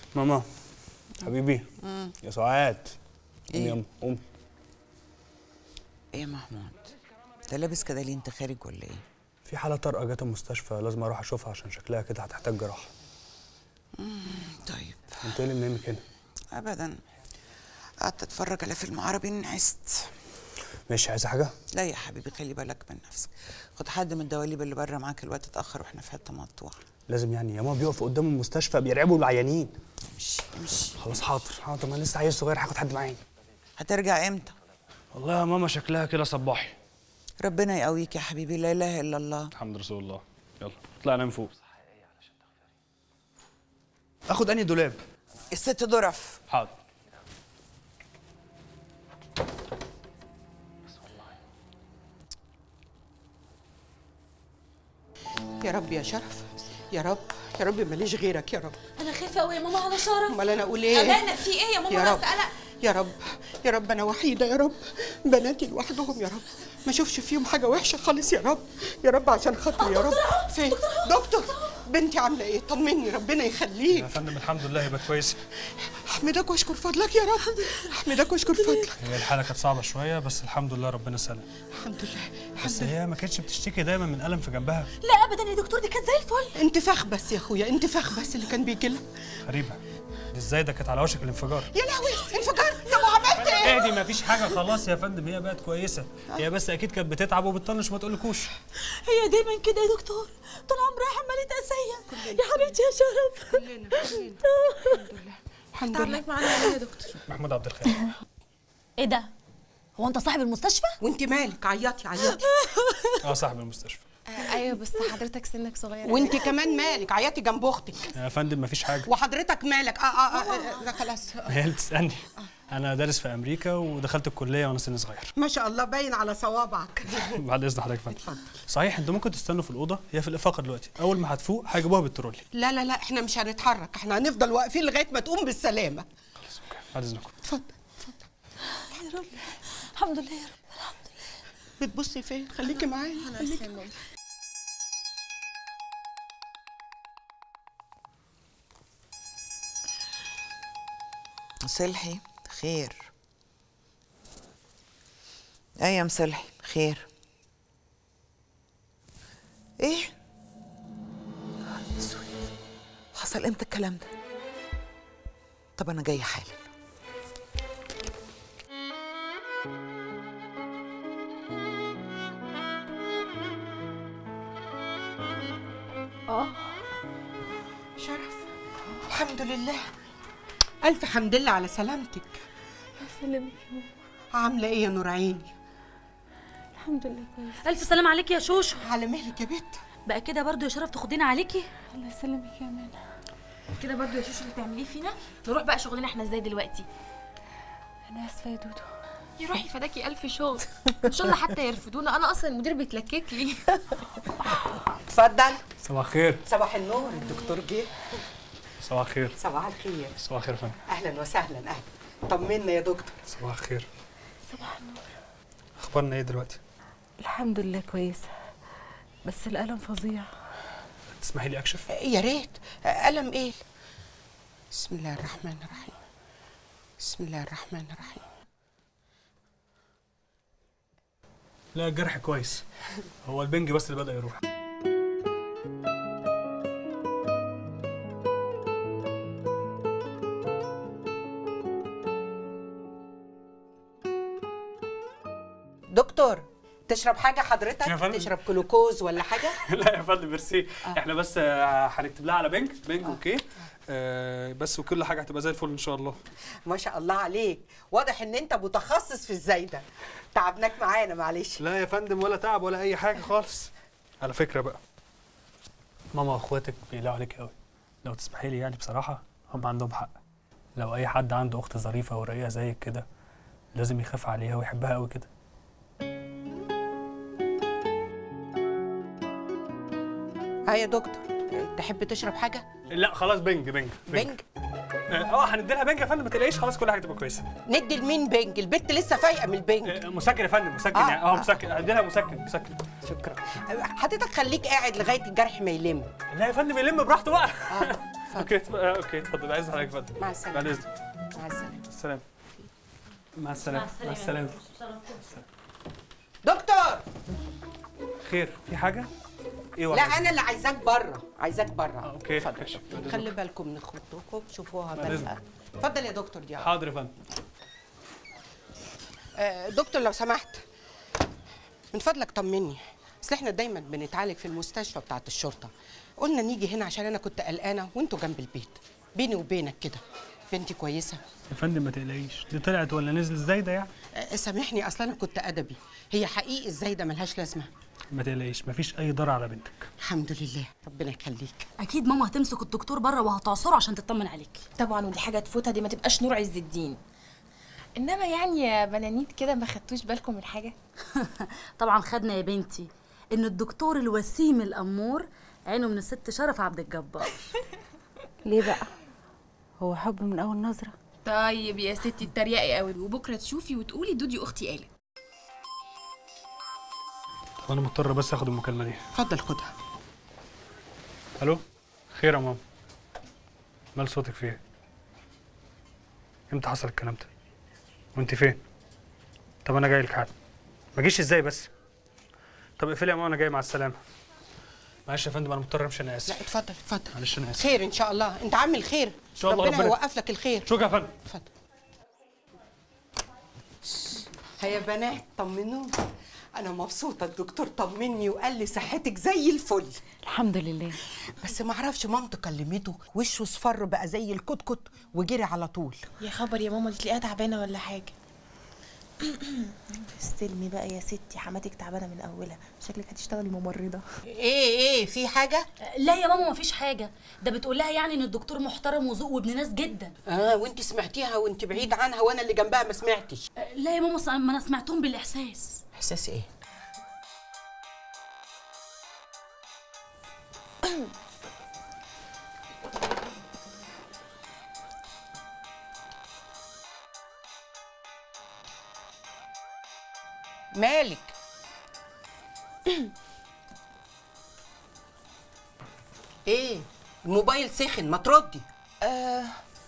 ماما حبيبي يا سعاد قومي إيه؟ يلا قومي ايه يا محمود انت لابس كده ليه انت خارج ولا ايه في حالة طارئة جت المستشفى لازم اروح اشوفها عشان شكلها كده هتحتاج جراحة طيب انت ايه اللي منامك هنا ابدا قعدت اتفرج على فيلم عربي نعست ماشي عايزة حاجة؟ لا يا حبيبي خلي بالك من نفسك خد حد من الدواليب اللي بره معاك الوقت اتاخر واحنا في حته مقطوعه لازم يعني يا ماما بيقفوا قدام المستشفى بيرعبوا العيانين امشي امشي خلاص حاضر حاضر ما أنا لسه عيل صغير هاخد حد معايا هترجع امتى والله يا ماما شكلها كده صباحي ربنا يقويك يا حبيبي لا اله الا الله الحمد رسول الله يلا اطلع نام فوق اخد انهي دولاب الست ظرف حاضر يا رب يا شرف يا رب يا رب ماليش غيرك يا رب انا خايفه قوي يا ماما على شرف امال انا اقول ايه امانه في ايه يا ماما يا انا رب قلق يا رب يا رب انا وحيده يا رب بناتي لوحدهم يا رب ما اشوفش فيهم حاجه وحشه خالص يا رب يا رب عشان خاطري يا رب فين دكتور بنتي عامله ايه طمني ربنا يخليك يا فندم الحمد لله يبقى كويس احمدك واشكر فضلك يا رب احمدك واشكر فضلك هي الحالة كانت صعبة شوية بس الحمد لله ربنا سلم الحمد لله بس الحمد لله هي ما كانتش بتشتكي دايما من ألم في جنبها لا ابدا يا دكتور دي كانت زي الفل انتفاخ بس يا اخويا انتفاخ بس اللي كان بيجي لها غريبة دي ازاي ده كانت على وشك الانفجار يا لهوي انفجار طب وعملت ايه اهدي ما فيش حاجة خلاص يا فندم هي بقت كويسة هي بس أكيد كانت بتتعب وبتطنش ما تقولكوش هي دايما كده يا دكتور طول عمرها حماله تأسية يا حبيبتي يا شرف الحمد تعب لله لك معانا يا دكتور محمود عبد الخالق ايه ده هو انت صاحب المستشفى وانت مالك عيطي عيطي اه صاحب المستشفى ايوه بس حضرتك سنك صغير وانت كمان مالك عيطي جنب اختك يا فندم ما فيش حاجة وحضرتك مالك اه اه, آه, آه لا خلاص هي اللي بتسألني أنا دارس في أمريكا ودخلت الكلية وأنا سن صغير ما شاء الله باين على صوابعك بعد إذن حضرتك يا فندم صحيح أنتوا ممكن تستنوا في الأوضة هي في الإفاقة دلوقتي أول ما هتفوق هيجيبوها بالترولي لا لا لا احنا مش هنتحرك احنا هنفضل واقفين لغايه ما تقوم بالسلامه بعد إذنكم اتفضل يا رب الحمد لله يا رب بتبصي فين خليكي معايا خليكي صلحي خير ايه يا مصلحي خير ايه اسود حصل امتى الكلام ده طب انا جايه حالا شرف الحمد لله الف حمد لله على سلامتك سلمك عامله ايه يا نور عيني الحمد لله كويس الف سلام عليكي يا شوشو على مهلك يا بت بقى كده برضو يا شرف تاخدينا عليكي الله يسلمك يا امان كده برضو يا شوشو اللي تعمليه فينا نروح بقى شغلنا احنا ازاي دلوقتي انا اسفه يا دودو يروحي فداكي ألف شغل إن شاء الله حتى يرفضونا أنا أصلا المدير بيتلكك لي اتفضل صباح الخير صباح النور الدكتور جه صباح الخير صباح الخير صباح الخير يا فندم اهلا وسهلا اهلا طمنا يا دكتور صباح الخير صباح النور أخبارنا إيه دلوقتي؟ الحمد لله كويسه بس الالم فظيع تسمحي لي أكشف؟ يا ريت ألم إيه؟ بسم الله الرحمن الرحيم بسم الله الرحمن الرحيم لا الجرح كويس هو البنج بس اللي بدأ يروح دكتور تشرب حاجة يا حضرتك؟ فندم. تشرب جلوكوز ولا حاجة؟ لا يا فندم ميرسي احنا بس آه، هنكتب لها على بنج بنج اوكي آه بس وكل حاجه هتبقى زي الفل ان شاء الله ما شاء الله عليك واضح إن أنت متخصص في الزايدة تعبناك معانا معلش لا يا فندم ولا تعب ولا اي حاجه خالص على فكره بقى ماما واخواتك بيقلقوا عليك قوي لو تسمحي لي يعني بصراحه هم عندهم حق لو اي حد عنده اخت ظريفه ورقيقه زيك كده لازم يخاف عليها ويحبها قوي كده ها يا دكتور تحب تشرب حاجة؟ لا خلاص بنج بنج بنج؟ اه هندي لها بنج يا فندم ما تقلقيش خلاص كل حاجه تبقى كويسه ندي لمين بنج؟ البت لسه فايقة من البنج آه، مسكن يا فندم مسكن آه، يعني اه آه. مسكن هندي لها مسكن مسكن شكرا حضرتك خليك قاعد لغاية الجرح ما يلم لا يا فندم يلم براحته بقى اوكي اتف- آه، اوكي اتفضل عايز حضرتك اتفضل مع السلامه بعد اذنك مع السلامه السلام مع السلامه مع السلامه دكتور خير في حاجه ايه لا واحد انا اللي عايزاك بره عايزاك بره آه، أوكي. اتفضل ماشي. خلي بالكم من خطوكم شوفوها بعد بلقى اتفضل يا دكتور دي حاضر يا فندم آه، دكتور لو سمحت من فضلك طمني اصل احنا دايما بنتعالج في المستشفى بتاعت الشرطه قلنا نيجي هنا عشان انا كنت قلقانه وانتوا جنب البيت بيني وبينك كده بنتي كويسه يا فندم ما تقلقيش دي طلعت ولا نزلت ازاي ده يعني آه، سامحني اصلا انا كنت ادبي هي حقيقي ازاي ده ملهاش لازمه ما تقلقيش مفيش اي ضرر على بنتك الحمد لله ربنا يخليك اكيد ماما هتمسك الدكتور بره وهتعصره عشان تطمن عليك طبعا ودي حاجه تفوتها دي ما تبقاش نور عز الدين انما يعني يا بنانيت كده ما خدتوش بالكم من حاجه طبعا خدنا يا بنتي ان الدكتور الوسيم الامور عينه من الست شرف عبد الجبار ليه بقى هو حب من اول نظره طيب يا ستي اتريقي قوي وبكره تشوفي وتقولي دودي اختي قالت وانا مضطر بس اخد المكالمه دي اتفضل خدها الو خير يا ماما مال صوتك فيه امتى حصل الكلام ده وانت فين طب انا جاي لك حالا ما جيش ازاي بس طب اقفلي يا ماما انا جاي مع السلامه معلش يا فندم انا مضطر امشي انا لا اسف اتفضل اتفضل معلش انا اسف خير ان شاء الله انت عامل خير ان شاء الله ربنا ربنا- يوقف لك الخير شكرا يا فندم اتفضل هيا بنات طمنوني انا مبسوطه الدكتور طمني وقال لي صحتك زي الفل الحمد لله بس ما اعرفش مامته كلمته وشه اصفر بقى زي الكتكت وجري على طول يا خبر يا ماما دي تلاقيها تعبانه ولا حاجه استلمي بقى يا ستي حماتك تعبانه من اولها شكلك هتشتغلي ممرضه ايه ايه في حاجه لا يا ماما مفيش حاجه ده بتقول لها يعني ان الدكتور محترم وذوق وابن ناس جدا اه وانت سمعتيها وانت بعيد عنها وانا اللي جنبها ما سمعتش لا يا ماما س- ما انا سمعتهم بالاحساس احساس ايه مالك ايه الموبايل سخن ما تردي آه،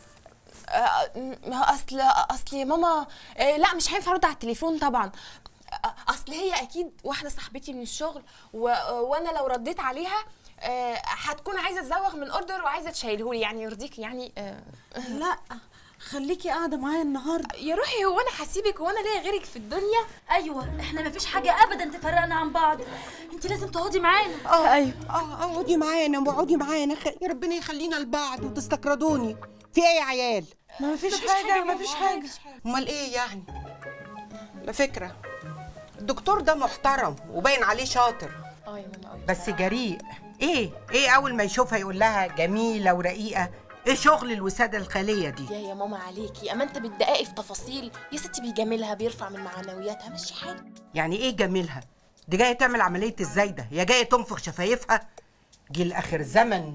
ما هو اصل اصل يا ماما آه، لا مش هينفع ارد على التليفون طبعا آه، اصل هي اكيد واحده صاحبتي من الشغل و... وانا لو رديت عليها آه، هتكون عايزه تزوغ من اوردر وعايزه تشيلهولي يعني يرضيك يعني آه، لا خليكي قاعده معايا النهارده يا روحي هو انا هسيبك وانا ليا غيرك في الدنيا ايوه احنا مفيش حاجه ابدا تفرقنا عن بعض انت لازم تقعدي معانا اه ايوه اه اقعدي معانا واقعدي معانا خ... يا ربنا يخلينا لبعض وتستقرضوني في ايه يا عيال ما فيش حاجه ما فيش حاجه امال ايه يعني على فكره الدكتور ده محترم وباين عليه شاطر اه يا ماما قوي بس جريء ايه ايه اول ما يشوفها يقول لها جميله ورقيقه ايه شغل الوساده الخاليه دي يا يا ماما عليكي اما انت بتدققي في تفاصيل يا ستي بيجاملها بيرفع من معنوياتها مش حاجه يعني ايه جميلها دي جايه تعمل عمليه الزايده هي جايه تنفخ شفايفها جيل اخر زمن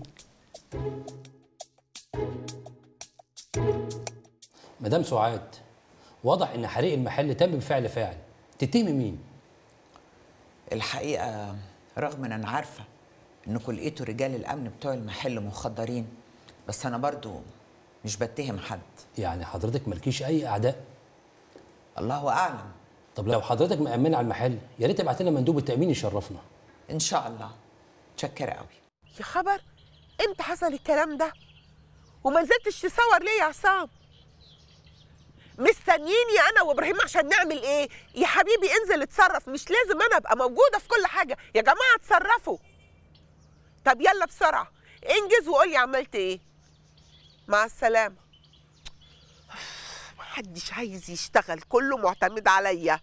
مدام سعاد واضح ان حريق المحل تم بفعل فاعل تتهمي مين الحقيقة رغم ان انا عارفة انكم لقيتوا رجال الامن بتوع المحل مخدرين بس انا برضو مش بتهم حد يعني حضرتك مالكيش اي اعداء الله اعلم طب لو حضرتك مأمنة على المحل يا ريت تبعت لنا مندوب التأمين يشرفنا ان شاء الله متشكرة قوي يا خبر امتى حصل الكلام ده وما نزلتش تصور ليه يا عصام مستنيني انا وابراهيم عشان نعمل ايه يا حبيبي انزل اتصرف مش لازم انا ابقى موجوده في كل حاجه يا جماعه اتصرفوا طب يلا بسرعه انجز وقول لي عملت ايه مع السلامه محدش عايز يشتغل كله معتمد عليا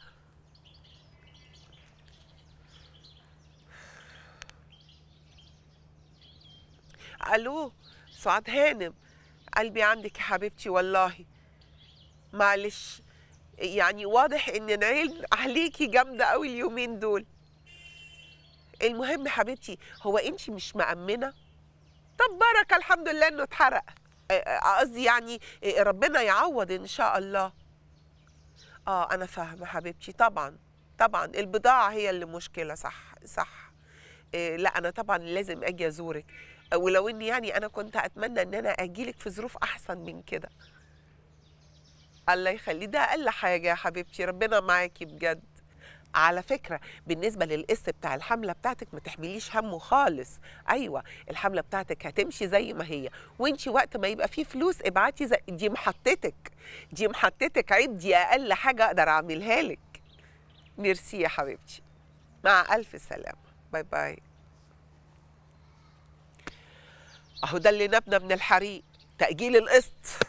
الو سعاد هانم قلبي عندك يا حبيبتي والله معلش يعني واضح ان العين عليكي جامده قوي اليومين دول المهم حبيبتي هو انت مش مأمنه طب بركه الحمد لله انه اتحرق آه، آه، قصدي يعني آه، ربنا يعوض ان شاء الله اه انا فاهمه حبيبتي طبعا طبعا البضاعه هي اللي مشكله صح صح آه، لا انا طبعا لازم اجي ازورك ولو اني يعني انا كنت اتمنى ان انا اجيلك في ظروف احسن من كده الله يخلي ده اقل حاجه يا حبيبتي ربنا معاكي بجد على فكرة بالنسبة للقسط بتاع الحملة بتاعتك ما تحمليش همه خالص أيوة الحملة بتاعتك هتمشي زي ما هي وانتي وقت ما يبقى فيه فلوس ابعتي زي دي محطتك دي محطتك عيب دي أقل حاجة أقدر أعملها لك ميرسي يا حبيبتي مع ألف سلامة باي باي أهو ده اللي نبنى من الحريق تأجيل القسط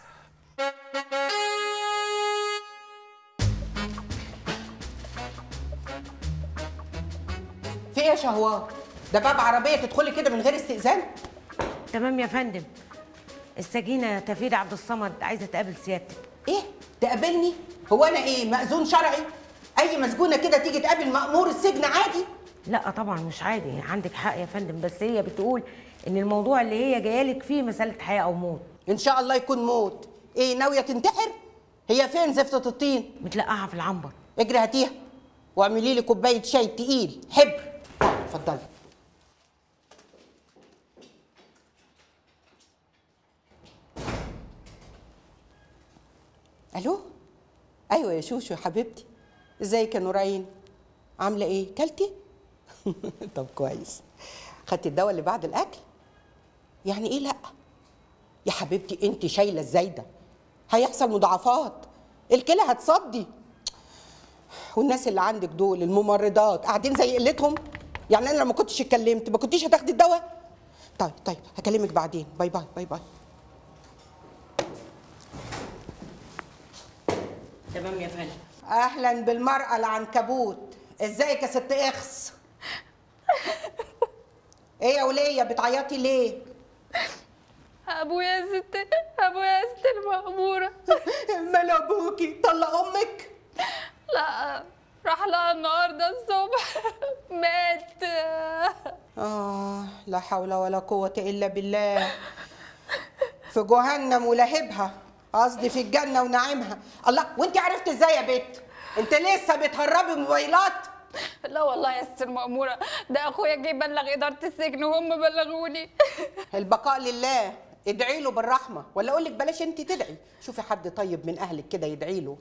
في ايه يا شهوار ده باب عربيه تدخلي كده من غير استئذان تمام يا فندم السجينة تفيدة عبد الصمد عايزة تقابل سيادتك ايه تقابلني هو انا ايه مأذون شرعي اي مسجونه كده تيجي تقابل مأمور السجن عادي لا طبعا مش عادي عندك حق يا فندم بس هي بتقول ان الموضوع اللي هي جايالك فيه مسألة حياة او موت ان شاء الله يكون موت ايه ناويه تنتحر هي فين زفته الطين متلقاها في العنبر اجري هاتيها واعملي لي كوبايه شاي تقيل حبر آه، اتفضلي الو ايوه يا شوشو يا حبيبتي ازيك يا نورين عامله ايه كلتي طب كويس خدتي الدواء اللي بعد الاكل يعني ايه لا يا حبيبتي انت شايله الزايده هيحصل مضاعفات الكلى هتصدي والناس اللي عندك دول الممرضات قاعدين زي قلتهم يعني انا لما كنتش اتكلمت ما كنتيش هتاخدي الدواء طيب طيب هكلمك بعدين باي باي باي باي تمام يا فندم اهلا بالمراه العنكبوت ازيك يا ست اخس ايه يا وليه بتعيطي ليه ابويا يا ست ابويا يا ست المأمورة مال ابوكي طلق امك لا راح لها النهارده الصبح مات آه لا حول ولا قوة إلا بالله في جهنم ولهبها قصدي في الجنة ونعيمها الله وانت عرفت ازاي يا بت انت لسه بتهربي موبايلات لا والله يا ست المأمورة ده اخويا جه بلغ إدارة السجن وهم بلغوني البقاء لله ادعي له بالرحمة ولا اقول لك بلاش انت تدعي شوفي حد طيب من اهلك كده يدعي له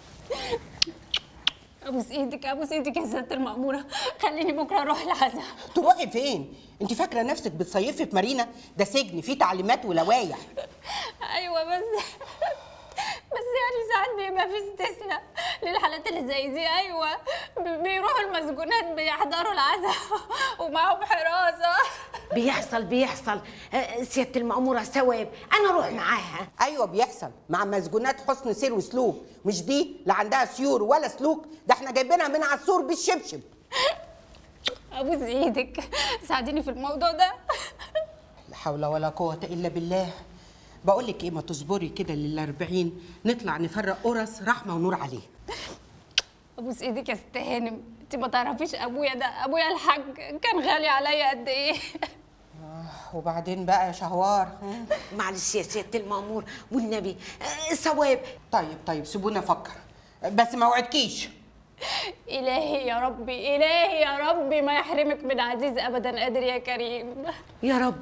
ابوس ايدك ابوس ايدك يا ست المأمورة خليني بكره اروح العزاء تروحي فين انت فاكرة نفسك بتصيفي في مارينا ده سجن فيه تعليمات ولوايح ايوه بس بس يعني ساعات بيبقى في استثناء للحالات اللي زي دي ايوه بي- بيروحوا المسجونات بيحضروا العزاء ومعاهم حراسه بيحصل بيحصل آه، سيادة المأمورة ثواب أنا أروح معاها ايوه بيحصل مع مسجونات حسن سير وسلوك مش دي لا عندها سيور ولا سلوك ده احنا جايبينها من على السور بالشبشب ابوس ايدك ساعديني في الموضوع ده لا حول ولا قوة إلا بالله بقول لك إيه ما تصبري كده للأربعين نطلع نفرق قرص رحمة ونور عليه ابوس ايدك يا ست هانم انت ما تعرفيش ابويا ده ابويا الحاج كان غالي عليا قد ايه وبعدين بقى يا شهوار ها؟ معلش يا سيادة المأمور والنبي آه، ثواب طيب طيب سيبوني أفكر بس ما وعدكيش الهي يا ربي الهي يا ربي ما يحرمك من عزيز ابدا قادر يا كريم يا رب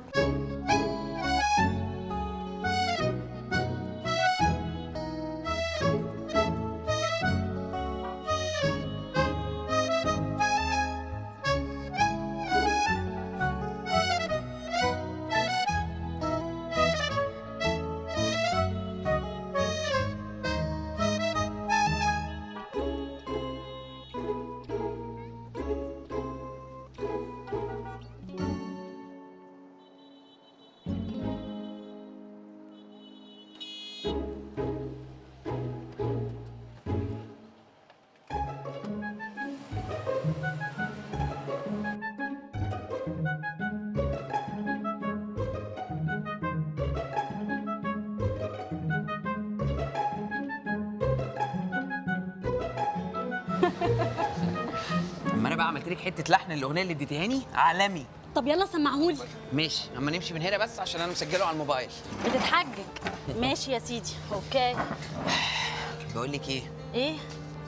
اما انا بقى عملت لك حته لحن الاغنيه اللي اديتهاني عالمي طب يلا سمعهولي ماشي اما نمشي من هنا بس عشان انا مسجله على الموبايل بتتحجج ماشي يا سيدي اوكي بقول لك ايه ايه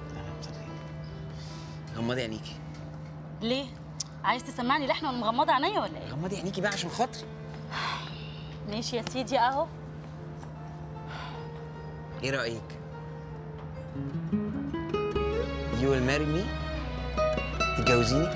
غمضي عينيكي ليه عايز تسمعني لحن وانا مغمضه عينيا ولا ايه غمضي عينيكي بقى عشان خاطري ماشي يا سيدي اهو ايه رايك You will marry me تتجوزيني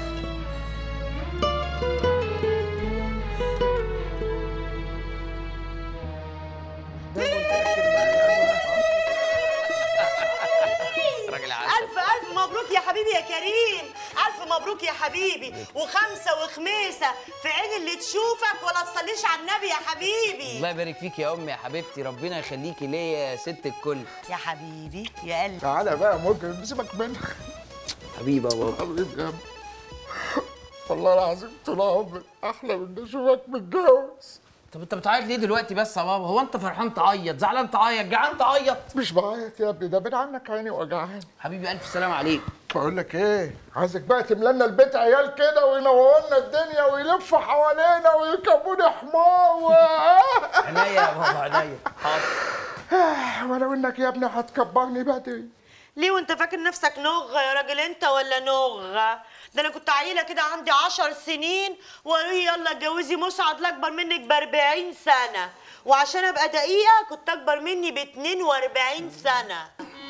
راجل عسل ألف ألف مبروك يا حبيبي يا كريم ألف مبروك يا حبيبي وخمسة وخميسة في عين اللي تشوفك ولا تصليش على النبي يا حبيبي الله يبارك فيك يا امي يا حبيبتي ربنا يخليكي ليا يا ست الكل يا حبيبي يا قلبي تعالى بقى ممكن سيبك منها حبيبي يا بابا حبيبي يا ابني. والله العظيم طول عمري احلى من اشوفك متجوز طب انت بتعيط ليه دلوقتي بس يا بابا هو انت فرحان تعيط زعلان تعيط جعان تعيط مش بعيط يا ابني ده بين عنك عيني وجعان حبيبي الف سلام عليك بقول لك ايه عايزك بقى تملى لنا البيت عيال كده وينوروا لنا الدنيا ويلفوا حوالينا ويركبوني حمار و... عينيا يا بابا عينيا حاضر ولو انك يا ابني هتكبرني بدري ليه وانت فاكر نفسك نغة يا راجل انت ولا نغة ده انا كنت عيلة كده عندي عشر سنين وقالوا لي يلا اتجوزي مسعد الاكبر منك ب 40 سنة وعشان ابقى دقيقة كنت اكبر مني ب 42 سنة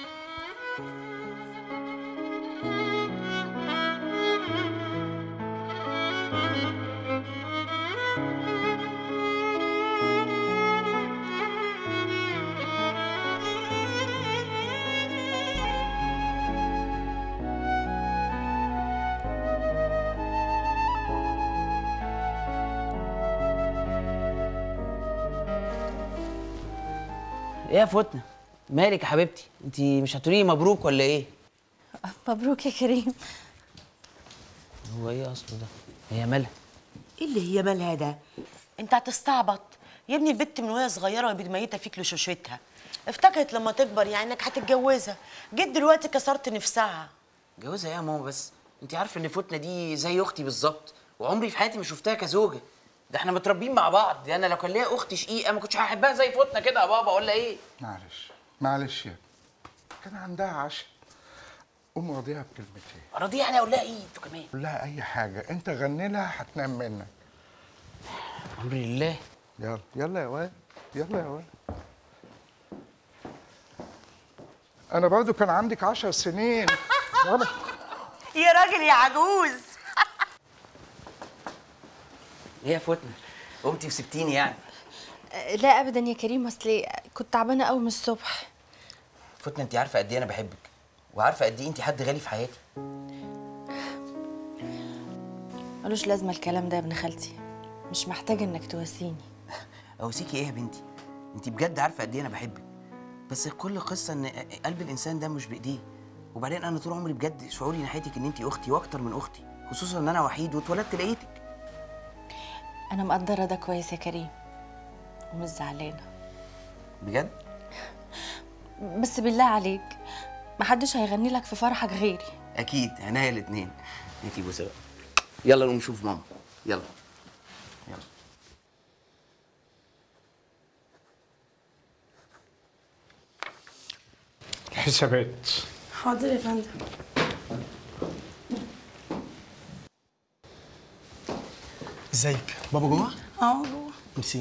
ايه يا فتنة مالك يا حبيبتي انت مش هتقولي لي مبروك ولا ايه مبروك يا كريم هو ايه اصله ده هي مالها ايه اللي هي مالها ده انت هتستعبط يا ابني البت من وهي صغيره ميته فيك لشوشتها افتكرت لما تكبر يعني انك هتتجوزها جيت دلوقتي كسرت نفسها جوزها ايه يا ماما بس انت عارفه ان فتنة دي زي اختي بالظبط وعمري في حياتي ما شفتها كزوجه ده احنا متربيين مع بعض دي انا لو كان ليا اخت شقيقه ما كنتش هحبها زي فتنة كده يا بابا ولا ايه معلش معلش يا ابني كان عندها عشاء قوم راضيها بكلمتين راضية يعني اقول لها ايه انتوا كمان قول لها اي حاجه انت غني لها هتنام منك امر لله يلا يلا يا واد يلا يا واد انا برضو كان عندك عشر سنين وانا يا راجل يا عجوز ايه يا فتنة قمتي وسبتيني يعني لا ابدا يا كريم اصلي كنت تعبانه قوي من الصبح فتنة انت عارفه قد ايه انا بحبك وعارفه قد ايه انت حد غالي في حياتي ملوش لازمه الكلام ده يا ابن خالتي مش محتاجه انك تواسيني اوصيكي ايه يا بنتي انت بجد عارفه قد ايه انا بحبك بس كل قصه ان قلب الانسان ده مش بايديه وبعدين انا طول عمري بجد شعوري ناحيتك ان انت اختي واكتر من اختي خصوصا ان انا وحيد واتولدت لقيتك انا مقدره ده كويس يا كريم ومش زعلانه بجد بس بالله عليك محدش هيغني لك في فرحك غيري اكيد عينيا الاثنين انتي بوسه بقى يلا نقوم نشوف ماما يلا يلا حسابات حاضر يا فندم ازيك بابا جوه اه جوه ميرسي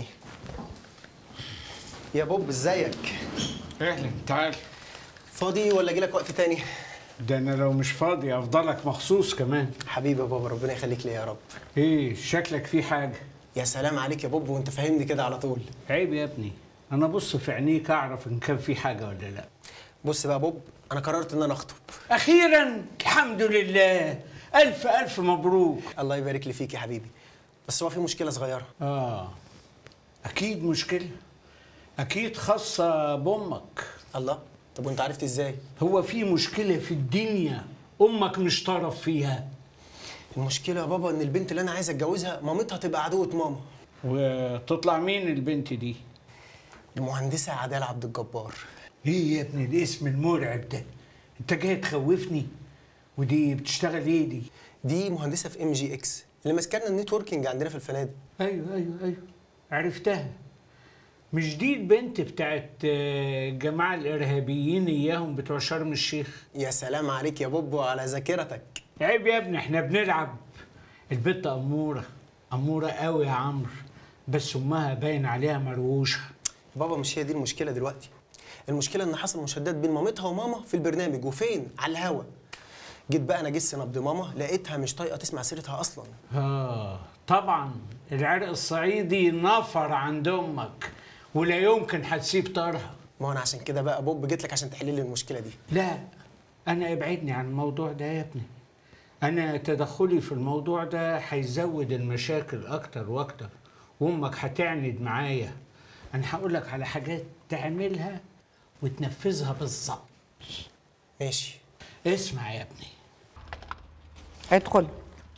يا بوب ازيك اهلا تعال فاضي ولا اجي لك وقت تاني ده انا لو مش فاضي افضلك مخصوص كمان حبيبي يا بابا ربنا يخليك ليا يا رب ايه شكلك في حاجه يا سلام عليك يا بوب وانت فاهمني كده على طول عيب يا ابني انا بص في عينيك اعرف ان كان في حاجه ولا لا بص بقى يا بوب انا قررت ان انا اخطب اخيرا الحمد لله الف الف مبروك الله يبارك لي فيك يا حبيبي بس هو في مشكله صغيره اه اكيد مشكله اكيد خاصه بامك الله طب وانت عرفت ازاي هو في مشكله في الدنيا امك مش طرف فيها المشكله يا بابا ان البنت اللي انا عايز اتجوزها مامتها تبقى عدوه ماما وتطلع مين البنت دي المهندسه عداله عبد الجبار ايه يا ابني الاسم المرعب ده انت جاي تخوفني ودي بتشتغل ايه دي دي مهندسه في ام جي اكس اللي ماسكه لنا النتوركينج عندنا في الفنادق ايوه ايوه ايوه عرفتها مش دي البنت بتاعت آه، الجماعه الارهابيين اياهم بتوع شرم الشيخ يا سلام عليك يا بوب وعلى ذاكرتك عيب يا ابني احنا بنلعب البت اموره اموره قوي يا عمرو بس امها باين عليها مروشه بابا مش هي دي المشكله دلوقتي المشكله ان حصل مشادات بين مامتها وماما في البرنامج وفين على الهوا جيت بقى انا جس نبض ماما لقيتها مش طايقه تسمع سيرتها اصلا اه طبعا العرق الصعيدي نفر عند امك ولا يمكن هتسيب طارها ما هو انا عشان كده بقى بوب جيت لك عشان تحل لي المشكله دي لا انا ابعدني عن الموضوع ده يا ابني انا تدخلي في الموضوع ده هيزود المشاكل اكتر واكتر وامك هتعند معايا انا هقول لك على حاجات تعملها وتنفذها بالظبط ماشي اسمع يا ابني ادخل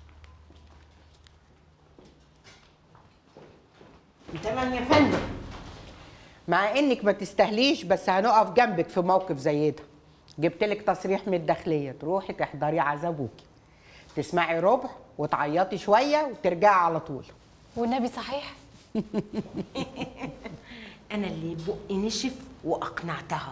تمام يا فندم مع انك ما تستهليش بس هنقف جنبك في موقف زي ده جبت لك تصريح من الداخليه تروحي تحضري عزا ابوكي تسمعي ربع وتعيطي شويه وترجعي على طول والنبي صحيح انا اللي بقي نشف واقنعتها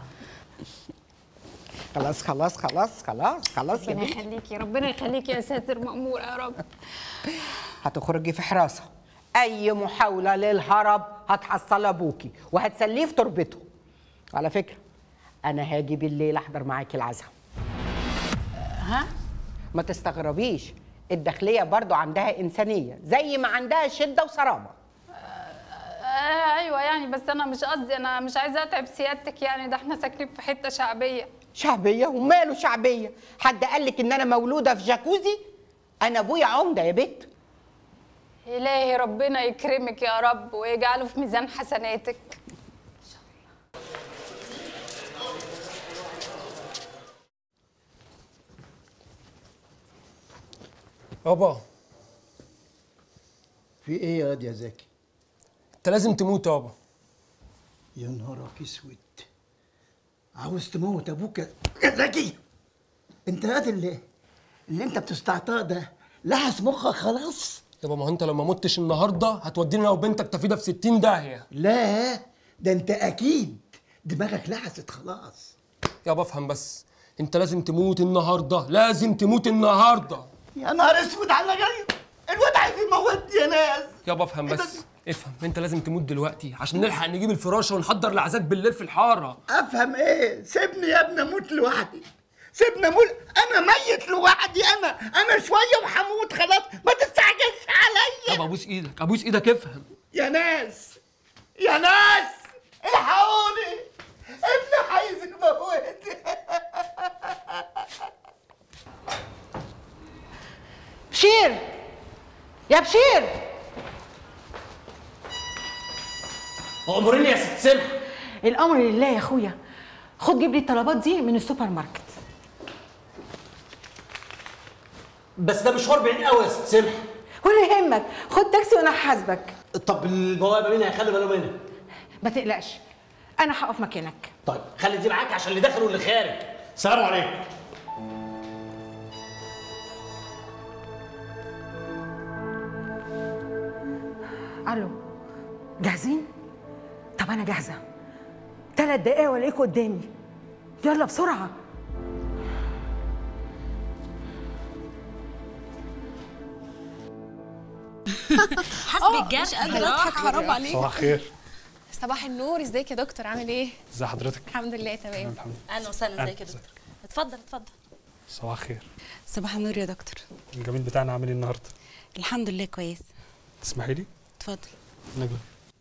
خلاص خلاص خلاص خلاص خلاص يا ربنا بنتي يخليكي ربنا يخليكي يا ساتر مأمور يا رب هتخرجي في حراسه اي محاوله للهرب هتحصل ابوكي وهتسليه في تربته على فكره انا هاجي بالليل احضر معاكي العزاء ها ما تستغربيش الداخليه برضو عندها انسانيه زي ما عندها شده وصرامه آه ايوه يعني بس انا مش قصدي انا مش عايزه اتعب سيادتك يعني ده احنا ساكنين في حته شعبيه شعبيه وماله شعبيه حد قال لك ان انا مولوده في جاكوزي انا ابويا عمده يا بت الهي ربنا يكرمك يا رب ويجعله في ميزان حسناتك بابا في ايه يا واد يا زكي انت لازم تموت يابا يا نهارك اسود عاوز تموت ابوك يا يا زكي انت يا اللي اللي انت بتستعطاه ده لحس مخك خلاص يابا ما هو انت لو ما متش النهارده هتودينا انا وبنتك تفيده في 60 داهيه لا ده انت اكيد دماغك لحست خلاص يابا افهم بس انت لازم تموت النهارده لازم تموت النهارده يا نهار اسود على غير الواد عايز يموتني يا ناس يابا افهم بس افهم انت لازم تموت دلوقتي عشان نلحق نجيب الفراشه ونحضر العزاك بالليل في الحاره افهم ايه سيبني يا ابني اموت لوحدي سيبني اموت انا ميت لوحدي انا انا شويه وهموت خلاص ما تستعجلش عليا يابا ابوس ايدك ابوس ايدك افهم يا ناس يا ناس الحقوني ابني عايز يموتني بشير يا بشير امرني يا ست سمح الامر لله يا اخويا خد جيب لي الطلبات دي من السوبر ماركت بس ده مشوار بعيد قوي يا ست سمح ولا يهمك خد تاكسي وانا هحاسبك طب البوابه مين هيخلي باله منها ما تقلقش انا هقف مكانك طيب خلي دي معاك عشان اللي داخل واللي خارج سلام عليكم الو جاهزين طب انا جاهزه ثلاث دقايق والاقيكوا قدامي يلا بسرعه حسبي الجد مش قادرة أضحك، حرام عليك. صباح الخير صباح النور ازيك يا دكتور عامل ايه ازي حضرتك الحمد لله تمام الحمد لله اهلا وسهلا ازيك يا دكتور اتفضل اتفضل صباح الخير صباح النور يا دكتور الجميل بتاعنا عامل ايه النهارده الحمد لله كويس تسمحي لي اتفضل نجوى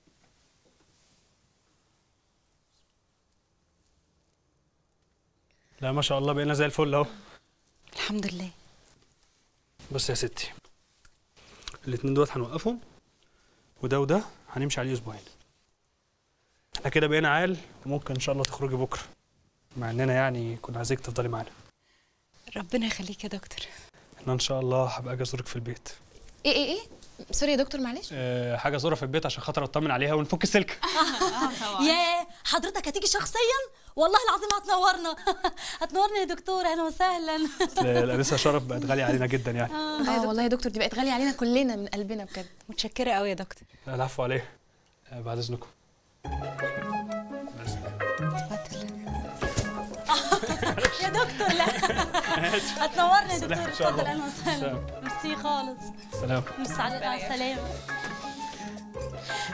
لا ما شاء الله بقينا زي الفل اهو الحمد لله بص يا ستي الاتنين دول هنوقفهم وده وده هنمشي عليه اسبوعين احنا كده بقينا عال وممكن ان شاء الله تخرجي بكره مع اننا يعني كنا عايزينك تفضلي معانا ربنا يخليك يا دكتور احنا ان شاء الله هبقى اجي ازورك في البيت ايه ايه ايه سوري يا دكتور معلش أه حاجه ازورها في البيت عشان خاطر اطمن عليها ونفك السلك يا حضرتك هتيجي شخصيا والله العظيم هتنورنا هتنورنا يا دكتور اهلا وسهلا الانسه شرف بقت غاليه علينا جدا يعني اه والله يا دكتور دي بقت غاليه علينا كلنا من قلبنا بجد متشكره قوي يا دكتور لا، العفو عليه أه بعد اذنكم يا دكتور لا هتنورنا يا سلام دكتور إن شاء اتفضل الله. اهلا وسهلا سلام. ميرسي خالص سلام ميرسي على السلامه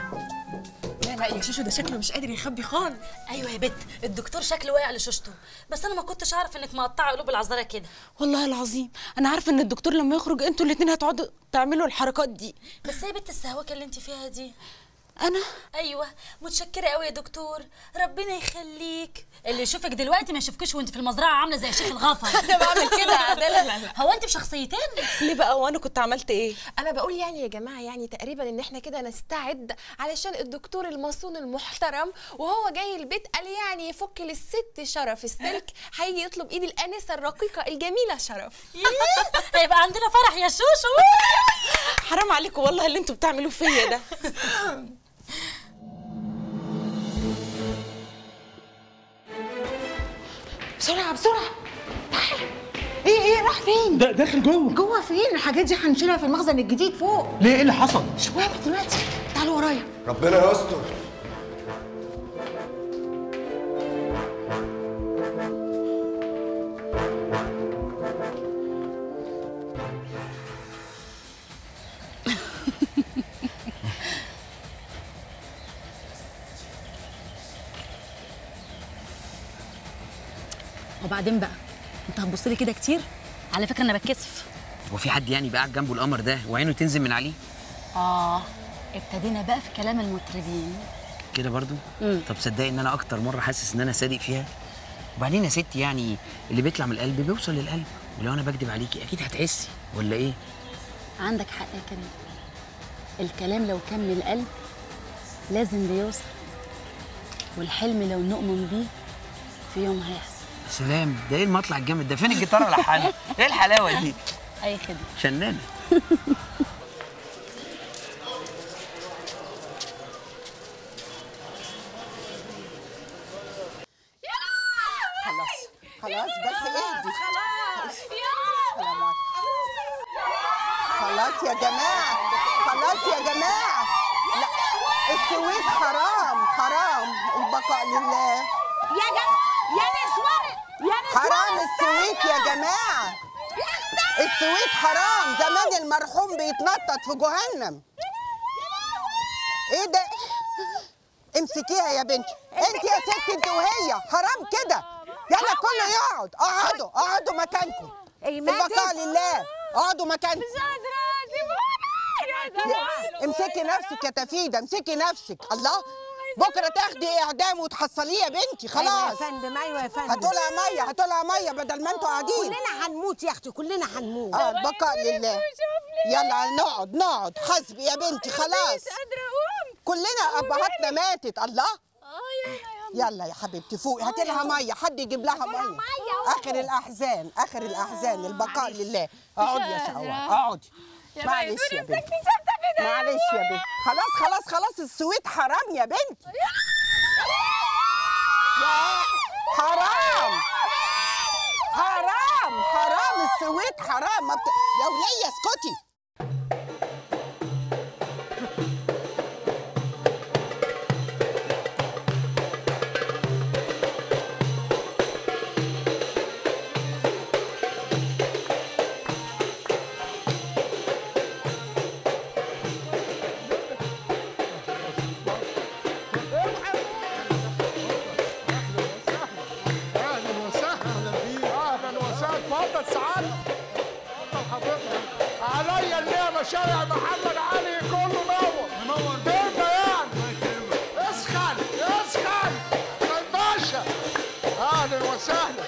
لا يا شوشو ده شكله مش قادر يخبي خالص ايوه يا بت الدكتور شكله واقع لشوشته بس انا ما كنتش اعرف انك مقطعه قلوب العذراء كده والله العظيم انا عارفه ان الدكتور لما يخرج انتوا الاتنين هتقعدوا تعملوا الحركات دي بس يا بت السهوكه اللي انت فيها دي انا ايوه متشكره قوي يا دكتور ربنا يخليك اللي يشوفك دلوقتي ما يشوفكش وانت في المزرعه عامله زي شيخ الغفر انا بعمل كده يا عداله هو انت بشخصيتين ليه بقى وانا كنت عملت ايه انا بقول يعني يا جماعه يعني تقريبا ان احنا كده نستعد علشان الدكتور المصون المحترم وهو جاي البيت قال يعني يفك للست شرف السلك هيجي يطلب ايد الانسه الرقيقه الجميله شرف هيبقى عندنا فرح يا شوشو حرام عليكم والله اللي انتوا بتعملوه فيا ده بسرعه بسرعه تعالى ايه ايه راح فين ده داخل جوه جوه فين الحاجات دي هنشيلها في المخزن الجديد فوق ليه ايه اللي حصل شويه دلوقتي تعالوا ورايا ربنا يستر وبعدين بقى انت هتبص لي كده كتير على فكره انا بتكسف هو في حد يعني بقى جنبه القمر ده وعينه تنزل من عليه اه ابتدينا بقى في كلام المطربين كده برضو مم. طب صدقي ان انا اكتر مره حاسس ان انا صادق فيها وبعدين يا ستي يعني اللي بيطلع من القلب بيوصل للقلب ولو انا بكدب عليكي اكيد هتحسي ولا ايه عندك حق يا كريم الكلام لو كان من القلب لازم بيوصل والحلم لو نؤمن بيه في يوم هيحصل سلام ده ايه المطلع الجامد ده فين الجيتار لحالها ايه الحلاوه دي اي خدمه شنانه خلاص خلاص بس اهدي خلاص خلاص يا جماعة خلاص يا جماعة لا السويت حرام حرام البقاء لله يا جماعه يا نسوان يا نسوان حرام السويت يا جماعة السويت حرام زمان المرحوم بيتنطط في جهنم ايه ده امسكيها يا بنتي انت يا ست انت وهي حرام كده يلا كله يقعد اقعدوا اقعدوا مكانكم البقاء لله اقعدوا مكانكم امسكي نفسك يا تفيدة امسكي نفسك الله بكره تاخدي اعدام وتحصليه يا بنتي أيوة يا خلاص فندم ايوه يا فندم هاتولها ميه هاتولها ميه بدل ما انتوا قاعدين كلنا هنموت يا اختي كلنا هنموت اه البقاء لله يلا نقعد نقعد حسبي يا بنتي خلاص كلنا ابهاتنا ماتت الله يلا يا حبيبتي فوقي هاتي لها ميه حد يجيب لها ميه اخر الاحزان اخر الاحزان البقاء لله اقعدي يا شهوة اقعدي معلش يا بنتي معلش يا بنتي خلاص خلاص خلاص السويت حرام يا بنتي يا حرام حرام حرام السويت حرام ما بت... يا ولية اسكتي اهلا وسهلا بيك اهلا وسهلا اتفضل سعادة اتفضل حضرتك عليا النعمة شارع محمد علي كله نور منور تربة يعني اسخن اسخن يا باشا اهلا وسهلا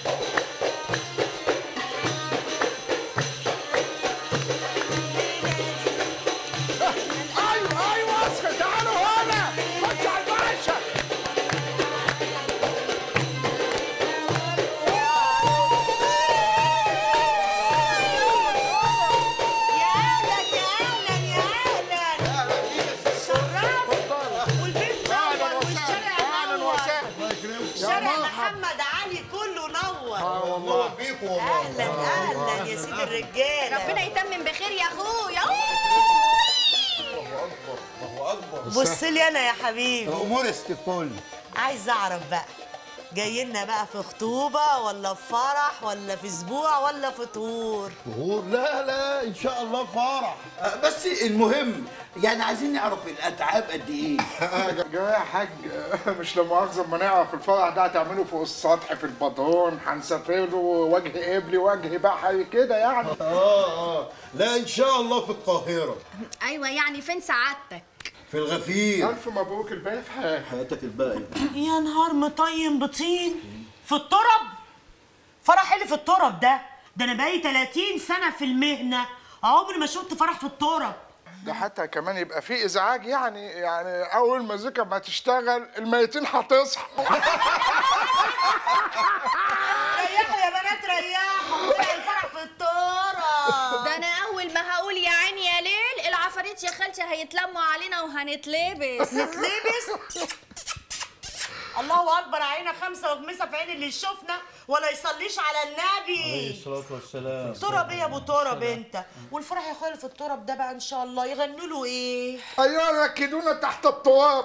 ايوه ايوه اسخن تعالوا هنا خش على الباشا شارع محمد علي كله نور اه والله بيكم والله اهلا اهلا يا سيدي الرجاله ربنا يتمم بخير يا اخويا الله اكبر الله اكبر بص لي انا يا حبيبي امور استكل عايز اعرف بقى جاي لنا بقى في خطوبه ولا في فرح ولا في اسبوع ولا في طور ظهور لا لا ان شاء الله فرح آه، بس المهم يعني عايزين نعرف الاتعاب قد ايه جاي يا حاج مش لا مؤاخذه اما نعرف الفرح ده هتعمله فوق السطح في البطون هنسافر له وجه قبلي وجه بحري كده يعني اه اه لا ان شاء الله في القاهره ايوه يعني فين سعادتك في الغفير الف مبروك الباقي في حياتك حياتك الباقيه يا نهار مطين بطين في الترب فرح اللي في الترب ده ده انا بقالي 30 سنه في المهنه عمري ما شفت فرح في الترب ده حتى كمان يبقى في ازعاج يعني يعني اول ما الزكا ما تشتغل الميتين هتصحى ريحوا يا بنات ريحوا طلع الفرح في الترب ده انا اول ما هقول يا عيني يا ليل العفاريت يا خالتي هيتلموا علينا وهنتلبس نتلبس الله اكبر عينا خمسه وخمسه في عين اللي يشوفنا ولا يصليش على النبي الصلاه والسلام ترب ايه يا ابو ترب انت والفرح يا اخويا اللي في الترب ده بقى ان شاء الله يغنوا له ايه ايوه ركدونا تحت التراب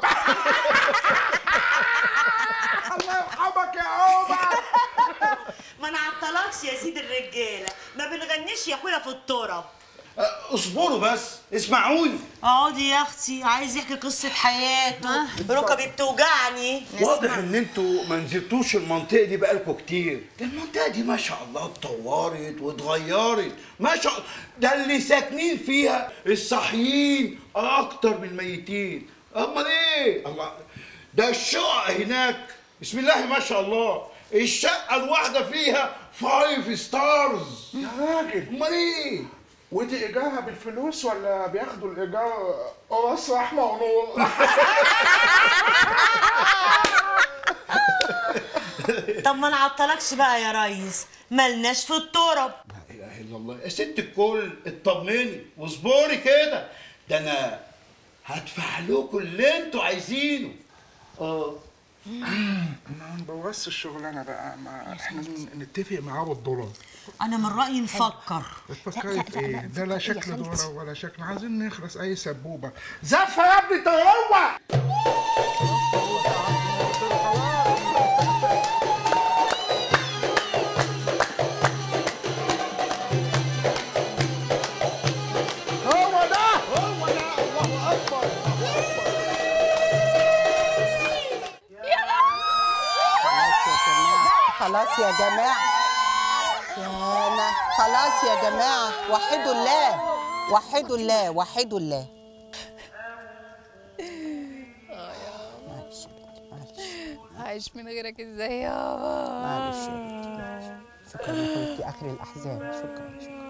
الله يرحمك يا عمر ما نعطلكش يا سيد الرجاله ما بنغنيش يا اخويا في الترب اصبروا بس اسمعوني اقعدي يا اختي عايز يحكي قصه حياته ركبي بتوجعني واضح ان انتوا ما نزلتوش المنطقه دي بقالكوا كتير ده المنطقه دي ما شاء الله اتطورت واتغيرت ما شاء الله ده اللي ساكنين فيها الصاحيين اكتر من الميتين امال ايه الله ده الشقق هناك بسم الله ما شاء الله الشقه الواحده فيها فايف ستارز يا راجل امال ايه ودي ايجارها بالفلوس ولا بياخدوا الايجار راس رحمه ونور طب ما نعطلكش بقى يا ريس ملناش في الترب لا اله الا الله يا ست الكل اطمني واصبري كده ده انا هدفع لكم اللي انتوا عايزينه اه ما نبوظش الشغلانه بقى ما احنا نتفق معاه بالدولار انا من رايي نفكر تفكري في ايه؟ ده لا شكل دولار ولا شكل عايزين نخلص اي سبوبه زفه يا ابني تروق هو ده هو ده الله اكبر الله اكبر خلاص يا جماعة يا أنا خلاص يا جماعة وحدوا الله وحدوا الله وحدوا الله عايش من غيرك ازاي يابا معلش يا بنتي معلش شكرا يا حبيبتي آخر الأحزان شكرا شكرا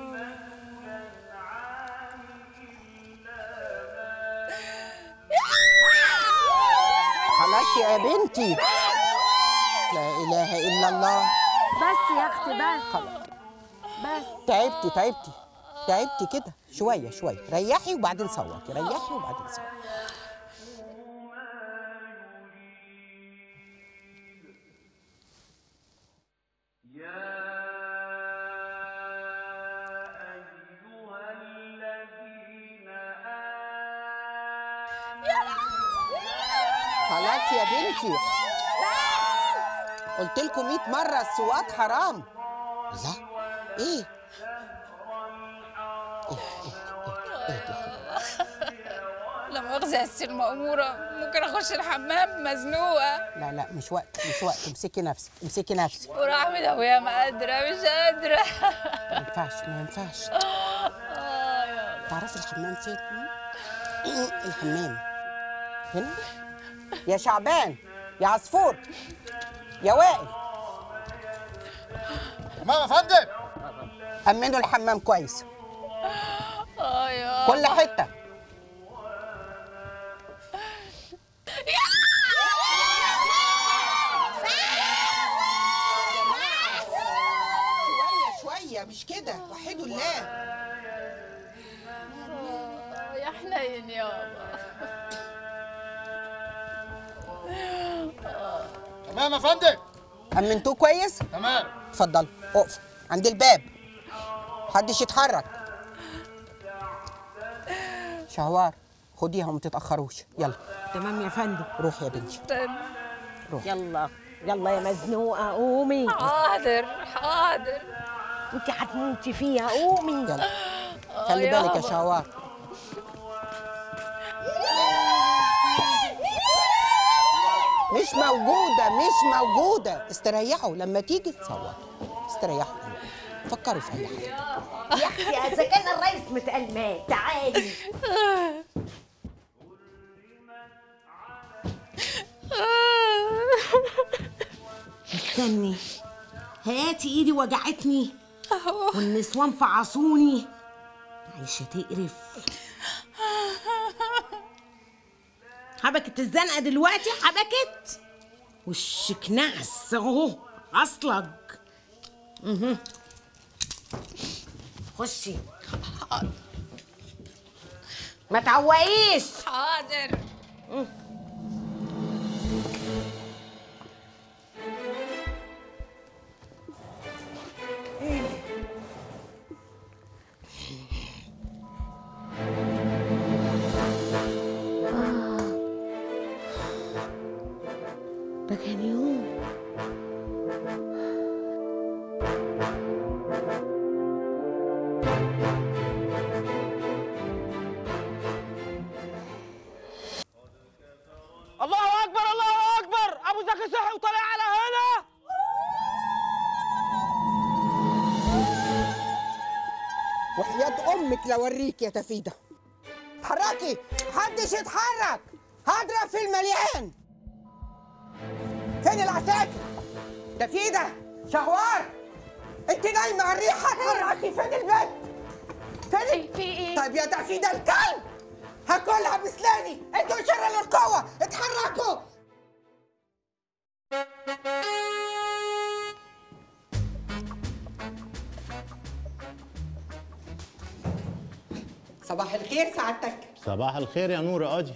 خلاص يا بنتي لا إله إلا الله بس يا اختي بس خلاص بس تعبتي تعبتي تعبتي كده شوية شوية ريحي وبعدين صوتي ريحي وبعدين صوتي خلاص يا بنتي قلت لكم 100 مرة السواقات حرام لا ايه لا مؤاخذة يا السي المأمورة ممكن أخش الحمام مزنوقة لا لا مش وقت مش وقت امسكي نفسك امسكي نفسك ورحمة أبويا ما قادرة مش قادرة ما ينفعش ما ينفعش تعرفي الحمام فين؟ الحمام هنا يا شعبان يا عصفور يا وائل تمام يا فندم أمنوا الحمام كويس اه يا كل حتة شوية شوية مش كده وحدوا الله يا حنين يابا تمام يا فندم أمنتوه كويس؟ تمام اتفضل اقف عند الباب محدش يتحرك شهوار خديها وما تتأخروش يلا تمام يا فندم روح يا بنتي روح يلا يلا يا مزنوقه قومي حاضر حاضر انت هتموتي فيها قومي يلا خلي بالك يا شوار مش موجودة مش موجودة استريحوا لما تيجي تصور استريحوا فكري في أي حاجة يا اختي اذا كان الرئيس متألمات تعالي استني هاتي ايدي وجعتني والنسوان فعصوني عايشه تقرف حبكت الزنقه دلوقتي حبكت وشك نعس اهو اصلج مهم. خشي ما تعوقيش حاضر ده كان يوم الله اكبر الله اكبر ابو زكي صحي وطالع على هنا وحياة أمك لوريك يا تفيدة اتحركي محدش يتحرك هضرب في المليان فين العساكر تفيدة شهوار انت نايمة على الريحة اتحركي فين البيت فين في ايه طيب يا تفيدة الكلب هاكلها بسناني انتوا شر للقوة اتحركوا صباح الخير سعادتك صباح الخير يا نور اجي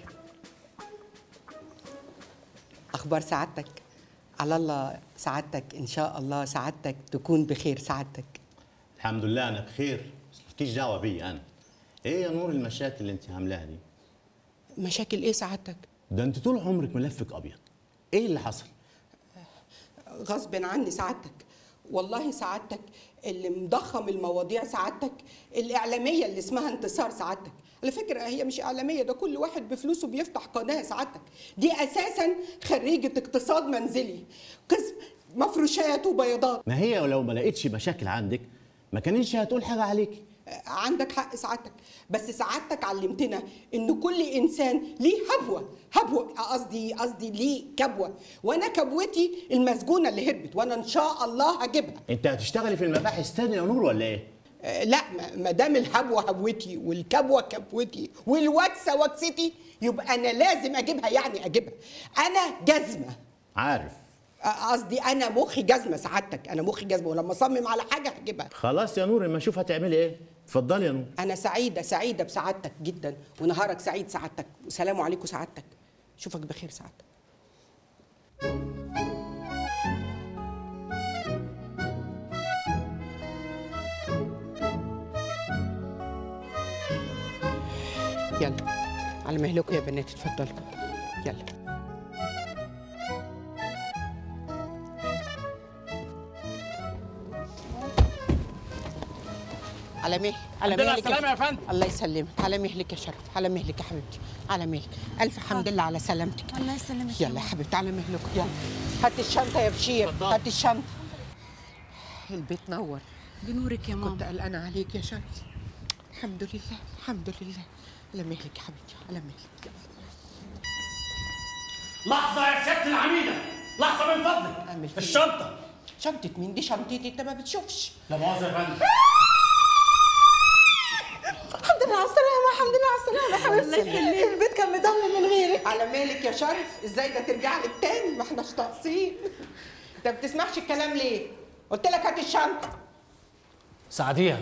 اخبار سعادتك على الله سعادتك ان شاء الله سعادتك تكون بخير سعادتك الحمد لله انا بخير بس مالكيش دعوه بيا انا ايه يا نور المشاكل اللي انت عاملاها دي مشاكل ايه سعادتك ده انت طول عمرك ملفك ابيض ايه اللي حصل غصب عني سعادتك والله سعادتك اللي مضخم المواضيع سعادتك الإعلامية اللي اسمها انتصار سعادتك على فكرة هي مش إعلامية ده كل واحد بفلوسه بيفتح قناة سعادتك دي أساسا خريجة اقتصاد منزلي قسم مفروشات وبياضات ما هي لو ما لقيتش مشاكل عندك ما كانتش هتقول حاجه عليكي عندك حق سعادتك بس سعادتك علمتنا ان كل انسان ليه هبوه هبوه قصدي قصدي ليه كبوه وانا كبوتي المسجونه اللي هربت وانا ان شاء الله هجيبها انت هتشتغلي في المباحث تاني يا نور ولا ايه آه، لا ما- ما دام الهبوه هبوتي والكبوه كبوتي والوكسه وكستي يبقى انا لازم اجيبها يعني اجيبها انا جزمه عارف آه، قصدي انا مخي جزمه سعادتك انا مخي جزمه ولما اصمم على حاجه هجيبها خلاص يا نور اما اشوف هتعملي ايه اتفضلي يا نور انا سعيده سعيده بسعادتك جدا ونهارك سعيد سعادتك وسلام عليكم سعادتك اشوفك بخير سعادتك يلا على مهلكم يا بنات اتفضلوا يلا على مهلك على الحمد لله مهلك على السلامة يا فندم. الله يسلمك على مهلك يا شرف على مهلك يا حبيبتي على مهلك الف حمد لله على سلامتك الله يسلمك يلا يا حبيبتي على مهلك يلا هات الشنطه يا بشير هات الشنطه البيت نور بنورك يا ماما كنت قلقانه عليك يا شرف الحمد لله الحمد لله على مهلك يا حبيبتي على مهلك يلا لحظة يا سيادة العميدة لحظة من فضلك اعمل فيه. الشنطة شنطة مين دي شنطتي انت ما بتشوفش لا مؤاخذة يا فندم الحمد لله على السلامة الحمد لله على السلامة يا حبيبتي الله يسلمك البيت كان مضلم من غيرك على مالك يا شرف ازاي ده ترجع لك تاني ما احناش ناقصين انت ما بتسمعش الكلام ليه؟ قلت لك هات الشنطة ساعديها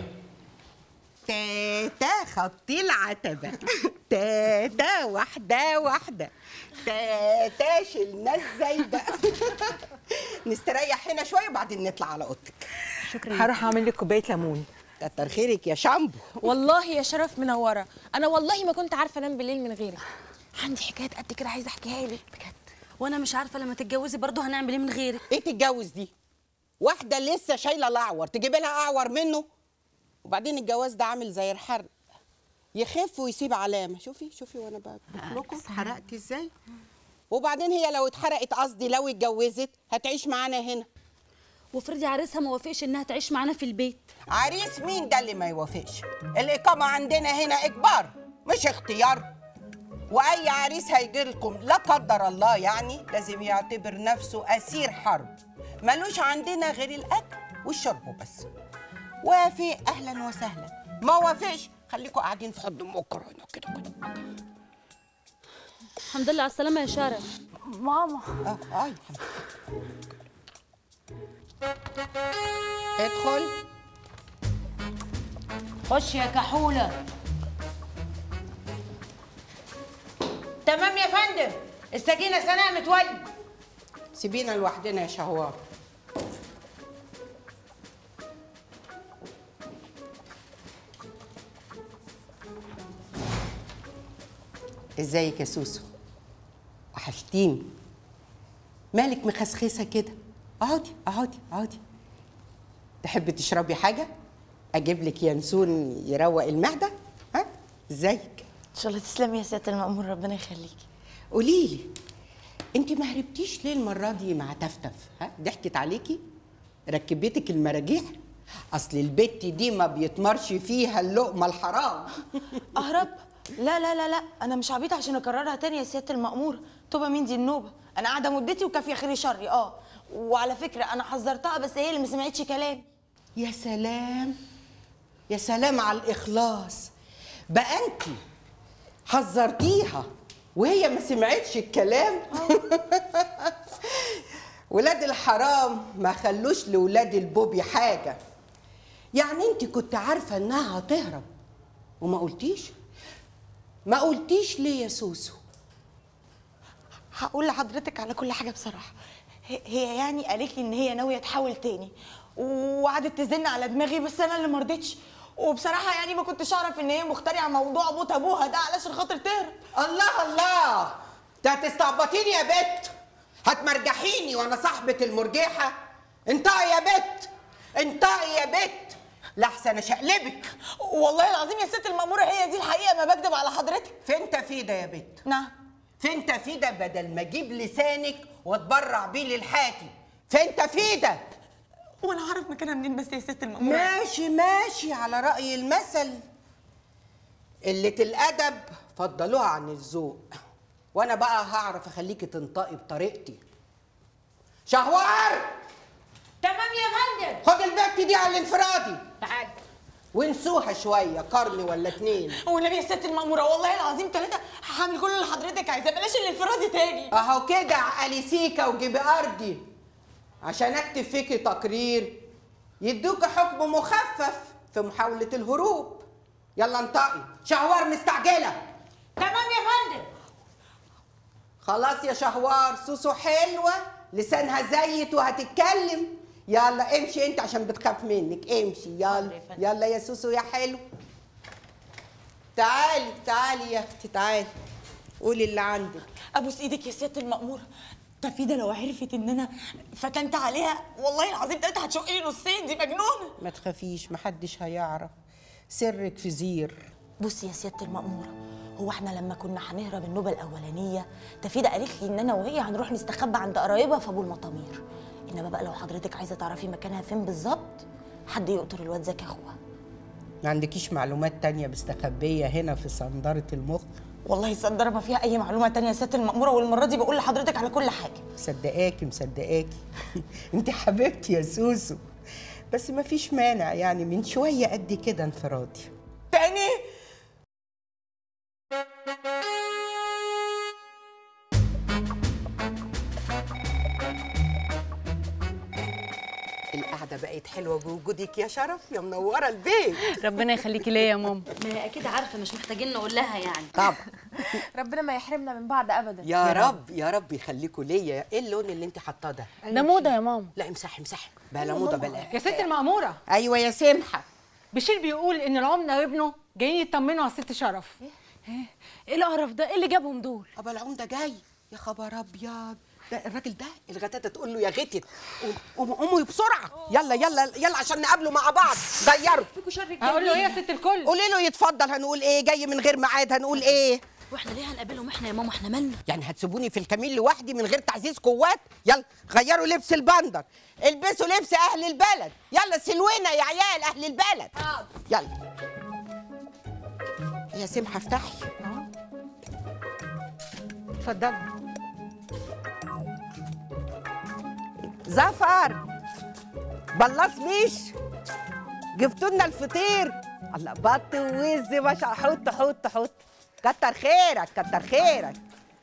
تاتا خطي العتبة تاتا واحدة واحدة تاتا شلنا الزايدة نستريح هنا شوية وبعدين نطلع على اوضتك شكرا هروح اعمل لك كوباية ليمون كتر خيرك يا شامبو والله يا شرف منوره انا والله ما كنت عارفه انام بالليل من غيرك عندي حكايات قد كده عايزه احكيها لك بجد وانا مش عارفه لما تتجوزي برضه هنعمل ايه من غيرك ايه تتجوز دي واحده لسه شايله الاعور تجيب لها اعور منه وبعدين الجواز ده عامل زي الحرق يخف ويسيب علامه شوفي شوفي وانا بطبخ لكم اتحرقت ازاي وبعدين هي لو اتحرقت قصدي لو اتجوزت هتعيش معانا هنا وافرضي عريسها ما وافقش انها تعيش معانا في البيت عريس مين ده اللي ما يوافقش الإقامة عندنا هنا إجبار مش اختيار وأي عريس هيجي لكم لا قدر الله يعني لازم يعتبر نفسه أسير حرب ملوش عندنا غير الأكل والشرب بس وافق أهلا وسهلا ما وافقش خليكم قاعدين في حضن مكرونة كده كده الحمد لله على السلامه يا شرف ماما اه اي ادخل خش يا كحولة تمام يا فندم السكينه سناء متولي سيبينا لوحدنا يا شهوار ازيك يا سوسو وحشتيني مالك مخسخسه كده اقعدي اقعدي اقعدي تحبي تشربي حاجه اجيب لك ينسون يروق المعده ها ازيك ان شاء الله تسلمي يا سياده المأمور ربنا يخليكي قولي لي انت ما هربتيش ليه المره دي مع تفتف ها ضحكت عليكي ركبتك المراجيح اصل البت دي ما بيتمرش فيها اللقمه الحرام اهرب لا لا لا لا انا مش عبيطه عشان اكررها تاني يا سياده المأمور توبه مين دي النوبه انا قاعده مدتي وكافيه خيري شري اه وعلى فكره انا حذرتها بس هي اللي ما سمعتش كلام يا سلام يا سلام على الاخلاص بقى انت حذرتيها وهي ما سمعتش الكلام ولاد الحرام ما خلوش لولاد البوبي حاجه يعني انت كنت عارفه انها هتهرب وما قلتيش ما قلتيش ليه يا سوسو هقول لحضرتك على كل حاجه بصراحه هي- هي يعني قالت لي ان هي ناويه تحاول تاني وقعدت تزن على دماغي بس انا اللي ما رضيتش وبصراحه يعني ما كنتش اعرف ان هي مخترعه موضوع موت ابوها ده علشان خاطر تهرب الله الله ده هتستعبطيني يا بت هتمرجحيني وانا صاحبة المرجحة انطقي يا بت انطقي يا بت لحسن اشقلبك والله العظيم يا ست المأمورة هي دي الحقيقة ما بكدب على حضرتك فين تفيدة يا بت نعم فين تفيدة بدل ما اجيب لسانك واتبرع بيه للحاتي فين تفيدة وانا عارف مكانها منين بس يا ست المأمورة ماشي ماشي على رأي المثل قلة الأدب فضلوها عن الذوق وأنا بقى هعرف أخليكي تنطقي بطريقتي شهوار تمام يا فندم خد البت دي على الانفرادي تعال وانسوها شوية قرن ولا اتنين والنبي يا ست المأمورة والله العظيم ثلاثة هعمل كل اللي حضرتك عايزاه بلاش الانفرادي تاني اهو كده عقلي سيكا وجيبي ارضي عشان اكتب فيكي تقرير يدوك حكم مخفف في محاولة الهروب يلا انطقي شهوار مستعجلة تمام يا فندم خلاص يا شهوار سوسو حلوة لسانها زيت وهتتكلم يلا امشي انت عشان بتخاف منك امشي يلا يلا يا سوسو يا حلو تعالي تعالي يا اختي تعالي قولي اللي عندك ابوس ايدك يا سيادة المأمورة تفيدة لو عرفت ان انا فتنت عليها والله العظيم ثلاثة هتشقني نصين دي مجنونة ما تخافيش محدش هيعرف سرك في زير بصي يا سيادة المأمورة هو احنا لما كنا هنهرب النوبة الأولانية تفيدة قالت لي إن أنا وهي هنروح نستخبى عند قرايبها في أبو المطامير إنما بقى لو حضرتك عايزة تعرفي مكانها فين بالظبط حد يقطر الواد زكي أخوها ما عندكيش معلومات تانية مستخبية هنا في صندرة المخ والله صدر ما فيها أي معلومة تانية يا سيادة المأمورة والمرة دي بقول لحضرتك على كل حاجة مصدقاكي مصدقاكي انت حبيبتي يا سوسو بس ما فيش مانع يعني من شوية قد كده انفرادي تاني القعدة بقت حلوة بوجودك يا شرف يا منورة البيت ربنا يخليكي ليا يا ماما ما هي اكيد عارفه مش محتاجين نقول لها يعني طبعا ربنا ما يحرمنا من بعض ابدا يا رب يا رب يخليكوا ليا ايه اللون اللي انت حاطاه ده ده موضه يا ماما لا امسحي امسحي بلا موضه بلا يا ست المأمورة ايوه يا سمحه بشير بيقول ان العمده وابنه جايين يطمنوا على الست شرف ايه القرف ده ايه اللي جابهم دول ابا العمده جاي يا خبر ابيض ده الراجل ده الغتاتة تقول له يا غتت قوم- قوموا قوموا بسرعه يلا يلا يلا عشان نقابله مع بعض غيروا هقول له ايه يا ست الكل قولي له يتفضل هنقول ايه جاي من غير ميعاد هنقول ايه واحنا ليه هنقابلهم احنا يا ماما احنا مالنا يعني هتسيبوني في الكمين لوحدي من غير تعزيز قوات يلا غيروا لبس البندر البسوا لبس اهل البلد يلا سلونا يا عيال اهل البلد يلا يا سمحه افتحي اتفضلي زفر بلاص مش جبتوا لنا الفطير الله بط ووز ما شاء حط حط حط كتر خيرك كتر خيرك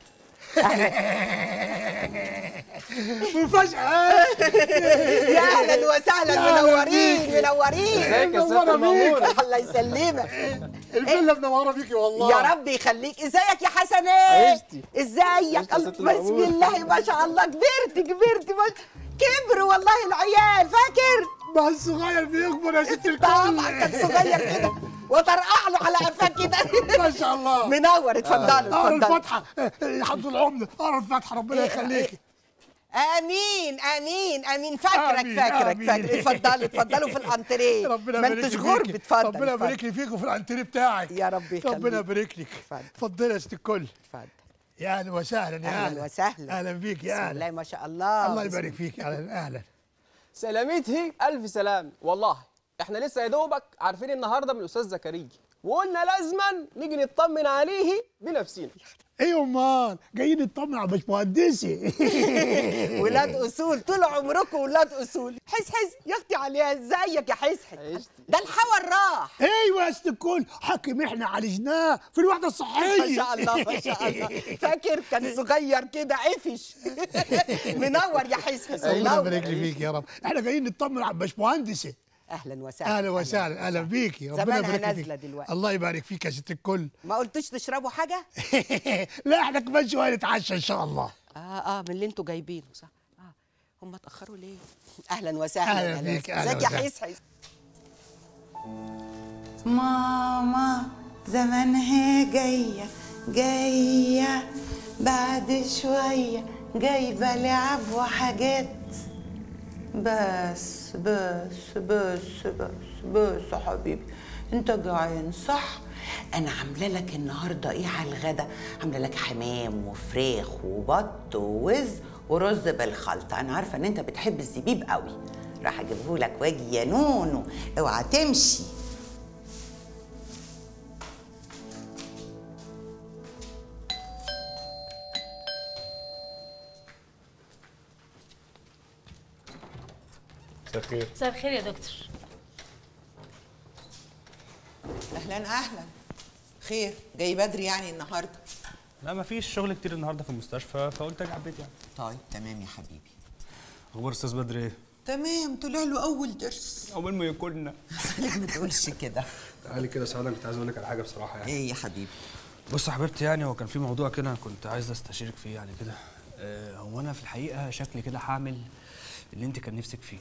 مفاجأة يا اهلا وسهلا يا أهلا منورين بيكي. منورين ازيك يا ست المأمورة؟ الله يسلمك الفيلا منورة بيكي والله يا رب يخليك ازيك يا حسنات عشتي. ازيك عشتي يا ست بسم المأمورة. الله ما شاء الله كبرت كبرت ما كبروا والله العيال فاكر ما الصغير بيكبر يا ست الكل طبعا كان صغير كده وطرقع له على قفاه كده ما شاء الله منور اتفضلوا اقرا اتفضلوا الفاتحة الحمد العمدة اقرا الفاتحة ربنا يخليكي امين امين امين فاكرك آمين، فاكرك آمين. فاكرك اتفضلوا اتفضلوا في الانتريه ربنا ما يبارك انتش لك غرب فيكي. اتفضل ربنا اتفضل. يبارك لي فيك وفي الانتريه بتاعك يا رب يخليك ربنا يبارك لك اتفضلي يا ست الكل اتفضل يا اهلا وسهلا يا اهلا وسهلا اهلا بيك يا بسم اهلا الله ما شاء الله الله بسم يبارك فيك اهلا اهلا سلامتي الف سلام والله احنا لسه يا دوبك عارفين النهارده من الاستاذ زكريا وقلنا لازما نيجي نطمن عليه بنفسنا ايه امال جايين نطمن على باشمهندسي ولاد اصول طول عمركم ولاد اصول حس حس يا اختي عليها ازيك يا حس حس ده الحور راح ايوه يا ست الكل حكم احنا عالجناه في الوحده الصحيه ما شاء الله ما شاء الله فاكر كان صغير كده عفش منور يا حس حس الله منور يبارك لي فيك يا رب احنا جايين نطمن على باشمهندسي اهلا وسهلا اهلا وسهلا اهلا بيكي ربنا زمانها يبارك لي نازلة فيك دلوقتي. الله يبارك فيك يا ست الكل ما قلتوش تشربوا حاجه لا احنا كمان شويه نتعشى ان شاء الله اه اه من اللي انتوا جايبينه صح اه هم اتاخروا ليه اهلا وسهلا أهلا بيك، أهلا ازيك يا وسهلا. حس حس ماما زمانها جاية جاية بعد شوية جايبة لعب وحاجات بس بس بس بس بس يا حبيبي انت جعان صح انا عامله لك النهارده ايه على الغدا عامله لك حمام وفراخ وبط ووز ورز بالخلطه انا عارفه ان انت بتحب الزبيب قوي راح اجيبه لك واجي يا نونو اوعى تمشي مساء الخير مساء الخير يا دكتور اهلا اهلا خير جاي بدري يعني النهارده لا ما فيش شغل كتير النهارده في المستشفى فقلت اجي على البيت يعني طيب تمام يا حبيبي اخبار استاذ بدر ايه؟ تمام طلع له اول درس عقبال ما ياكلنا خليك ما تقولش كده تعالي كده سعاده كنت عايز اقول لك على حاجه بصراحه يعني ايه يا حبيبي بص يا حبيبتي يعني هو كان في موضوع كده كنت عايز استشيرك فيه يعني كده آه، هو انا في الحقيقه شكلي كده هعمل اللي انت كان نفسك فيه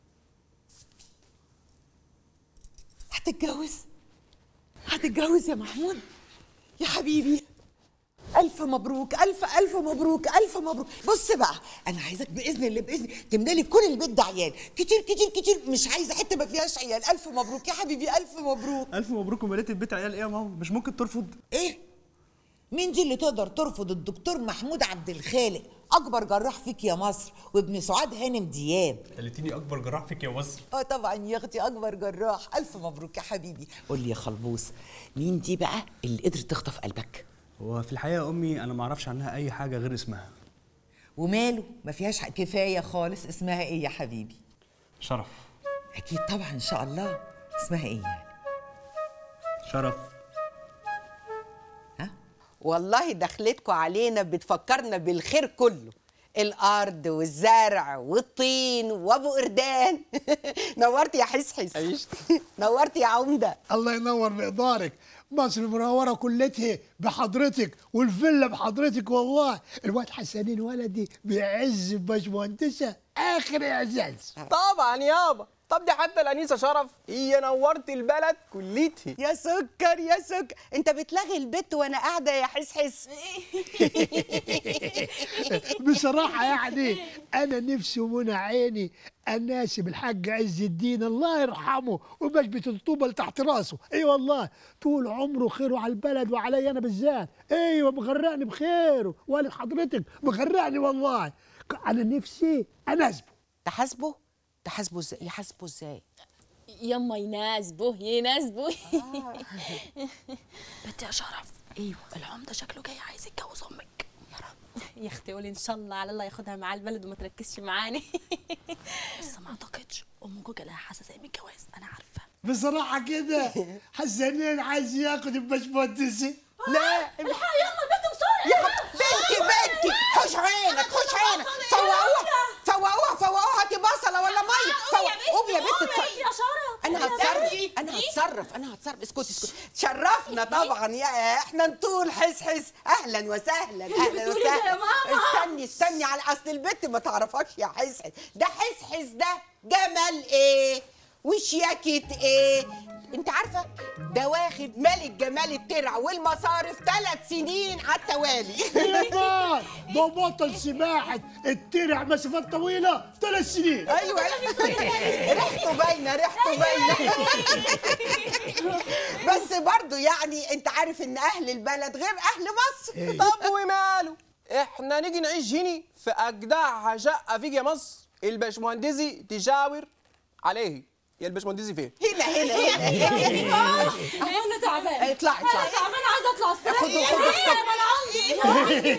هتتجوز هتتجوز يا محمود يا حبيبي ألف مبروك ألف ألف مبروك ألف مبروك بص بقى أنا عايزك بإذن الله بإذن تملالي كل البيت ده عيال كتير كتير كتير مش عايزة حتة ما فيهاش عيال ألف مبروك يا حبيبي ألف مبروك الف مبروك ومليت البيت عيال ايه يا ماما مش ممكن ترفض إيه؟ مين دي اللي تقدر ترفض الدكتور محمود عبد الخالق أكبر جراح فيك يا مصر وابن سعاد هانم دياب خليتيني اكبر جراح فيك يا مصر اه طبعا يا اختي اكبر جراح الف مبروك يا حبيبي قول لي يا خلبوس مين دي بقى اللي قدرت تخطف قلبك هو في الحقيقه يا امي انا ما اعرفش عنها اي حاجه غير اسمها وماله ما فيهاش حق- كفايه خالص اسمها ايه يا حبيبي شرف اكيد طبعا ان شاء الله اسمها ايه يعني شرف والله دخلتكم علينا بتفكرنا بالخير كله الارض والزرع والطين وابو قردان نورت يا حسحس نورت يا عمده الله ينور بإقدارك مصر منورة كلتها بحضرتك والفيلا بحضرتك والله الواد حسنين ولدي بيعز باشمهندسة اخر اعزاز طبعا يابا طب دي حتى الانيسه شرف هي نورت البلد كليتها يا سكر يا سكر انت بتلغي البت وانا قاعده يا حس حس بصراحة يعني أنا نفسي ومنى عيني أناسب الحاج عز الدين الله يرحمه وبشبت الطوبة تحت راسه أي أيوة والله طول عمره خيره على البلد وعلي أنا بالذات أيوة مغرقني بخيره والد حضرتك مغرقني والله أنا نفسي أناسبه تحاسبه تحاسبه ازاي يحاسبه ازاي يما يناسبه يناسبه بنت يا شرف ايوه العمده شكله جاي عايز يتجوز امك يا اختي قولي ان شاء الله على الله ياخدها مع البلد وما تركزش معاني بس ما اعتقدش ام جوجا لها حساسيه من الجواز انا عارفه بصراحة كده حسنين عايز ياخد البشمهندسي لا الحق يلا البنت بسرعه يا خ- بنتي بنتي خش عينك خش عينك فوقوها فوقوها فوقوها هاتي بصله ولا ميه فوق- قومي يا بنت اتصرفي. يا شرف انا هتصرف انا هتصرف انا هتصرف اسكتي اسكتي شرفنا طبعا يا احنا نطول حس حس اهلا وسهلا اهلا بتقولي ده يا وسهلا ماما؟ استني استني على اصل البت ما تعرفكش يا حس حس ده حس حس ده جمال ايه وشياكة ايه انت عارفه ده واخد ملك جمال الترع والمصارف ثلاث سنين على التوالي يا ده بطل سباحة الترع مسافات طويلة ثلاث سنين ايوه ريحته باينه ريحته باينه بس برضو يعني انت عارف ان اهل البلد غير اهل مصر طب وماله احنا نيجي نعيش هنا في اجدع شقه فيك يا مصر الباشمهندسي تشاور عليه يا الباشمهندسي فين هنا هنا هنا انا تعبانه اطلعي انا اطلعي تعبانه عايزه اطلع استريح خدوا- خدوا الصبر. انا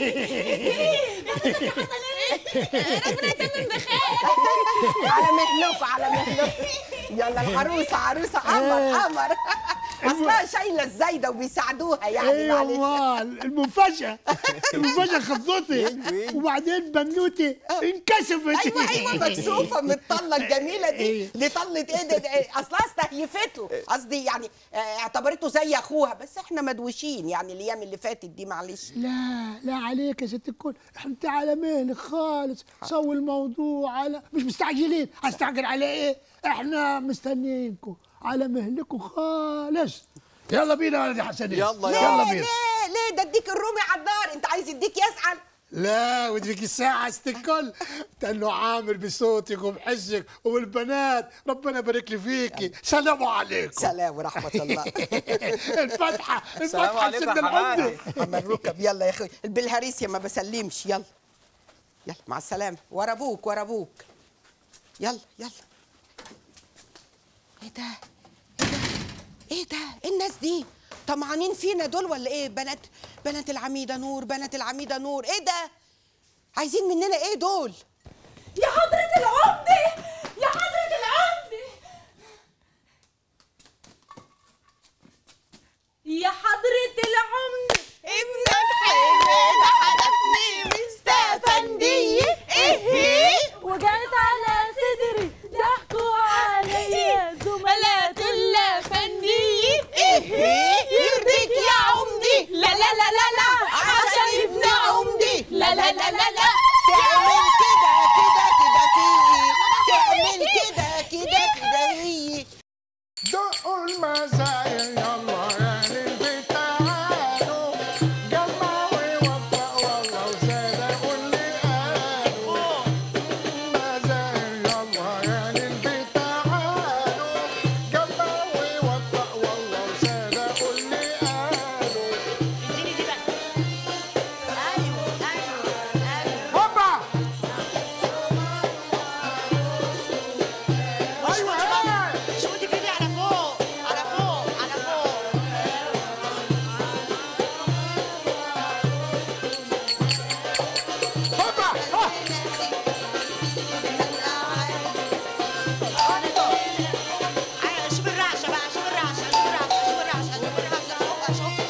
على مهلكوا على مهلكوا يلا العروسه عروسه قمر قمر اصلها شايله الزايده وبيساعدوها يعني ايوه معلش والله المفاجأة المفاجأة خضتي وبعدين بنوتي انكسفت ايوه ايوه مكسوفه من الطله الجميله دي دي طله ايه ده, ده اصلها استهيفته قصدي يعني آه، اعتبرته زي اخوها بس احنا مدوشين يعني الايام اللي فاتت دي معلش لا لا عليك يا ست الكل احنا انت على مهلك خالص سوي الموضوع على مش مستعجلين هستعجل على ايه احنا مستنيينكم على مهلكم خالص يلا بينا يا ولد يا حسنين يلا يلا ليه بينا ليه ليه ده اديك الرومي على الدار انت عايز يديك يسعل لا وديك الساعة يا ست الكل تنو عامر بصوتك وبحسك والبنات ربنا يبارك لي فيكي سلام عليكم سلام ورحمة الله الفاتحة السلام الفاتحة عليكم يا سيدنا حمادي. العمدة عم الركب يلا يا اخوي بالهريسيا ما بسلمش يلا يلا مع السلامة ورا ابوك ورا ابوك يلا يلا ايه ده ايه ده ايه ده ايه الناس دي طمعانين فينا دول ولا ايه بنات بنات العميدة نور بنات العميدة نور ايه ده عايزين مننا ايه دول يا حضرة العمدة يا حضرة العمدة يا حضرة العمدة ابنك حلال حدفني مستفندية ايه وجات على صدري ضحكوا عليا زملاء الافندية ايه يرضيك يا عمدي لا لا لا لا لا عشان ابن عمدي لا لا لا لا لا تعمل كده كده كده فيه تعمل كده كده كده هي دقوا المزايا يلا يا للبيت تعالوا جمعوا ووفقوا والله وزاد واللي قالوا المزايا يلا يا للبيت تعالوا جمعوا ووفقوا والله وزاد واللي قالوا اديني دي بقى ايوه ايوه ايوه هوبا ايوه بقى شوفي كده على فوق على فوق على فوق هوبا ها ايوه شوف الرعشه بقى شوف الرعشه شوف الرعشه شوف الرعشه شوف الرعشه فوق شوف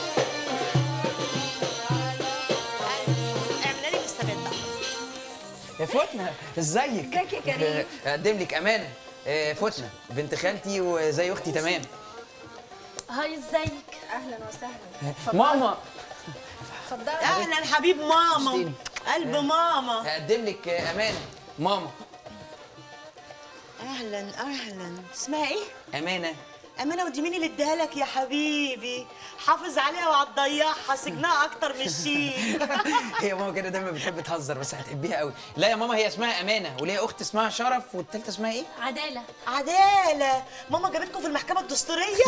ايوه اعملي لي بالثبات يا فتنة ازيك؟ ازيك يا كريم؟ اقدم لك امانة آه، فتنة بنت خالتي وزي اختي تمام هاي ازيك اهلا وسهلا ماما اتفضلي اهلا حبيب ماما وحشتيني. قلب ماما هقدم لك آه، امانة ماما اهلا اهلا اسمها ايه امانه امانه ودي مين اللي اديها لك يا حبيبي حافظ عليها وهتضيعها سجنها اكتر من الشيء هي ماما كده دايما بتحب تهزر بس هتحبيها قوي لا يا ماما هي اسمها امانه وليها اخت اسمها شرف والتالتة اسمها ايه عداله عداله ماما جابتكم في المحكمه الدستوريه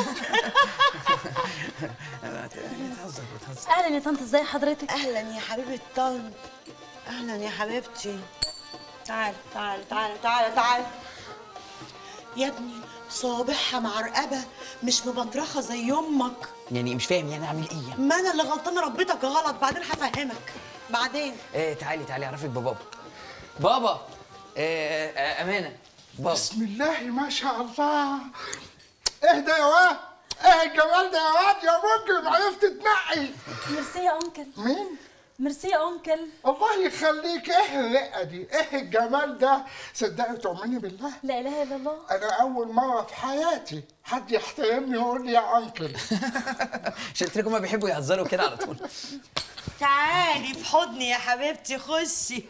بتهزر بتهزر اهلا يا طنط ازاي حضرتك اهلا يا حبيبه طنط اهلا يا حبيبتي تعال تعال تعال تعال تعال يا ابني صوابعها معرقبه مش مبطرخه زي امك يعني مش فاهم يعني اعمل ايه ما انا اللي غلطانه ربيتك غلط بعدين هفهمك بعدين ايه تعالي تعالي اعرفك ببابا بابا إيه آه، امانه بابا بسم الله ما شاء الله اهدى يا واد ايه الجمال ده يا واد يا ممكن عرفت تنقي ميرسي يا انكل مين؟ ميرسي يا انكل الله يخليك ايه الرقه دي ايه الجمال ده صدقي تؤمني بالله لا اله الا الله انا اول مره في حياتي حد يحترمني ويقول لي يا انكل عشان قلت لكم هما بيحبوا يهزروا كده على طول تعالي في حضني يا حبيبتي خشي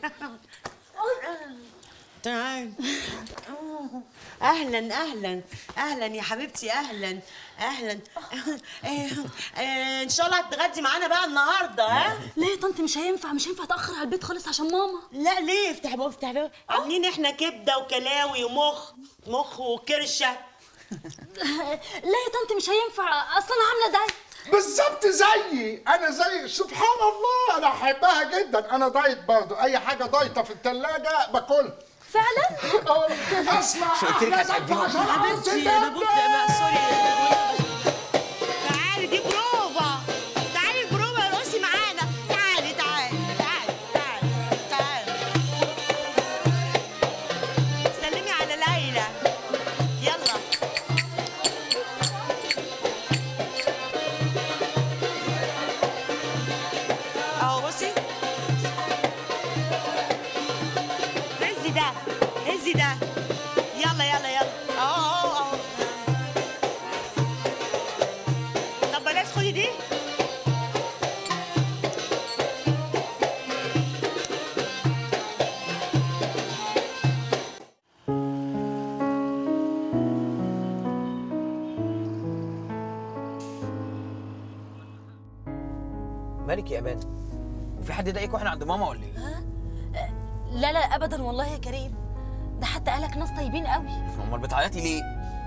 تعالي اهلا اهلا اهلا يا حبيبتي اهلا اهلا آه، آه، ان شاء الله هتتغدي معانا بقى النهارده ها ليه يا طنط مش هينفع مش هينفع اتاخر على البيت خالص عشان ماما لا ليه افتح بقى افتح بقى عاملين احنا كبده وكلاوي ومخ مخ وكرشه لا يا طنط مش هينفع اصلا انا عامله دايت بالظبط زيي انا زي سبحان الله انا احبها جدا انا دايت برضه اي حاجه دايته في الثلاجه باكلها فعلا اسمع مش قلت لك أحلى هتحبيهم؟ دفعة عشان حبيبتي عاوز انا بكره بقى سوري تعالي دي بروفا تعالي البروفا ارقصي معانا تعالي تعالي تعالي تعالي تعالي سلمي على ليلى يلا اهو بصي هزي ده هزي ده يلا يلا يلا اهو اهو اهو طب بلاش خدي دي مالك يا امانه وفي حد ضايقك واحنا عند ماما ولا ايه لا لا ابدا والله يا كريم ده حتى قالك ناس طيبين قوي امال بتعيطي ليه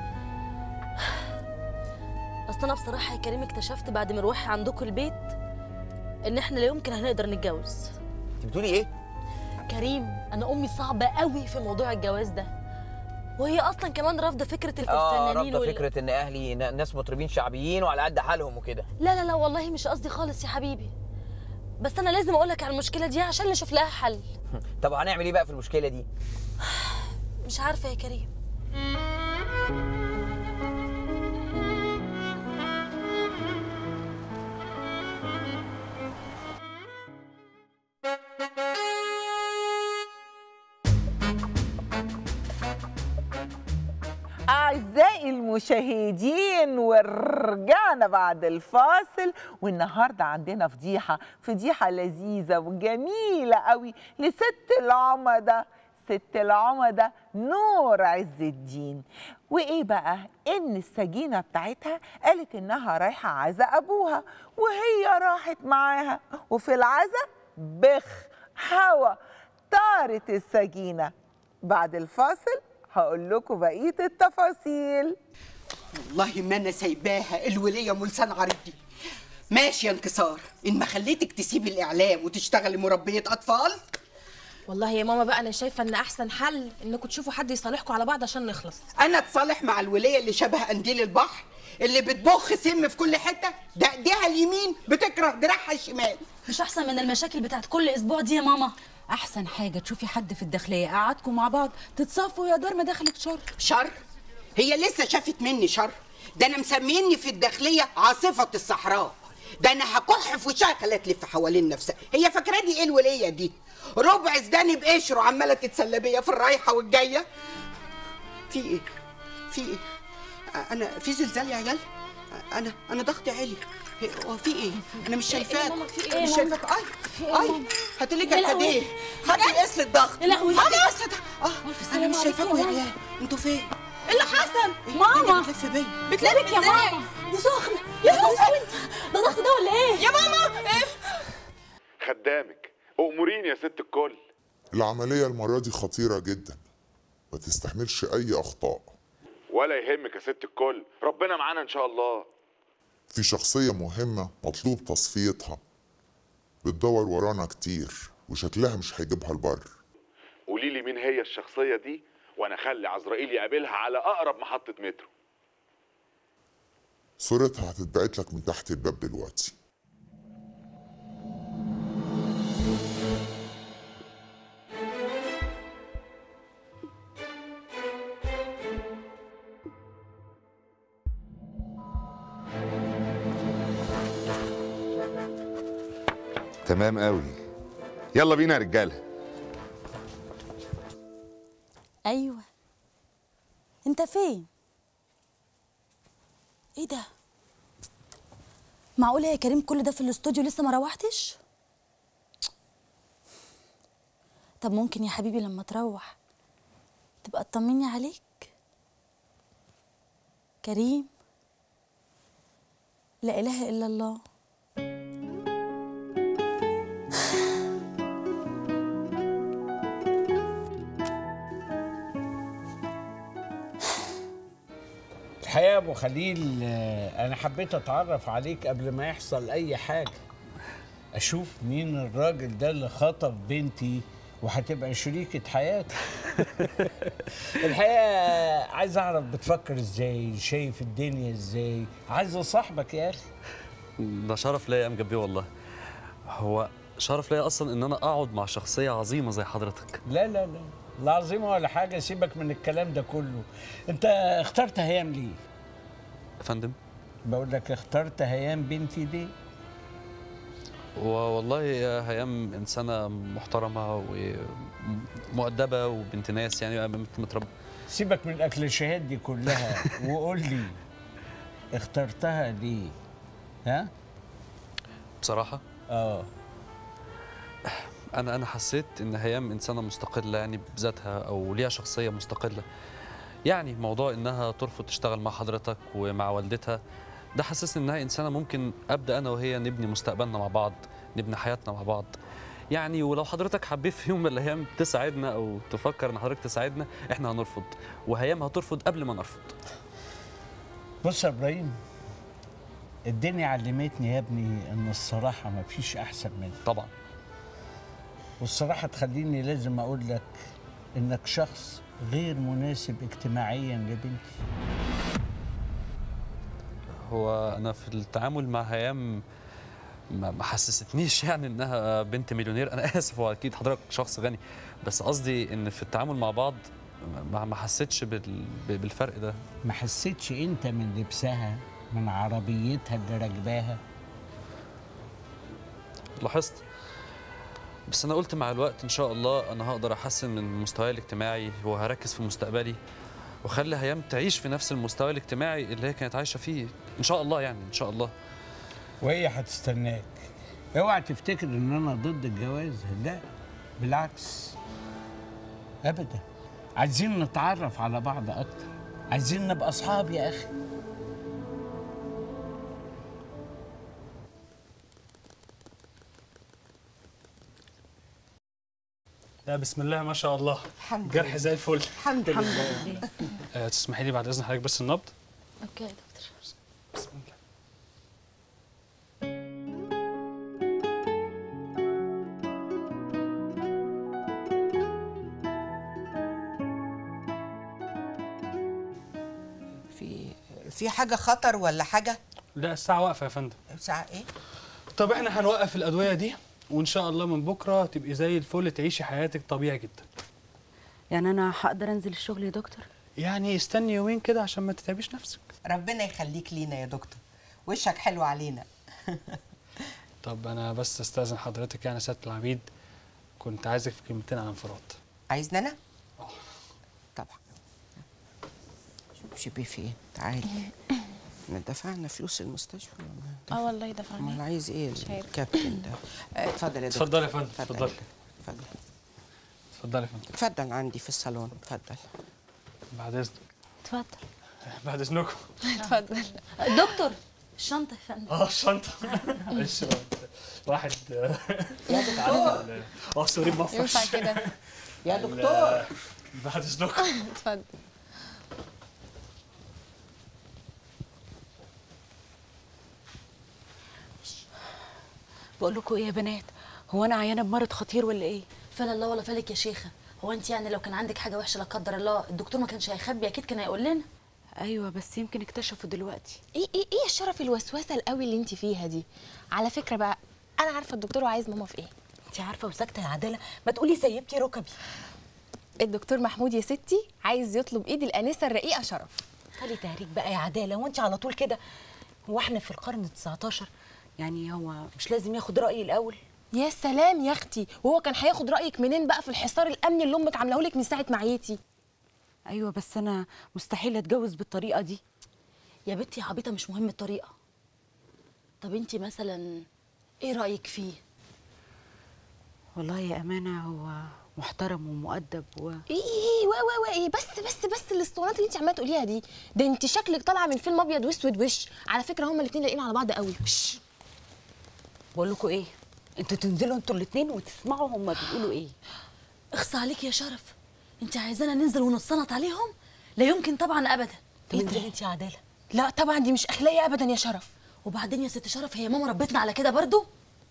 اصل انا بصراحه يا كريم اكتشفت بعد ما روحي عندكم البيت ان احنا لا يمكن هنقدر نتجوز انت بتقولي ايه كريم انا امي صعبه قوي في موضوع الجواز ده وهي اصلا كمان رافضه فكره اه الفنانين رافضه وال- فكره ان اهلي ن- ناس مطربين شعبيين وعلى قد حالهم وكده لا لا لا والله مش قصدي خالص يا حبيبي بس انا لازم اقولك على المشكله دي عشان نشوف لها حل طب هنعمل ايه بقى في المشكله دي مش عارفه يا كريم أعزائي المشاهدين ورجعنا بعد الفاصل والنهاردة عندنا فضيحة فضيحة لذيذة وجميلة قوي لست العمدة ست العمدة نور عز الدين وإيه بقى إن السجينة بتاعتها قالت إنها رايحة عزا أبوها وهي راحت معاها وفي العزا بخ هوا طارت السجينة بعد الفاصل هقول لكم بقيه التفاصيل والله ما انا سايباها الوليه ملسان عريضي ماشي يا انكسار ان ما خليتك تسيبي الاعلام وتشتغلي مربيه اطفال والله يا ماما بقى انا شايفه ان احسن حل انكم تشوفوا حد يصالحكم على بعض عشان نخلص انا اتصالح مع الوليه اللي شبه قنديل البحر اللي بتبخ سم في كل حته ده ايديها اليمين بتكره دراعها الشمال مش احسن من المشاكل بتاعت كل اسبوع دي يا ماما احسن حاجه تشوفي حد في الداخليه قعدكم مع بعض تتصافوا يا دار ما دخلك شر شر هي لسه شافت مني شر ده انا مسميني في الداخليه عاصفه الصحراء ده انا هكح في وشها خليها تلف حوالين نفسها هي فاكراني ايه الوليه دي ربع زداني بقشره عماله تتسلى بيا في الرايحه والجايه في ايه في ايه انا في زلزال يا عيال انا انا ضغطي عالي هو في ايه انا مش إيه يا شايفاك ماما، في إيه مش يا شايفاك ماما؟ اي في إيه يا اي ماما؟ هاتي لي يا لهوي. كركديه هاتي قيس الضغط يا لهوي. هاتي قيس اه انا مش شايفاكم يا عيال انتوا فين ايه اللي حصل؟ مين ماما بتلف بيا بتلبك يا ماما دي سخنة يا نهار ده ضغط ده ولا ايه؟ يا ماما ايه؟ خدامك أموريني يا ست الكل العملية المرة دي خطيرة جدا ما تستحملش أي أخطاء ولا يهمك يا ست الكل ربنا معانا إن شاء الله في شخصية مهمة مطلوب تصفيتها بتدور ورانا كتير وشكلها مش هيجيبها البر قولي لي مين هي الشخصية دي وأنا أخلي عزرائيل يقابلها على أقرب محطة مترو صورتها هتتبعت لك من تحت الباب دلوقتي تمام قوي يلا بينا يا رجاله ايوه انت فين ايه ده معقوله يا كريم كل ده في الاستوديو لسه ما روحتش طب ممكن يا حبيبي لما تروح تبقى تطمني عليك كريم لا اله الا الله الحقيقه يا ابو خليل آه، انا حبيت اتعرف عليك قبل ما يحصل اي حاجه اشوف مين الراجل ده اللي خطف بنتي وهتبقى شريكة حياتي الحقيقة عايز أعرف بتفكر إزاي شايف الدنيا إزاي عايز أصاحبك يا أخي ده شرف ليا يا مجبي والله هو شرف ليا اصلا ان انا اقعد مع شخصيه عظيمه زي حضرتك لا لا لا لا عظيمة ولا حاجة سيبك من الكلام ده كله أنت اخترت هيام ليه؟ يا فندم بقول لك اخترت هيام بنتي ليه؟ والله يا هيام انسانه محترمه ومؤدبه وبنت ناس يعني متربيه سيبك من الأكلاشيهات دي كلها وقول لي اخترتها ليه؟ ها؟ بصراحه اه انا انا حسيت ان هيام انسانه مستقله يعني بذاتها او ليها شخصيه مستقله يعني موضوع انها ترفض تشتغل مع حضرتك ومع والدتها ده حسسني انها انسانه ممكن ابدا انا وهي نبني مستقبلنا مع بعض نبني حياتنا مع بعض يعني ولو حضرتك حبيت في يوم من الايام تساعدنا او تفكر ان حضرتك تساعدنا احنا هنرفض وهيام هترفض قبل ما نرفض بص يا إبراهيم الدنيا علمتني يا ابني إن الصراحة مفيش أحسن منها طبعا والصراحة تخليني لازم أقول لك إنك شخص غير مناسب اجتماعيا لبنتي هو انا في التعامل مع هيام ما ما حسستنيش يعني انها بنت مليونير انا اسف هو اكيد حضرتك شخص غني بس قصدي ان في التعامل مع بعض ما ما حسيتش بال- بالفرق ده ما حسيتش أنت من لبسها من عربيتها اللي راكباها لاحظت بس انا قلت مع الوقت ان شاء الله انا هقدر احسن من مستواي الاجتماعي وهركز في مستقبلي واخلي هيام تعيش في نفس المستوى الاجتماعي اللي هي كانت عايشه فيه ان شاء الله يعني ان شاء الله وهي هتستناك اوعى تفتكر ان انا ضد الجواز لا بالعكس ابدا عايزين نتعرف على بعض اكتر عايزين نبقى اصحاب يا اخي لا بسم الله ما شاء الله الحمد جرح لله. زي الفل الحمد لله آه تسمحي لي بعد اذن حضرتك بس النبض اوكي يا دكتور بسم الله في في حاجه خطر ولا حاجه لا الساعه واقفه يا فندم ساعه ايه طب احنا هنوقف الادويه دي وان شاء الله من بكره تبقي زي الفل تعيشي حياتك طبيعي جدا يعني انا هقدر انزل الشغل يا دكتور يعني استني يومين كده عشان ما تتعبيش نفسك ربنا يخليك لينا يا دكتور وشك حلو علينا طب انا بس استاذن حضرتك يعني سياده العميد كنت عايزك في كلمتين عن انفراد عايزني انا طبعا شوف شوفي في ايه تعالي احنا دفعنا فلوس المستشفى ولا ما اه والله دفعني امال عايز ايه مش عارف. الكابتن ده آه، اتفضل يا دكتور اتفضلي يا فندم اتفضلي اتفضل اتفضلي يا فندم اتفضل عندي في الصالون اتفضل بعد اذنك اتفضل بعد اذنكم اتفضل دكتور الشنطه يا فندم اه الشنطه معلش بقى. واحد يا دكتور اه سوري بفرش ينفع كده يا دكتور بعد اذنكم اتفضل بقول لكم ايه يا بنات هو انا عيانه بمرض خطير ولا ايه فلا الله ولا فلك يا شيخه هو انت يعني لو كان عندك حاجه وحشه لا قدر الله الدكتور ما كانش هيخبي اكيد كان هيقول لنا ايوه بس يمكن اكتشفوا دلوقتي ايه ايه ايه الشرف الوسوسه القوي اللي انت فيها دي على فكره بقى انا عارفه الدكتور عايز ماما في ايه انت عارفه وساكته يا عداله ما تقولي سيبتي ركبي الدكتور محمود يا ستي عايز يطلب ايد الانسه الرقيقه شرف خلي تهريج بقى يا عداله وانت على طول كده هو احنا في القرن ال19 يعني هو مش لازم ياخد رايي الاول يا سلام يا اختي وهو كان هياخد رايك منين بقى في الحصار الامني اللي امك عاملاه لك من ساعه ما عيتي ايوه بس انا مستحيل اتجوز بالطريقه دي يا بنتي يا عبيطه مش مهم الطريقه طب انت مثلا ايه رايك فيه والله يا امانه هو محترم ومؤدب و ايه ايه وا وا وا ايه بس بس بس الاسطوانات اللي انت عماله تقوليها دي ده انت شكلك طالعه من فيلم ابيض واسود وش على فكره هما الاثنين لاقيين على بعض قوي بقول لكم ايه انتوا تنزلوا انتوا الاثنين وتسمعوا هما بيقولوا ايه اخص عليك يا شرف انت عايزانا ننزل ونصنط عليهم لا يمكن طبعا ابدا طب انزلي انت يا عداله لا طبعا دي مش اخلاقي ابدا يا شرف وبعدين يا ست شرف هي ماما ربتنا على كده برضو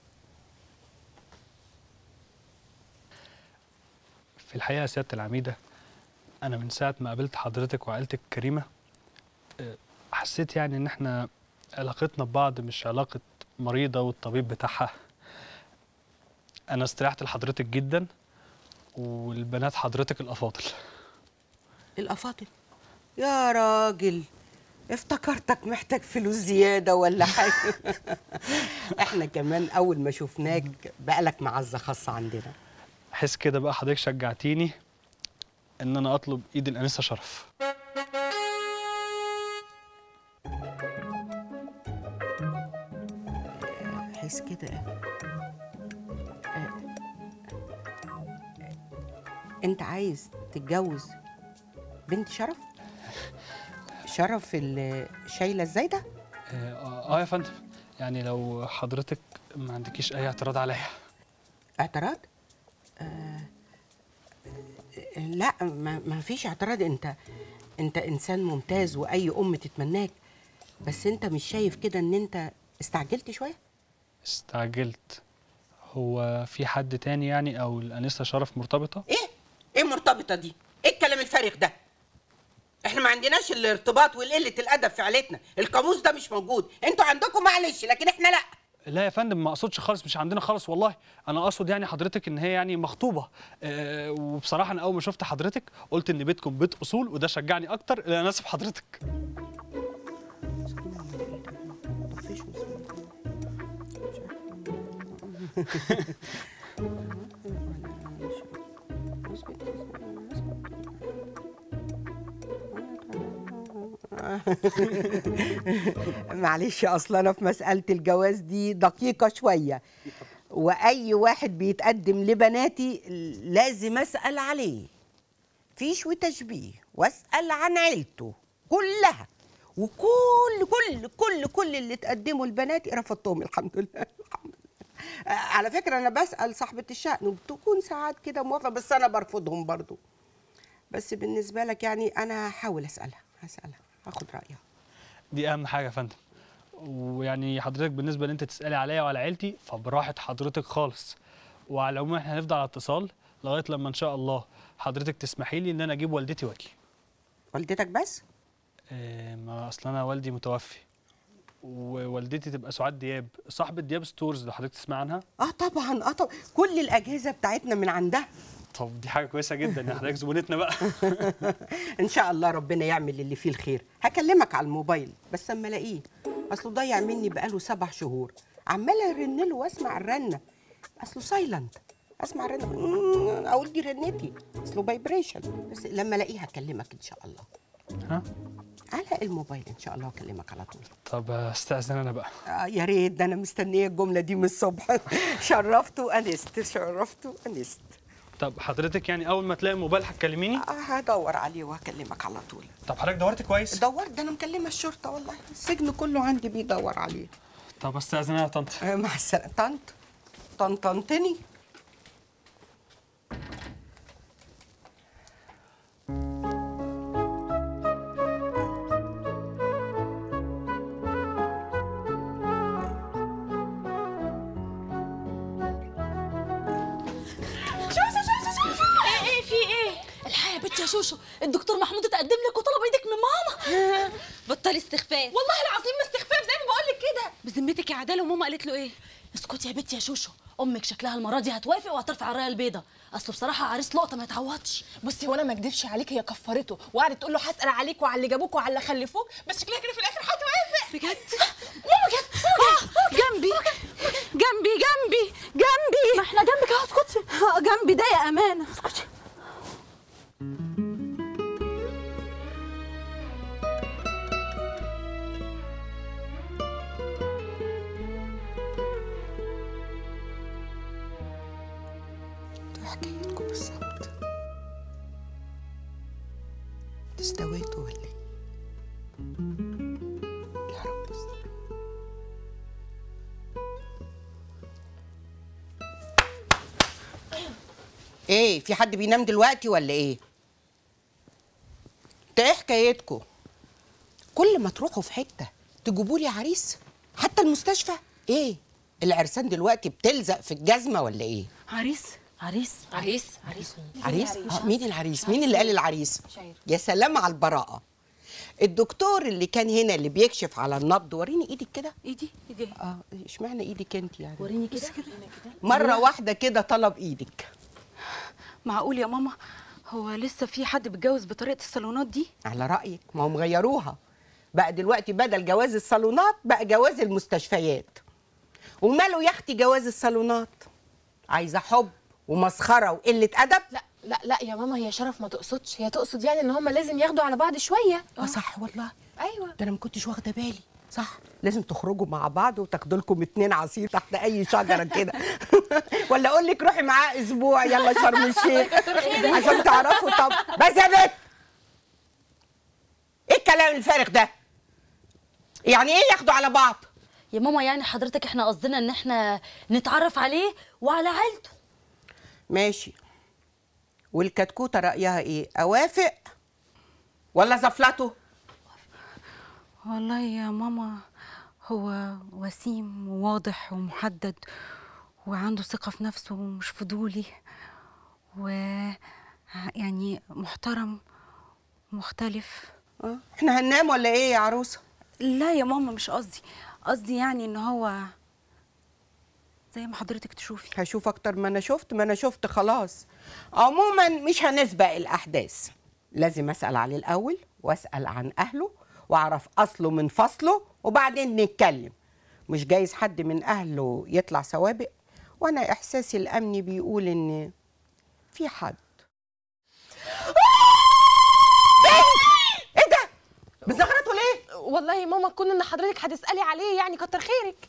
في الحقيقه يا سياده العميده انا من ساعه ما قابلت حضرتك وعائلتك الكريمه آه، حسيت يعني ان احنا علاقتنا ببعض مش علاقه مريضه والطبيب بتاعها انا استريحت لحضرتك جدا والبنات حضرتك الافاضل الافاضل يا راجل افتكرتك محتاج فلوس زيادة ولا حاجة احنا كمان أول ما شفناك بقالك معزة خاصة عندنا احس كده بقى حضرتك شجعتيني ان انا اطلب ايد الانسه شرف حس كده آه، انت عايز تتجوز بنت شرف شرف اللي شايله الزايده اه آه يا فندم يعني لو حضرتك ما عندكيش اي اعتراض عليا اعتراض آه لا ما, ما فيش اعتراض انت انت انسان ممتاز واي ام تتمناك بس انت مش شايف كده ان انت استعجلت شويه استعجلت هو في حد تاني يعني او الانسه شرف مرتبطه ايه ايه مرتبطه دي ايه الكلام الفارغ ده احنا ما عندناش الارتباط والقله الادب في عيلتنا القاموس ده مش موجود انتوا عندكم معلش لكن احنا لا لا يا فندم ما اقصدش خالص مش عندنا خالص والله انا اقصد يعني حضرتك ان هي يعني مخطوبه أه وبصراحه انا اول ما شفت حضرتك قلت ان بيتكم بيت اصول وده شجعني اكتر ان انا اناسب حضرتك معلش اصل انا في مساله الجواز دي دقيقه شويه واي واحد بيتقدم لبناتي لازم اسال عليه فيش وتشبيه واسال عن عيلته كلها وكل كل كل كل اللي تقدموا لبناتي رفضتهم الحمد لله الحمد لله على فكره انا بسال صاحبه الشأن وبتكون ساعات كده موافقه بس انا برفضهم برضو بس بالنسبه لك يعني انا هحاول اسالها هسالها هاخد رايها دي اهم حاجه يا فندم ويعني حضرتك بالنسبه ان انت تسالي عليا وعلى عيلتي فبراحه حضرتك خالص وعلى العموم احنا هنفضل على اتصال لغايه لما ان شاء الله حضرتك تسمحي لي ان انا اجيب والدتي واجي والدتك بس إيه ما اصل انا والدي متوفي ووالدتي تبقى سعاد دياب صاحبه دياب ستورز لو حضرتك تسمع عنها اه طبعا اه طبعا كل الاجهزه بتاعتنا من عندها طب دي حاجه كويسه جدا يا حضرتك زبونتنا بقى ان شاء الله ربنا يعمل اللي فيه الخير هكلمك على الموبايل بس اما الاقيه اصله ضيع مني بقاله سبع شهور عماله ارن له واسمع الرنه اصله سايلنت اسمع الرنه مم، اقول دي رنتي اصله فايبريشن بس لما الاقيه هكلمك ان شاء الله ها على الموبايل ان شاء الله هكلمك على طول طب استاذن انا بقى آه يا ريت ده انا مستنيه الجمله دي من الصبح شرفت وانست شرفت وانست طب حضرتك يعني اول ما تلاقي الموبايل هتكلميني هدور عليه وهكلمك على طول طب حضرتك دورت كويس دورت ده انا مكلمه الشرطه والله السجن كله عندي بيدور عليه طب استاذن يا طنط آه، مع السلامه طنط طنطنتني شوشو شوشو شوشو ايه ايه في ايه الحقيقه يا بنت يا شوشو الدكتور محمود اتقدم لك وطلب ايدك من ماما بطلي استخفاف والله العظيم ما استخفاف زي ما بقول لك كده بذمتك يا عداله وماما قالت له ايه اسكتي يا بنت يا شوشو امك شكلها المره دي هتوافق وهترفع الرايه البيضاء اصله بصراحه عريس لقطه ما يتعوضش بصي وانا ما اكدبش عليك هي كفرته وقعدت تقول له هسال عليك وعلى اللي جابوك وعلى اللي خلفوك بس شكلها كده في الاخر هتوافق بجد ماما جت جنبي جنبي جنبي جنبي ما احنا جنبك اهو اسكتي جنبي ده يا امانه اسكتي انتوا حكايتكم بالظبط استويتوا ولا ايه؟ يا رب استر. ايه في حد بينام دلوقتي ولا ايه؟ ده ايه حكايتكم؟ كل ما تروحوا في حته تجيبوا لي عريس حتى المستشفى ايه؟ العرسان دلوقتي بتلزق في الجزمه ولا ايه؟ عريس عريس عريس عريس عريس؟ آه، مين العريس؟ مين اللي قال العريس؟ يا سلام على البراءة الدكتور اللي كان هنا اللي بيكشف على النبض وريني ايدك كده ايدي ايدي اه اشمعنى ايدك انت يعني وريني كده مرة واحدة كده طلب ايدك معقول يا ماما هو لسه في حد بيتجوز بطريقه الصالونات دي على رأيك ما هم غيروها بقى دلوقتي بدل جواز الصالونات بقى جواز المستشفيات وماله يا اختي جواز الصالونات عايزة حب ومسخرة وقلة أدب لا لا لا يا ماما هي شرف ما تقصدش هي تقصد يعني ان هم لازم ياخدوا على بعض شويه اه صح والله ايوه ده انا ما كنتش واخده بالي صح لازم تخرجوا مع بعض وتاخدوا لكم اتنين عصير تحت اي شجره كده ولا اقول لك روحي معاه اسبوع يلا شرم الشيخ عشان تعرفوا طب بس يا بنت ايه الكلام الفارغ ده يعني ايه ياخدوا على بعض يا ماما يعني حضرتك احنا قصدنا ان احنا نتعرف عليه وعلى عيلته ماشي والكتكوته رايها ايه اوافق ولا زفلته والله يا ماما هو وسيم وواضح ومحدد وعنده ثقة في نفسه ومش فضولي و يعني محترم مختلف اه احنا هننام ولا ايه يا عروسه لا يا ماما مش قصدي قصدي يعني ان هو زي ما حضرتك تشوفي هشوف اكتر ما انا شفت ما انا شفت خلاص عموما مش هنسبق الاحداث لازم اسال عليه الاول واسال عن اهله واعرف اصله من فصله وبعدين نتكلم مش جايز حد من اهله يطلع سوابق وانا احساسي الامني بيقول ان في حد ايه ده بتزغرطوا ليه والله يا ماما كون ان حضرتك هتسالي عليه يعني كتر خيرك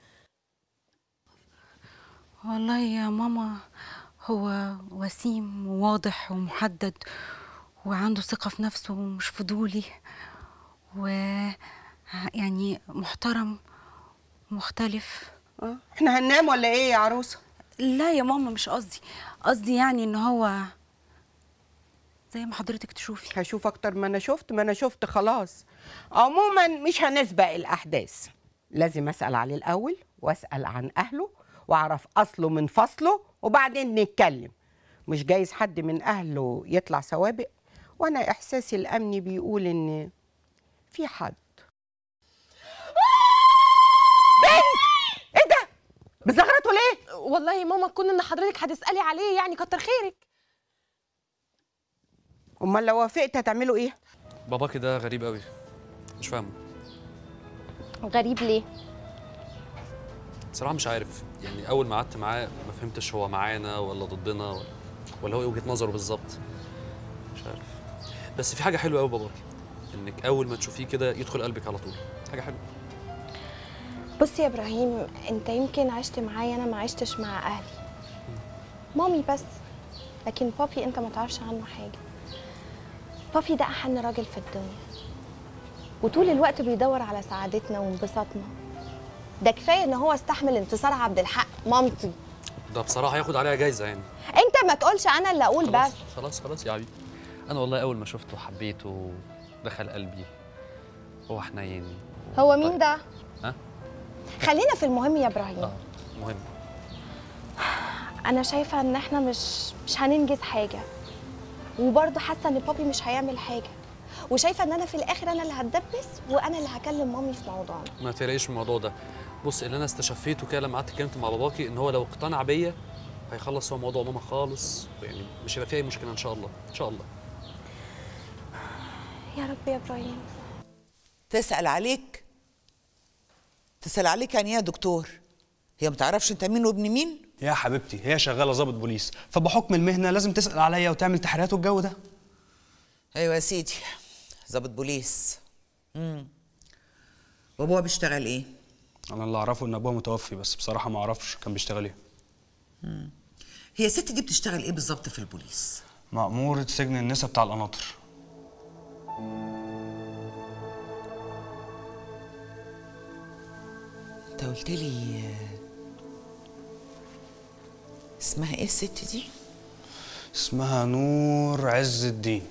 والله يا ماما هو وسيم وواضح ومحدد وعنده ثقة في نفسه ومش فضولي و يعني محترم مختلف اه احنا هننام ولا ايه يا عروسه لا يا ماما مش قصدي قصدي يعني ان هو زي ما حضرتك تشوفي هشوف اكتر ما انا شفت ما انا شفت خلاص عموما مش هنسبق الاحداث لازم اسال عليه الاول واسال عن اهله واعرف اصله من فصله وبعدين نتكلم مش جايز حد من اهله يطلع سوابق وانا احساسي الامني بيقول ان في حد بنت ايه ده بتزغرطوا ليه والله يا ماما كون ان حضرتك هتسالي عليه يعني كتر خيرك امال لو وافقت هتعملوا ايه باباكي ده غريب قوي مش فاهمه غريب ليه؟ بصراحه مش عارف يعني اول ما قعدت معاه ما فهمتش هو معانا ولا ضدنا ولا, ولا هو ايه وجهه نظره بالظبط مش عارف بس في حاجه حلوه قوي باباكي انك اول ما تشوفيه كده يدخل قلبك على طول حاجه حلوه بص يا ابراهيم انت يمكن عشت معايا انا ما عشتش مع اهلي مامي بس لكن بابي انت ما تعرفش عنه حاجه بابي ده احن راجل في الدنيا وطول الوقت بيدور على سعادتنا وانبساطنا ده كفايه ان هو استحمل انتصار عبد الحق مامتي ده بصراحه ياخد عليها جايزه يعني انت ما تقولش انا اللي اقول خلاص بس خلاص خلاص يا حبيبي انا والله اول ما شفته حبيته دخل قلبي هو حنين هو مين ده ها خلينا في المهم يا ابراهيم مهم انا شايفه ان احنا مش مش هننجز حاجه وبرضه حاسه ان بابي مش هيعمل حاجه وشايفه ان انا في الاخر انا اللي هتدبس وانا اللي هكلم مامي في موضوعنا ما تقلقيش من الموضوع ده بص اللي انا استشفيته كده لما قعدت اتكلمت مع باباكي ان هو لو اقتنع بيا هيخلص هو موضوع ماما خالص يعني مش هيبقى فيه اي مشكله ان شاء الله ان شاء الله يا رب يا ابراهيم تسأل عليك تسأل عليك يعني ايه يا دكتور هي ما تعرفش انت مين وابن مين يا حبيبتي هي شغاله ضابط بوليس فبحكم المهنه لازم تسال عليا وتعمل تحريات والجو ده ايوه يا سيدي ضابط بوليس امم وابوها بيشتغل ايه انا اللي اعرفه ان ابوها متوفي بس بصراحه ما اعرفش كان بيشتغل ايه مم. هي الست دي بتشتغل ايه بالظبط في البوليس مأمورة سجن النساء بتاع القناطر انت قلت لي اسمها ايه الست دي اسمها نور عز الدين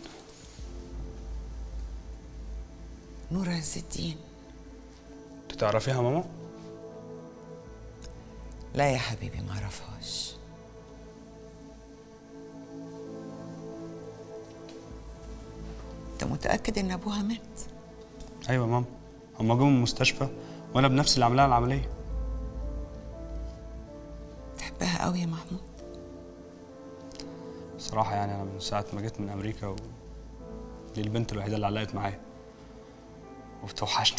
نور عز الدين انت تعرفيها ماما لا يا حبيبي ما اعرفهاش انت متاكد ان ابوها مات ايوه ماما هما جم من المستشفى وانا بنفسي اللي عاملاها العمليه تحبها قوي يا محمود بصراحه يعني انا من ساعه ما جيت من امريكا و... دي البنت الوحيده اللي علقت معايا وبتوحشني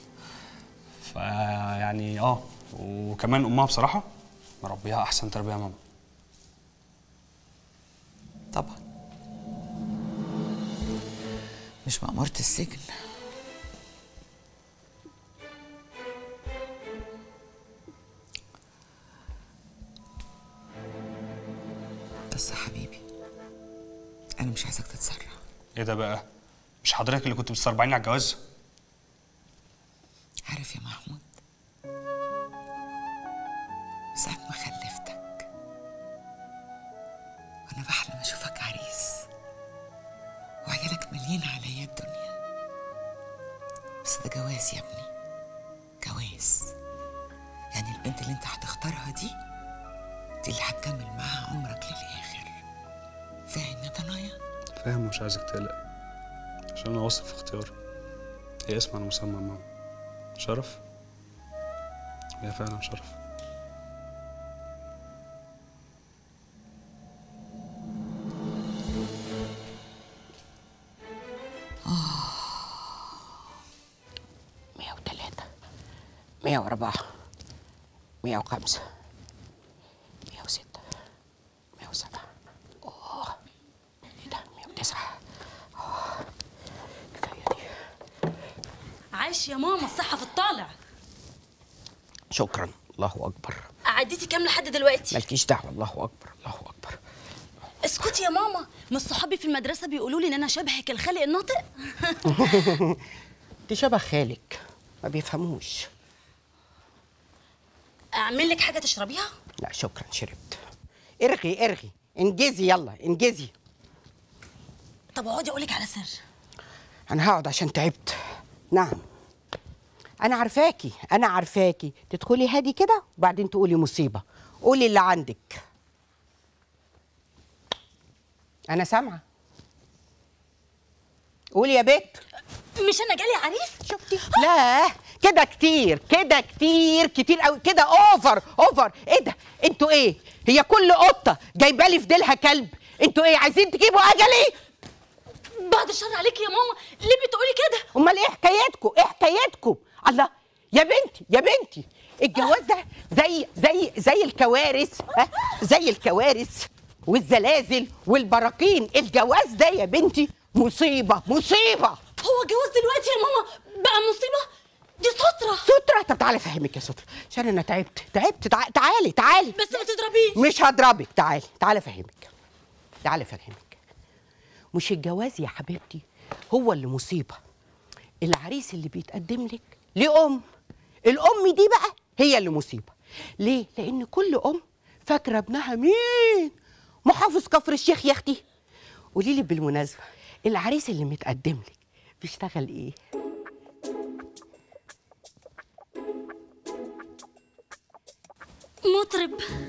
فيعني اه وكمان امها بصراحه مربيها احسن تربيه يا ماما طبعا مش مأمورة السجن بس يا حبيبي أنا مش عايزك تتسرع ايه ده بقى مش حضرتك اللي كنت بتستربعيني على الجواز عارف يا محمود ساعة ما خلفتك وأنا بحلم أشوفك عريس وعيالك مليين عليا الدنيا بس ده جواز يا ابني جواز يعني البنت اللي انت هتختارها دي دي اللي هتكمل معاها عمرك للآخر فاهم يا ضنايا؟ فاهم ومش عايزك تقلق عشان انا واثق في اختياري هي اسم على مسمى ماما شرف هي فعلا شرف مية وتلاتة مية وأربعة مية وخمسة مية وستة مية وسبعة أوه إيه ده مية وتسعة عايش يا ماما الصحة في الطالع شكرا الله أكبر عديتي كام لحد دلوقتي مالكيش دعوة الله أكبر الله أكبر اسكتي يا ماما مش صحابي في المدرسة بيقولوا لي ان انا شبهك الخالق الناطق دي شبه خالك ما بيفهموش اعمل لك حاجة تشربيها لا شكرا شربت ارغي ارغي انجزي يلا انجزي طب اقعدي اقول لك على سر انا هقعد عشان تعبت نعم انا عارفاكي انا عارفاكي تدخلي هادي كده وبعدين تقولي مصيبه قولي اللي عندك انا سامعه قولي يا بت مش انا جالي عريس شفتي لا كده كتير كده كتير كتير قوي كده اوفر اوفر ايه ده انتوا ايه هي كل قطه جايبه لي في ديلها كلب انتوا ايه عايزين تجيبوا اجلي بعد الشر عليكي يا ماما ليه بتقولي كده امال ايه حكايتكم ايه حكايتكم الله يا بنتي يا بنتي الجواز ده زي زي زي الكوارث ها زي الكوارث والزلازل والبراكين الجواز ده يا بنتي مصيبه مصيبه هو الجواز دلوقتي يا ماما بقى مصيبة دي سترة سترة طب تعالي افهمك يا سترة عشان انا تعبت تعبت تع... تعالي تعالي بس ما تضربيش مش هضربك تعالي تعالي افهمك تعالي افهمك مش الجواز يا حبيبتي هو اللي مصيبه العريس اللي بيتقدم لك ليه ام الام دي بقى هي اللي مصيبه ليه لان كل ام فاكره ابنها مين محافظ كفر الشيخ يا اختي قولي لي بالمناسبه العريس اللي متقدم لك بيشتغل ايه مطرب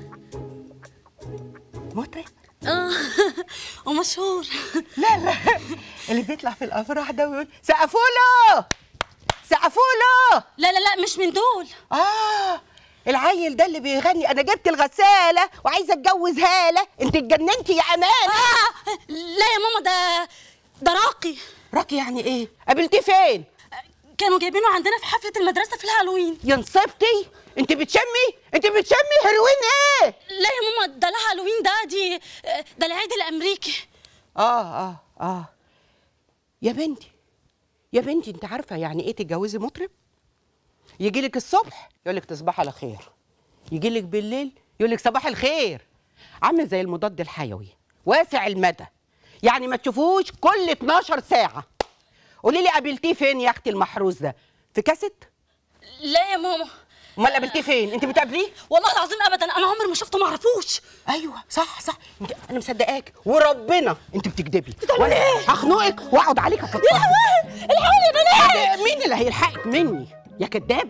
مطرب اه ومشهور لا لا اللي بيطلع في الافراح ده ويقول سقفوا له سقفوا له لا لا لا مش من دول اه العيل ده اللي بيغني انا جبت الغساله وعايزه اتجوز هاله انت اتجننتي يا امان آه لا يا ماما ده ده راقي راقي يعني ايه قابلتيه فين كانوا جايبينه عندنا في حفله المدرسه في الهالوين يا نصيبتي انت بتشمي انت بتشمي هيروين ايه لا يا ماما ده لا هالوين ده دي ده العيد الامريكي اه اه اه يا بنتي يا بنتي انت عارفه يعني ايه تتجوزي مطرب يجي لك الصبح يقول لك تصبح على خير يجي لك بالليل يقول لك صباح الخير عامل زي المضاد الحيوي واسع المدى يعني ما تشوفوش كل 12 ساعه قولي لي قابلتيه فين يا اختي المحروس ده في كاسيت لا يا ماما امال قابلتيه فين انت بتقابليه والله العظيم ابدا انا عمري ما شفته ما اعرفوش ايوه صح صح انت انا مصدقاك وربنا انت بتكدبي بتعمل ايه؟ هخنقك واقعد عليك افضفض يا لهوي الحقوني يا بنات مين اللي هيلحقك مني يا كدابه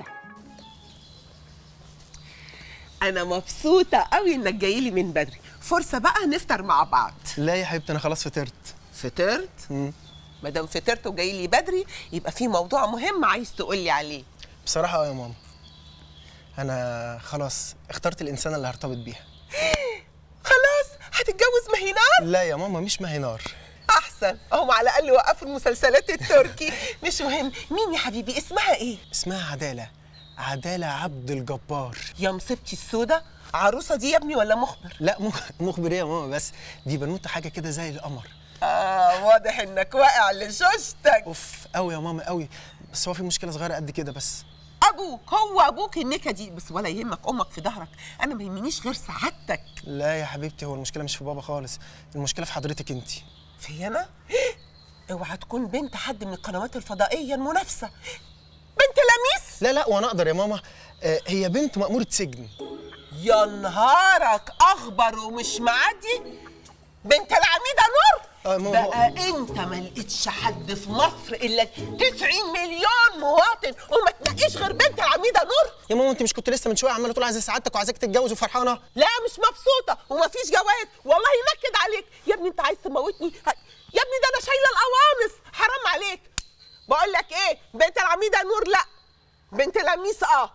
انا مبسوطه قوي انك جاي لي من بدري فرصه بقى نفطر مع بعض لا يا حبيبتي انا خلاص فطرت فطرت ما دام فطرت وجاي لي بدري يبقى في موضوع مهم عايز تقول لي عليه بصراحه اه يا ماما انا خلاص اخترت الانسانه اللي هرتبط بيها خلاص هتتجوز مهينار لا يا ماما مش مهينار احسن اهم على الاقل وقفوا المسلسلات التركي مش مهم مين يا حبيبي اسمها ايه اسمها عداله عداله عبد الجبار يا مصيبتي السودا عروسه دي يا ابني ولا مخبر لا مخ- مخبر ايه يا ماما بس دي بنوته حاجه كده زي القمر اه واضح انك واقع لشوشتك اوف قوي يا ماما قوي بس هو في مشكله صغيره قد كده بس ابوك هو ابوك النكه دي بس ولا يهمك امك في ظهرك انا ما يهمنيش غير سعادتك لا يا حبيبتي هو المشكله مش في بابا خالص المشكله في حضرتك انت في انا اوعى تكون بنت حد من القنوات الفضائيه المنافسه بنت لميس لا لا وانا اقدر يا ماما آه، هي بنت مأمورة سجن يا نهارك اخبر ومش معدي بنت العميده نور آه، ما هو- بقى انت ما لقيتش حد في مصر الا 90 مليون مواطن وما تنقيش غير بنت العميده نور يا ماما انت مش كنت لسه من شويه عماله تقول عايزه سعادتك وعايزاك تتجوز وفرحانه لا مش مبسوطه ومفيش جواز والله ينكد عليك يا ابني انت عايز تموتني ه- يا ابني ده انا شايله القوانص حرام عليك بقول لك ايه بنت العميده نور لا بنت لميس اه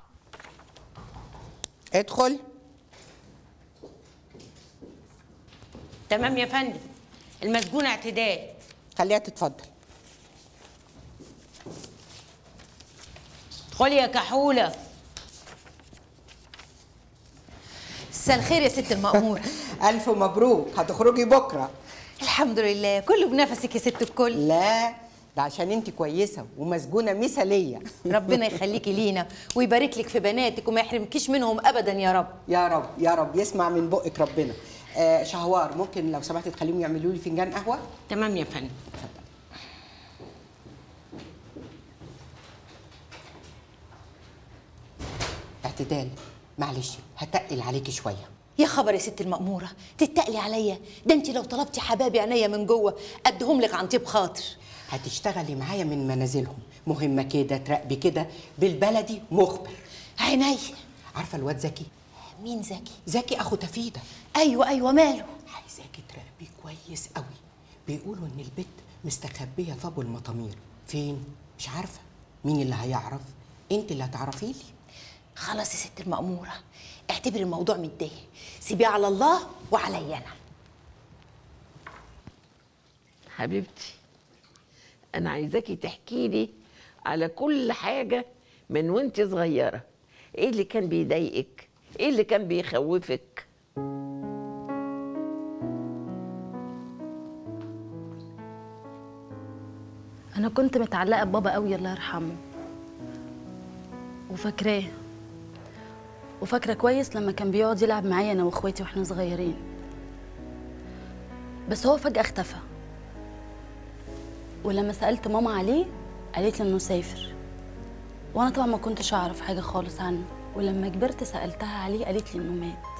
ادخل تمام يا فندم المسجون اعتداء خليها تتفضل ادخلي يا كحوله مساء الخير يا ست المأمور الف مبروك هتخرجي بكره الحمد لله كله بنفسك يا ست الكل لا ده عشان انت كويسه ومسجونه مثاليه ربنا يخليكي لينا ويبارك لك في بناتك وما يحرمكيش منهم ابدا يا رب يا رب يا رب يسمع من بقك ربنا آه شهوار ممكن لو سمحت تخليهم يعملوا لي فنجان قهوه تمام يا فندم اعتدال معلش هتقل عليكي شويه يا خبر يا ست المأمورة تتقلي عليا ده انت لو طلبتي حبابي عينيا من جوه ادهم لك عن طيب خاطر هتشتغلي معايا من منازلهم مهمه كده تراقبي كده بالبلدي مخبر عينيا عارفه الواد زكي مين زكي زكي اخو تفيده ايوه ايوه ماله عايزاكي تراقبيه كويس قوي بيقولوا ان البت مستخبيه في ابو المطامير فين مش عارفه مين اللي هيعرف انت اللي هتعرفي لي خلاص يا ست المأمورة اعتبري الموضوع منتهي سيبيه على الله وعليا انا حبيبتي انا عايزاكي تحكي لي على كل حاجه من وانت صغيره ايه اللي كان بيضايقك ايه اللي كان بيخوفك انا كنت متعلقه ببابا قوي الله يرحمه وفاكراه وفاكره كويس لما كان بيقعد يلعب معايا انا واخواتي واحنا صغيرين بس هو فجأة اختفى ولما سألت ماما عليه قالت لي انه سافر وانا طبعا ما كنتش اعرف حاجة خالص عنه ولما كبرت سألتها عليه قالت لي انه مات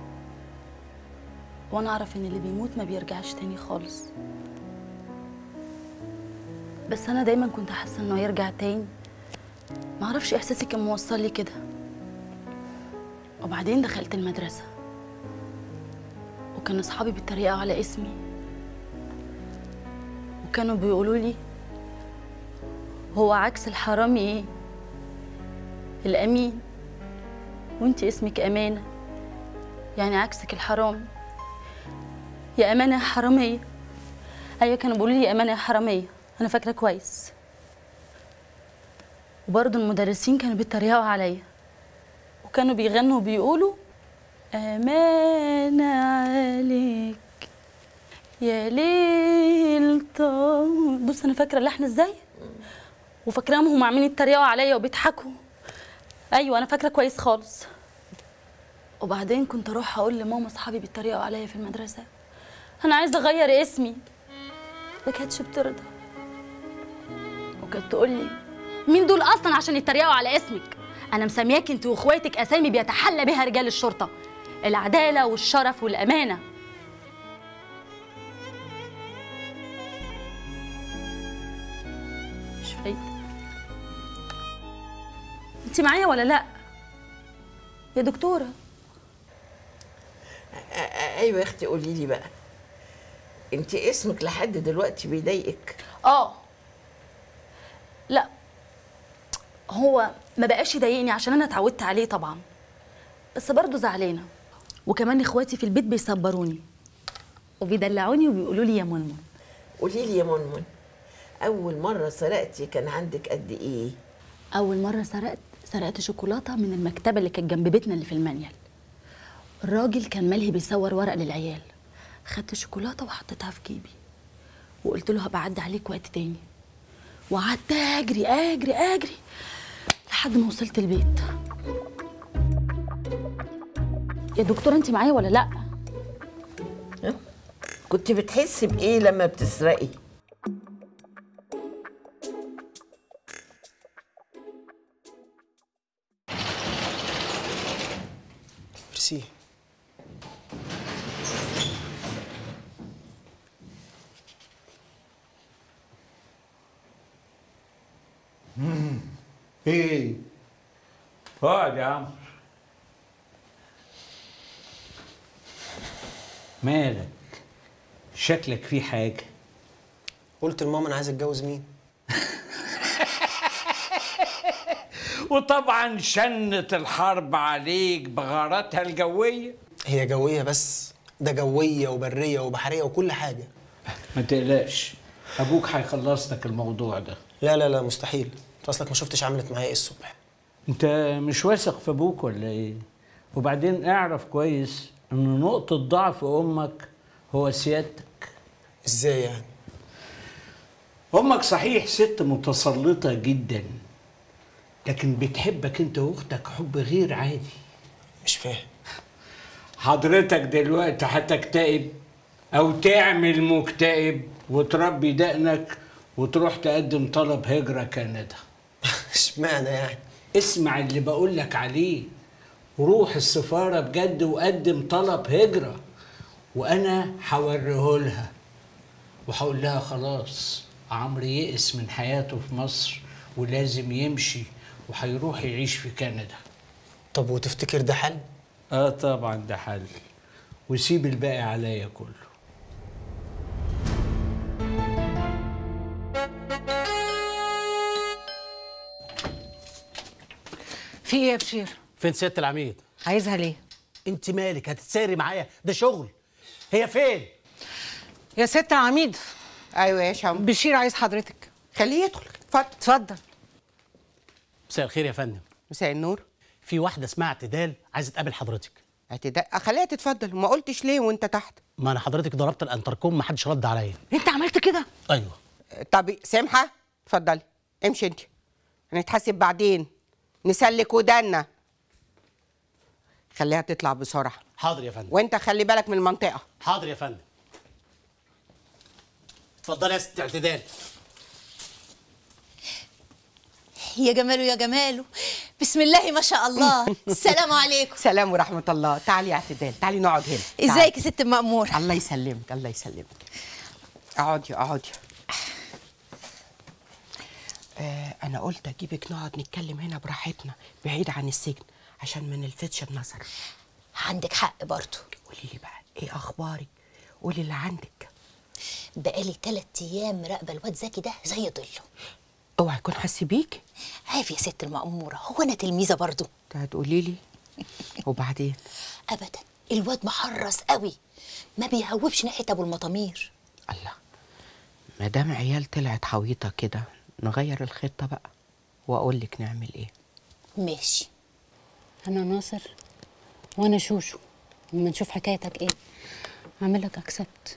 وانا اعرف ان اللي بيموت ما بيرجعش تاني خالص بس انا دايما كنت حاسه انه يرجع تاني ما اعرفش احساسي كان موصل لي كده وبعدين دخلت المدرسه وكان اصحابي بيتريقوا على اسمي وكانوا بيقولوا لي هو عكس الحرامي ايه الامين وانت اسمك امانه يعني عكسك الحرام يا امانه يا حراميه ايوه كانوا بيقولوا لي يا امانه يا حراميه انا فاكره كويس وبرضه المدرسين كانوا بيتريقوا عليا وكانوا بيغنوا وبيقولوا أمانة عليك يا ليل طول بص أنا فاكرة اللحن إزاي وفاكراهم هم عاملين يتريقوا عليا وبيضحكوا أيوة أنا فاكرة كويس خالص وبعدين كنت أروح أقول لماما أصحابي بيتريقوا عليا في المدرسة أنا عايزة أغير اسمي ما كانتش بترضى وكانت تقول لي مين دول اصلا عشان يتريقوا على اسمك انا مسمياك انت واخواتك اسامي بيتحلى بها رجال الشرطه العداله والشرف والامانه مش فايده انت معايا ولا لا يا دكتوره أ- أ- ايوه يا اختي قولي لي بقى انت اسمك لحد دلوقتي بيضايقك اه لا هو ما بقاش يضايقني عشان انا اتعودت عليه طبعا بس برضه زعلانه وكمان اخواتي في البيت بيصبروني وبيدلعوني وبيقولوا لي يا منمن قولي لي يا منمن اول مره سرقتي كان عندك قد ايه اول مره سرقت سرقت شوكولاته من المكتبه اللي كانت جنب بيتنا اللي في المانيال الراجل كان ملهي بيصور ورق للعيال خدت شوكولاته وحطيتها في جيبي وقلت له هبقى اعدي عليك وقت تاني وقعدت اجري اجري اجري لحد ما وصلت البيت يا دكتوره انت معايا ولا لا كنت بتحسي بايه لما بتسرقي ميرسي ايه اقعد يا عمرو مالك شكلك في حاجه قلت لماما انا عايز اتجوز مين وطبعا شنت الحرب عليك بغاراتها الجويه هي جويه بس ده جويه وبريه وبحريه وكل حاجه ما تقلقش ابوك هيخلص لك الموضوع ده لا لا لا مستحيل انت اصلك ما شفتش عملت معايا ايه الصبح انت مش واثق في ابوك ولا ايه وبعدين اعرف كويس ان نقطه ضعف امك هو سيادتك ازاي يعني امك صحيح ست متسلطه جدا لكن بتحبك انت واختك حب غير عادي مش فاهم حضرتك دلوقتي هتكتئب او تعمل مكتئب وتربي دقنك وتروح تقدم طلب هجرة كندا اشمعنى يعني اسمع اللي بقول لك عليه روح السفارة بجد وقدم طلب هجرة وانا هوريه لها وهقول لها خلاص عمرو يئس من حياته في مصر ولازم يمشي وهيروح يعيش في كندا طب وتفتكر ده حل اه طبعا ده حل وسيب الباقي عليا كله في ايه يا بشير؟ فين سياده العميد عايزها ليه؟ انت مالك هتتساري معايا ده شغل هي فين يا ست العميد ايوه يا شام بشير عايز حضرتك خليه يدخل اتفضل اتفضل مساء الخير يا فندم مساء النور في واحده اسمها اعتدال عايزه تقابل حضرتك اعتدال خليها تتفضل ما قلتش ليه وانت تحت ما انا حضرتك ضربت الانتركوم ما حدش رد عليا انت عملت كده ايوه طب سمحه اتفضلي امشي انت هنتحاسب بعدين نسلك ودنا خليها تطلع بسرعه حاضر يا فندم وانت خلي بالك من المنطقه حاضر يا فندم اتفضلي يا ست اعتدال يا جماله يا جماله بسم الله ما شاء الله السلام عليكم سلام ورحمه الله تعالي يا اعتدال تعالي نقعد هنا تعالي. ازيك يا ست مأمور الله يسلمك الله يسلمك اقعدي اقعدي آه انا قلت اجيبك نقعد نتكلم هنا براحتنا بعيد عن السجن عشان ما نلفتش النظر عندك حق برضه قولي لي بقى ايه اخبارك قولي اللي عندك بقالي تلات ايام مراقبه الواد زكي ده زي ضله اوعى يكون حس بيك عارف يا ست المأمورة هو أنا تلميذة برضو ده هتقولي لي وبعدين أبدا الواد محرص قوي ما بيهوبش ناحية أبو المطامير ما دام عيال طلعت حويطه كده نغير الخطه بقى واقول لك نعمل ايه ماشي انا ناصر وانا شوشو اما نشوف حكايتك ايه هعمل لك اكسبت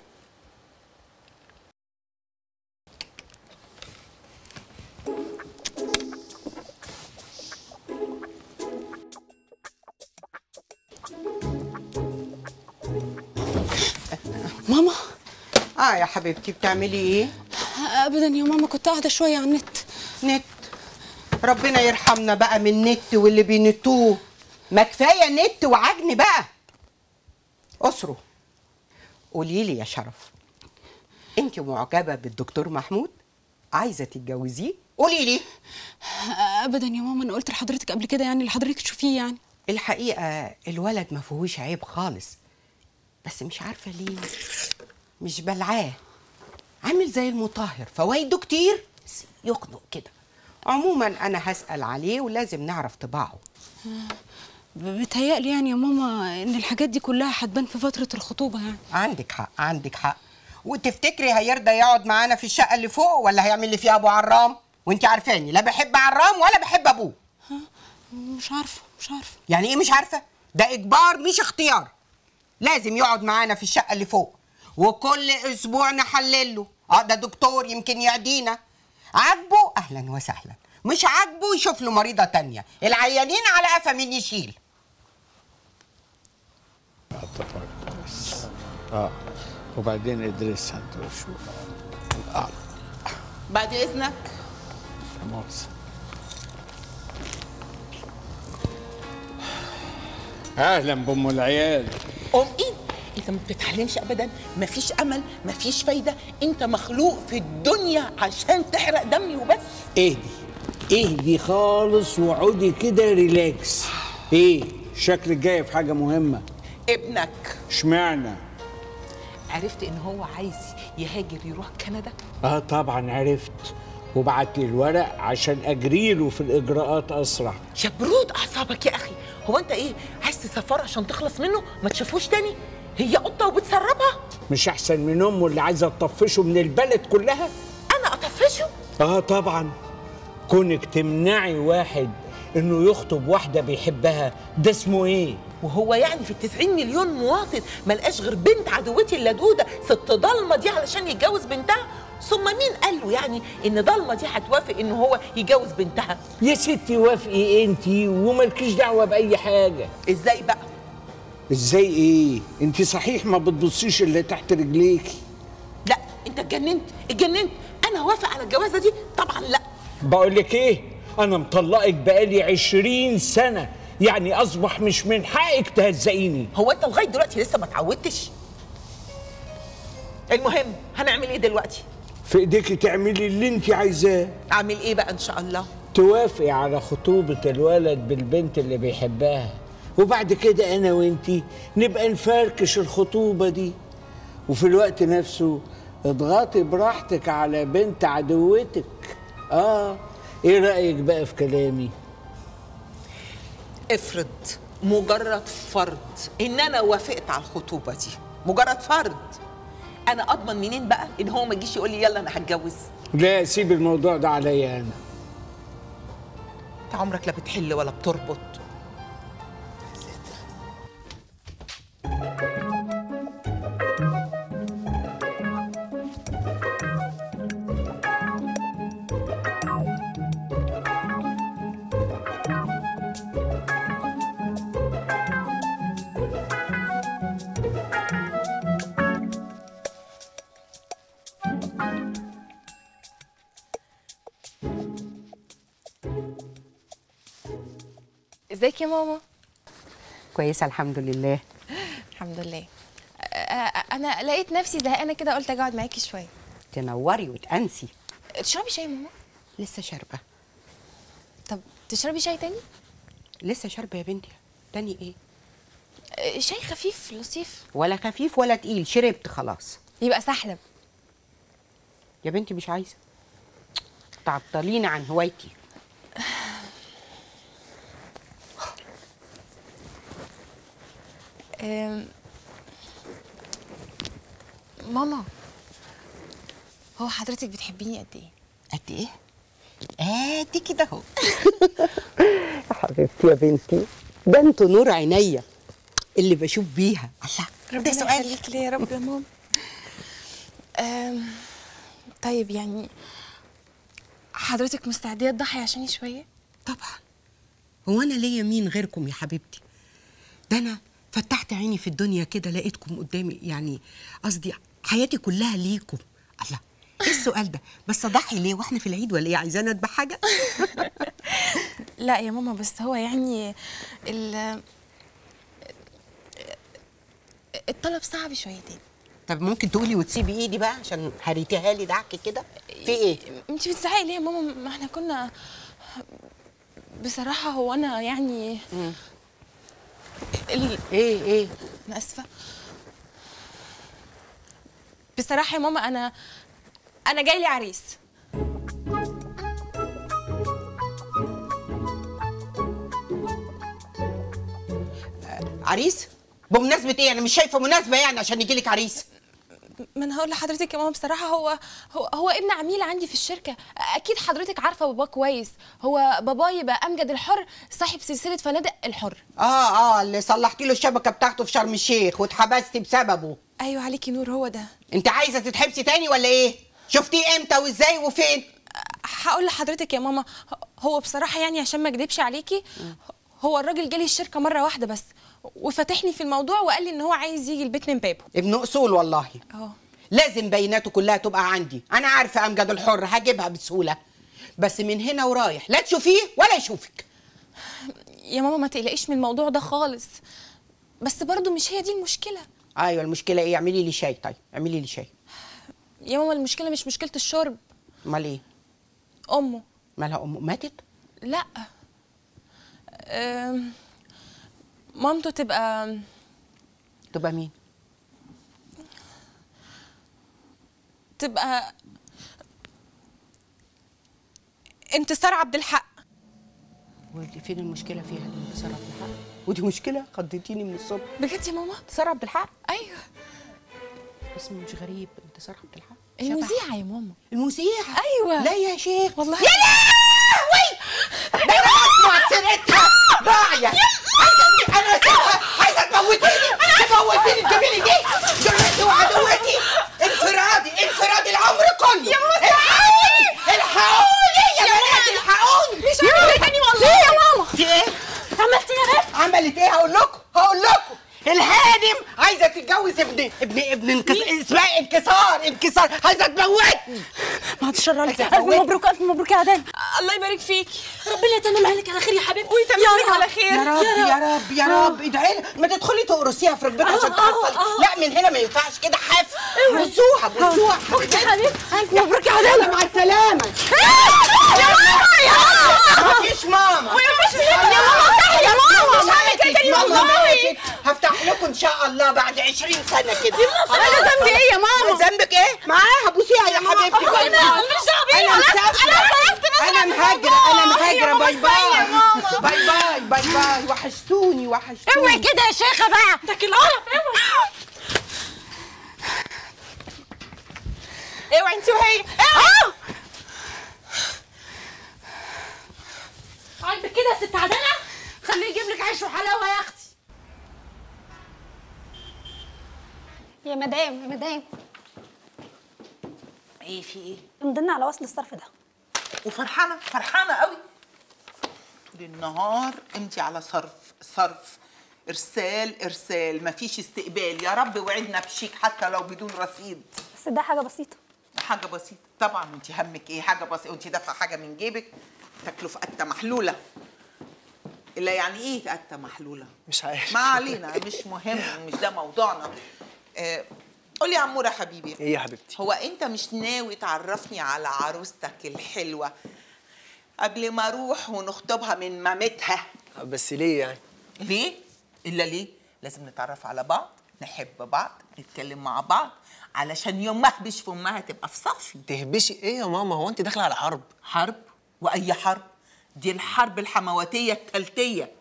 ماما اه يا حبيبتي بتعملي ايه ابدا يا ماما كنت قاعده شويه على النت نت ربنا يرحمنا بقى من النت واللي بينتوه ما كفايه نت وعجن بقى اسروا قولي لي يا شرف انت معجبه بالدكتور محمود عايزه تتجوزيه قولي لي ابدا يا ماما انا قلت لحضرتك قبل كده يعني اللي حضرتك تشوفيه يعني الحقيقه الولد ما فيهوش عيب خالص بس مش عارفه ليه مش بلعاه عامل زي المطهر فوايده كتير بس يخنق كده عموما انا هسال عليه ولازم نعرف طباعه بتهيألي يعني يا ماما ان الحاجات دي كلها هتبان في فتره الخطوبه يعني عندك حق عندك حق وتفتكري هيرضى يقعد معانا في الشقه اللي فوق ولا هيعمل لي فيها ابو عرام وانت عارفاني لا بحب عرام ولا بحب ابوه مش عارفه مش عارفه يعني ايه مش عارفه ده اجبار مش اختيار لازم يقعد معانا في الشقه اللي فوق وكل اسبوع نحلله اه ده دكتور يمكن يعدينا عاجبه اهلا وسهلا مش عاجبه يشوف له مريضه تانية العيانين على قفا مين يشيل اه وبعدين ادرسها انت وشوف اه بعد اذنك مؤاخذة اهلا بام العيال ام ايه انت ما بتتعلمش ابدا مفيش امل مفيش فايده انت مخلوق في الدنيا عشان تحرق دمي وبس اهدي اهدي خالص وعودي كده ريلاكس ايه شكلك جاي في حاجه مهمه ابنك اشمعنى عرفت ان هو عايز يهاجر يروح كندا اه طبعا عرفت وبعت لي الورق عشان اجريله في الاجراءات اسرع يا برود اعصابك يا اخي هو انت ايه عايز تسافره عشان تخلص منه ما تشوفوش تاني هي قطه وبتسربها مش احسن من امه اللي عايزه تطفشه من البلد كلها انا اطفشه اه طبعا كونك تمنعي واحد انه يخطب واحده بيحبها ده اسمه ايه وهو يعني في التسعين مليون مواطن ملقاش غير بنت عدوتي اللدودة ست ضلمة دي علشان يتجوز بنتها ثم مين قال له يعني ان ضلمة دي هتوافق ان هو يجوز بنتها يا ستي وافقي انت ومالكيش دعوه باي حاجه ازاي بقى ازاي ايه انت صحيح ما بتبصيش اللي تحت رجليكي لا انت اتجننت اتجننت انا وافق على الجوازة دي طبعا لا بقول لك ايه انا مطلقك بقالي عشرين سنه يعني اصبح مش من حقك تهزقيني هو انت لغايه دلوقتي لسه ما اتعودتش المهم هنعمل ايه دلوقتي في ايديكي تعملي اللي انت عايزاه اعمل ايه بقى ان شاء الله توافقي على خطوبة الولد بالبنت اللي بيحبها وبعد كده انا وانتي نبقى نفركش الخطوبة دي وفي الوقت نفسه اضغطي براحتك على بنت عدوتك اه ايه رأيك بقى في كلامي افرض مجرد فرض ان انا وافقت على الخطوبه دي مجرد فرض انا اضمن منين بقى ان هو ما يجيش يقول لي يلا انا هتجوز لا سيب الموضوع ده عليا انا انت عمرك لا بتحل ولا بتربط ازيك يا ماما كويسه الحمد لله الحمد لله آه، آه، انا لقيت نفسي زهقانه كده قلت اجي اقعد معاكي شويه تنوري وتأنسي تشربي شاي يا ماما لسه شاربه طب تشربي شاي تاني لسه شاربه يا بنتي تاني ايه آه، شاي خفيف لطيف ولا خفيف ولا تقيل شربت خلاص يبقى سحلب يا بنتي مش عايزه تعطليني عن هوايتي آم، ماما هو حضرتك بتحبيني قد ايه قد ايه ادي كده اهو يا حبيبتي يا بنتي ده انتوا نور عينيا اللي بشوف بيها الله ربنا يخليك ليا يا رب يا ماما آم، طيب يعني حضرتك مستعدة تضحي عشاني شوية؟ طبعا هو انا ليا مين غيركم يا حبيبتي ده انا فتحت عيني في الدنيا كده لقيتكم قدامي يعني قصدي حياتي كلها ليكم الله ايه السؤال ده بس اضحي ليه واحنا في العيد ولا ايه عايزانا اذبح حاجه لا يا ماما بس هو يعني ال الطلب صعب شويتين طب ممكن تقولي وتسيبي ايدي بقى عشان هريتيها لي دعك كده في ايه انت بتزعقي ليه يا ماما ما احنا كنا بصراحة هو انا يعني ال... ايه ايه انا اسفة بصراحة يا ماما انا انا جاي لي عريس عريس بمناسبه ايه انا مش شايفه مناسبه يعني عشان يجي لك عريس ما انا هقول لحضرتك يا ماما بصراحه هو هو, هو ابن عميل عندي في الشركه اكيد حضرتك عارفه باباه كويس هو باباه يبقى امجد الحر صاحب سلسله فنادق الحر اه اه اللي صلحتي له الشبكه بتاعته في شرم الشيخ واتحبستي بسببه ايوه عليكي نور هو ده انت عايزه تتحبسي تاني ولا ايه شفتيه امتى وازاي وفين هقول لحضرتك يا ماما هو بصراحه يعني عشان ما اكدبش عليكي هو الراجل جالي الشركه مره واحده بس وفتحني في الموضوع وقال لي ان هو عايز يجي البيت من بابه ابن اصول والله اه لازم بيناته كلها تبقى عندي انا عارفه امجد الحر هجيبها بسهوله بس من هنا ورايح لا تشوفيه ولا يشوفك يا ماما ما تقلقيش من الموضوع ده خالص بس برضو مش هي دي المشكله ايوه المشكله ايه اعملي لي شاي طيب اعملي لي شاي يا ماما المشكله مش مشكله الشرب امال ايه امه مالها امه ماتت لا أم، مامته تبقى تبقى مين تبقى انتصار عبد الحق ودي فين المشكله فيها دي انتصار عبد الحق ودي مشكله خضتيني من الصبح بجد يا ماما انتصار عبد الحق ايوه اسمه مش غريب انتصار عبد الحق المذيعه يا ماما المذيعه ايوه لا يا شيخ والله يا لهوي ده انا اسمع سيرتها ضايع عايزه انا اسمعها عايزه تموتيني تموتيني الجميله دي جرتي وعدوتي انفرادي انفرادي العمر كله يا موسى الحقوني الحقوني يا بنات الحقوني مش عارفة إيه تاني والله. في يا ماما في ايه عملتي ايه يا بنت عملت ايه هقول لكم هقول لكم الهانم عايزه تتجوز ابن ابن ابن انكس... اسمها انكسار انكسار عايزه تموتني بعد الشر عليك عايزة الف مبروك الف مبروك يا عدان الله يبارك فيكي ربنا يتمم عليك على خير يا حبيبتي ويتمم على خير يا رب يا رب يا رب ادعي لها ما تدخلي تقرصيها في ركبتها عشان تحصل لا من هنا ما ينفعش كده حاف بصوها بصوها اختي حبيبتي الف مبروك يا يلا عدان مع السلامه يا ماما يا ماما مفيش ماما وينفعش يا ماما افتحي يا ماما مش هعمل كده تاني ماما والله ماتت هفتح لكم ان شاء الله بعد 20 سنه كده أنا ذنبي إيه يا ماما؟ ذنبك ايه معاها بوسيها يا حبيبتي باي باي ماليش دعوة بيا. انا أنا- مسافره أنا صرفت مثلاً انا في مهاجره انا الموضوع. مهاجره يا باي ماما استني يا باي ماما. باي باي باي باي وحشتوني وحشتوني اوعي كده يا شيخه بقى ده القرف اوعي انت وهي اوعي عاجبك كده يا ست عدانه خليه يجيب لك عيش وحلاوه يا اختي يا مدام يا مدام ايه في ايه امضنا على وصل الصرف ده وفرحانه فرحانه قوي طول النهار امتي على صرف صرف ارسال ارسال مفيش استقبال يا رب وعدنا بشيك حتى لو بدون رصيد بس ده حاجه بسيطه حاجه بسيطه طبعا انت همك ايه حاجه بسيطه انت دافعه حاجه من جيبك تكلفه قته محلوله الا يعني ايه فته محلوله مش عارف ما علينا مش مهم مش ده موضوعنا آه، قولي يا عموره حبيبي ايه يا حبيبتي هو انت مش ناوي تعرفني على عروستك الحلوه قبل ما اروح ونخطبها من مامتها بس ليه يعني ليه الا ليه لازم نتعرف على بعض نحب بعض نتكلم مع بعض علشان يوم ما اهبش في امها تبقى في صفي تهبشي ايه يا ماما هو انت داخله على حرب حرب واي حرب دي الحرب الحمواتيه التالتيه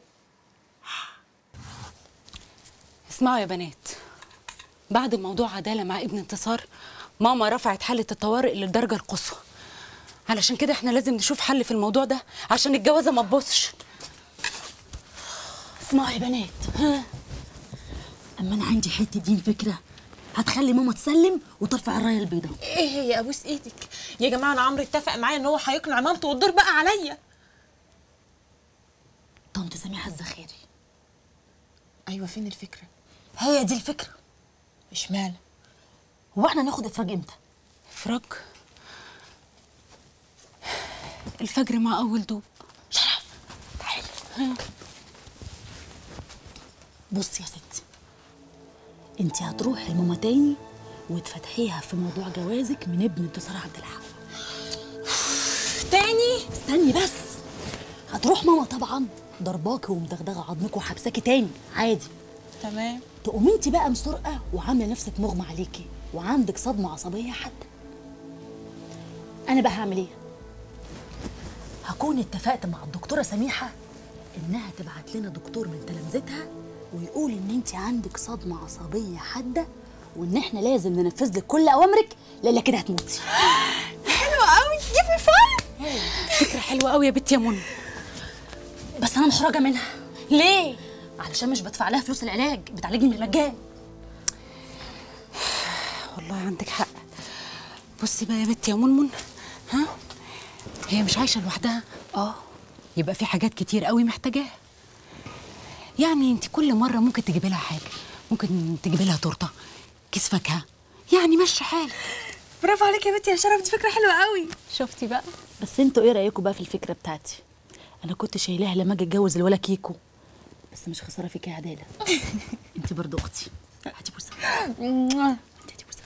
اسمعوا يا بنات بعد موضوع عدالة مع ابن انتصار ماما رفعت حالة الطوارئ للدرجة القصوى علشان كده احنا لازم نشوف حل في الموضوع ده عشان الجوازة ما تبصش اسمعوا يا بنات ها اما انا عندي حته دين فكره هتخلي ماما تسلم وترفع الرايه البيضاء ايه هي ابوس ايدك يا جماعه انا عمرو اتفق معايا ان هو هيقنع مامته والدور بقى عليا طنط سميحه الزخاري ايوه فين الفكره هي دي الفكره اشمعنى هو احنا ناخد افراج امتى افراج الفجر مع اول دوب شرف تعالي بصي يا ستي انت هتروحي لماما تاني وتفتحيها في موضوع جوازك من ابن انتصار عبد الحق تاني استني بس هتروح ماما طبعا ضرباكي ومدغدغه عظمك وحبساكي تاني عادي تمام تقومي انت بقى مسرقه وعامله نفسك مغمى عليكي وعندك صدمه عصبيه حاده انا بقى هعمل ايه هكون اتفقت مع الدكتوره سميحه انها تبعت لنا دكتور من تلامذتها ويقول ان انت عندك صدمه عصبيه حاده وان احنا لازم ننفذ لك كل اوامرك لا كده هتموتي حلوة قوي جيبي فن فكرة حلوة قوي يا بنتي يا منى بس انا محرجه منها ليه علشان مش بدفع لها فلوس العلاج بتعالجني بالمجان والله عندك حق بصي بقى يا بنتي يا منمن ها هي مش عايشة لوحدها اه يبقى في حاجات كتير قوي محتاجاها يعني انت كل مرة ممكن تجيبي لها حاجة ممكن تجيبي لها تورتة كيس فاكهة يعني مشي حالك برافو عليك يا بنتي يا شرف دي فكره حلوه قوي شفتي بقى بس انتوا ايه رايكم بقى في الفكره بتاعتي انا كنت شايلاها لما اجي اتجوز الولا كيكو بس مش خساره فيك يا عداله انت برضو اختي هاتي بوسه هاتي بوسه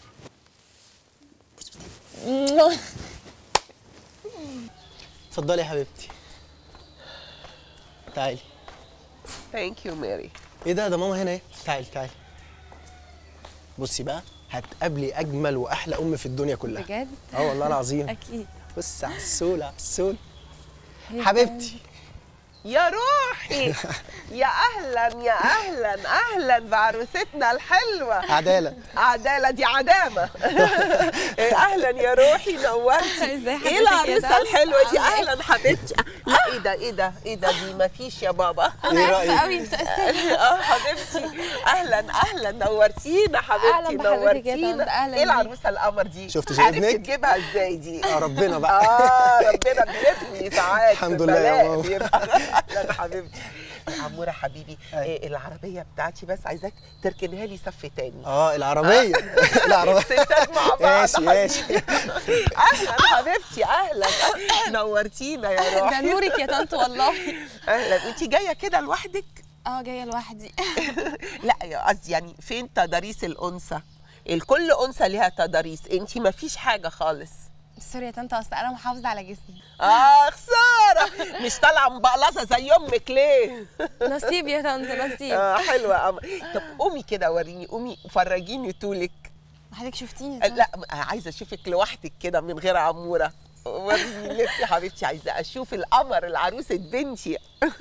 اتفضلي يا حبيبتي تعالي ثانك يو ماري ايه ده ده ماما هنا ايه تعالي تعالي بصي بقى هتقابلي اجمل واحلى ام في الدنيا كلها بجد اه والله العظيم اكيد بص على السول على السول هي حبيبتي يا روحي يا اهلا يا اهلا اهلا بعروستنا الحلوه عدالة. عداله دي عدامه إيه، اهلا يا روحي نورتي ازاي حضرتك ايه يا العروسه دلع؟ الحلوه دي عاملة إيه؟ اهلا حبيبتي لا ايه ده ايه ده ايه ده دي مفيش يا بابا أنا إيه آسفة رأيك؟ أوي، متأسفة. اه حبيبتي اهلا اهلا نورتينا حبيبتي أهلا بحضرتك يا طنط، نورتينا أهلا ايه العروسه القمر دي شفت شو عرفت ابنك؟ تجيبها ازاي دي اه ربنا بقى اه ربنا بيبني ساعات الحمد لله يا بلاء ماما. بيبقى اهلا حبيبتي عموره حبيبي إيه العربيه بتاعتي بس عايزاك تركنها لي صف تاني اه العربيه العربيه ستات مع بعض ماشي ماشي اهلا حبيبتي اهلا نورتينا يا روحي ده نورك يا طنط والله اهلا انت جايه كده لوحدك اه جايه لوحدي لا يا قصدي يعني فين تضاريس الانثى الكل انثى ليها تضاريس انت ما فيش حاجه خالص سوري يا طنط اصل انا محافظه على جسمي اه خساره مش طالعه مبقلصه زي امك ليه نصيب يا طنط نصيب اه حلوه قوي طب قومي كده وريني قومي فرجيني طولك حضرتك شفتيني يا طنط؟ لا عايزه اشوفك لوحدك كده من غير عموره وريني لف يا حبيبتي عايزه اشوف القمر العروسه بنتي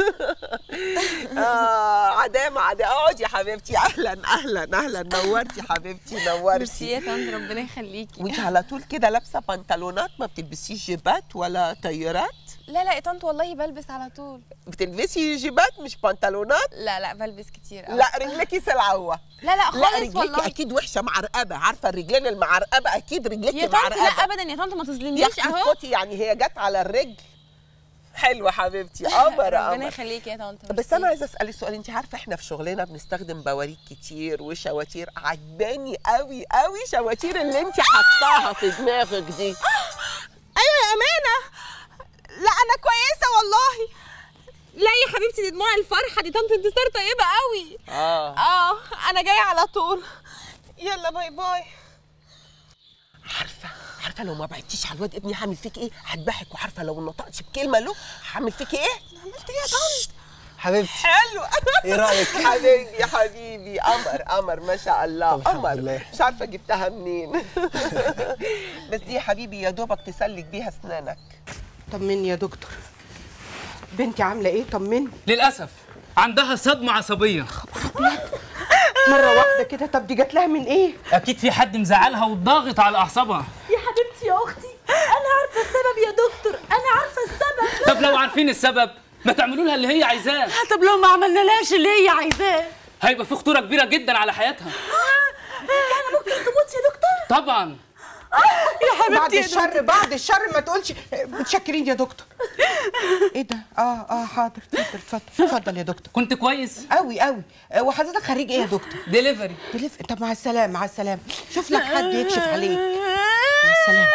اه عدامه عدامه اقعدي يا حبيبتي اهلا اهلا اهلا نورتي حبيبتي ميرسي نورتي يا طنط ربنا يخليكي وانت على طول كده لابسه بنطلونات ما بتلبسيش جيبات ولا طيارات لا لا يا طنط والله بلبس على طول بتلبسي جيبات مش بنطلونات لا لا بلبس كتير أوي. لا رجلكي سلعوه لا لا لا خالص رجليكي والله اكيد وحشه معرقبه عارفه الرجلين المعرقبه اكيد رجليكي يا طنط معرقبه لا ابدا يا طنط ما يا تظلمنيش اختي اهو اسكتي يعني هي جت على الرجل حلوه حبيبتي قمر ربنا قمر يخليكي يا طنط بس انا عايزه اسالك سؤال انت عارفه احنا في شغلنا بنستخدم بواريك كتير وشواتير عجباني قوي قوي شواتير اللي انت حطاها في دماغك دي ايوه يا امانه لا انا كويسه والله لا حبيبتي دي دموع الفرحه دي طنط انتصار طيبه قوي اه اه انا جايه على طول يلا باي باي عارفه عارفه لو ما بعتيش على الواد ابني هعمل فيك ايه هذبحك وعارفه لو ما نطقتش بكلمه له هعمل فيك ايه عملت ايه يا طنط حبيبتي حلو إيه رأيك؟ حبيبي يا حبيبي قمر قمر ما شاء الله الحمد قمر لله. مش عارفه جبتها منين بس دي يا حبيبي يا دوبك تسلك بيها اسنانك طمني يا دكتور بنتي عامله ايه طمني للاسف عندها صدمه عصبيه مره واحده كده طب دي جات لها من ايه اكيد في حد مزعلها وضاغط على اعصابها يا حبيبتي يا اختي انا عارفه السبب يا دكتور انا عارفه السبب طب لو عارفين السبب ما تعملوا لها اللي هي عايزاه طب لو ما عملنالهاش اللي هي عايزاه هيبقى في خطوره كبيره جدا على حياتها يعني ممكن تموت يا دكتور طبعا يا حبيبتي بعد يا الشر بعد الشر ما تقولش متشكرين يا دكتور ايه ده اه اه حاضر اتفضل اتفضل اتفضل يا دكتور كنت كويس قوي قوي آه، وحضرتك خريج ايه يا دكتور ديليفري دليف طب مع السلامه مع السلامه شوف لك حد يكشف عليك مع السلامه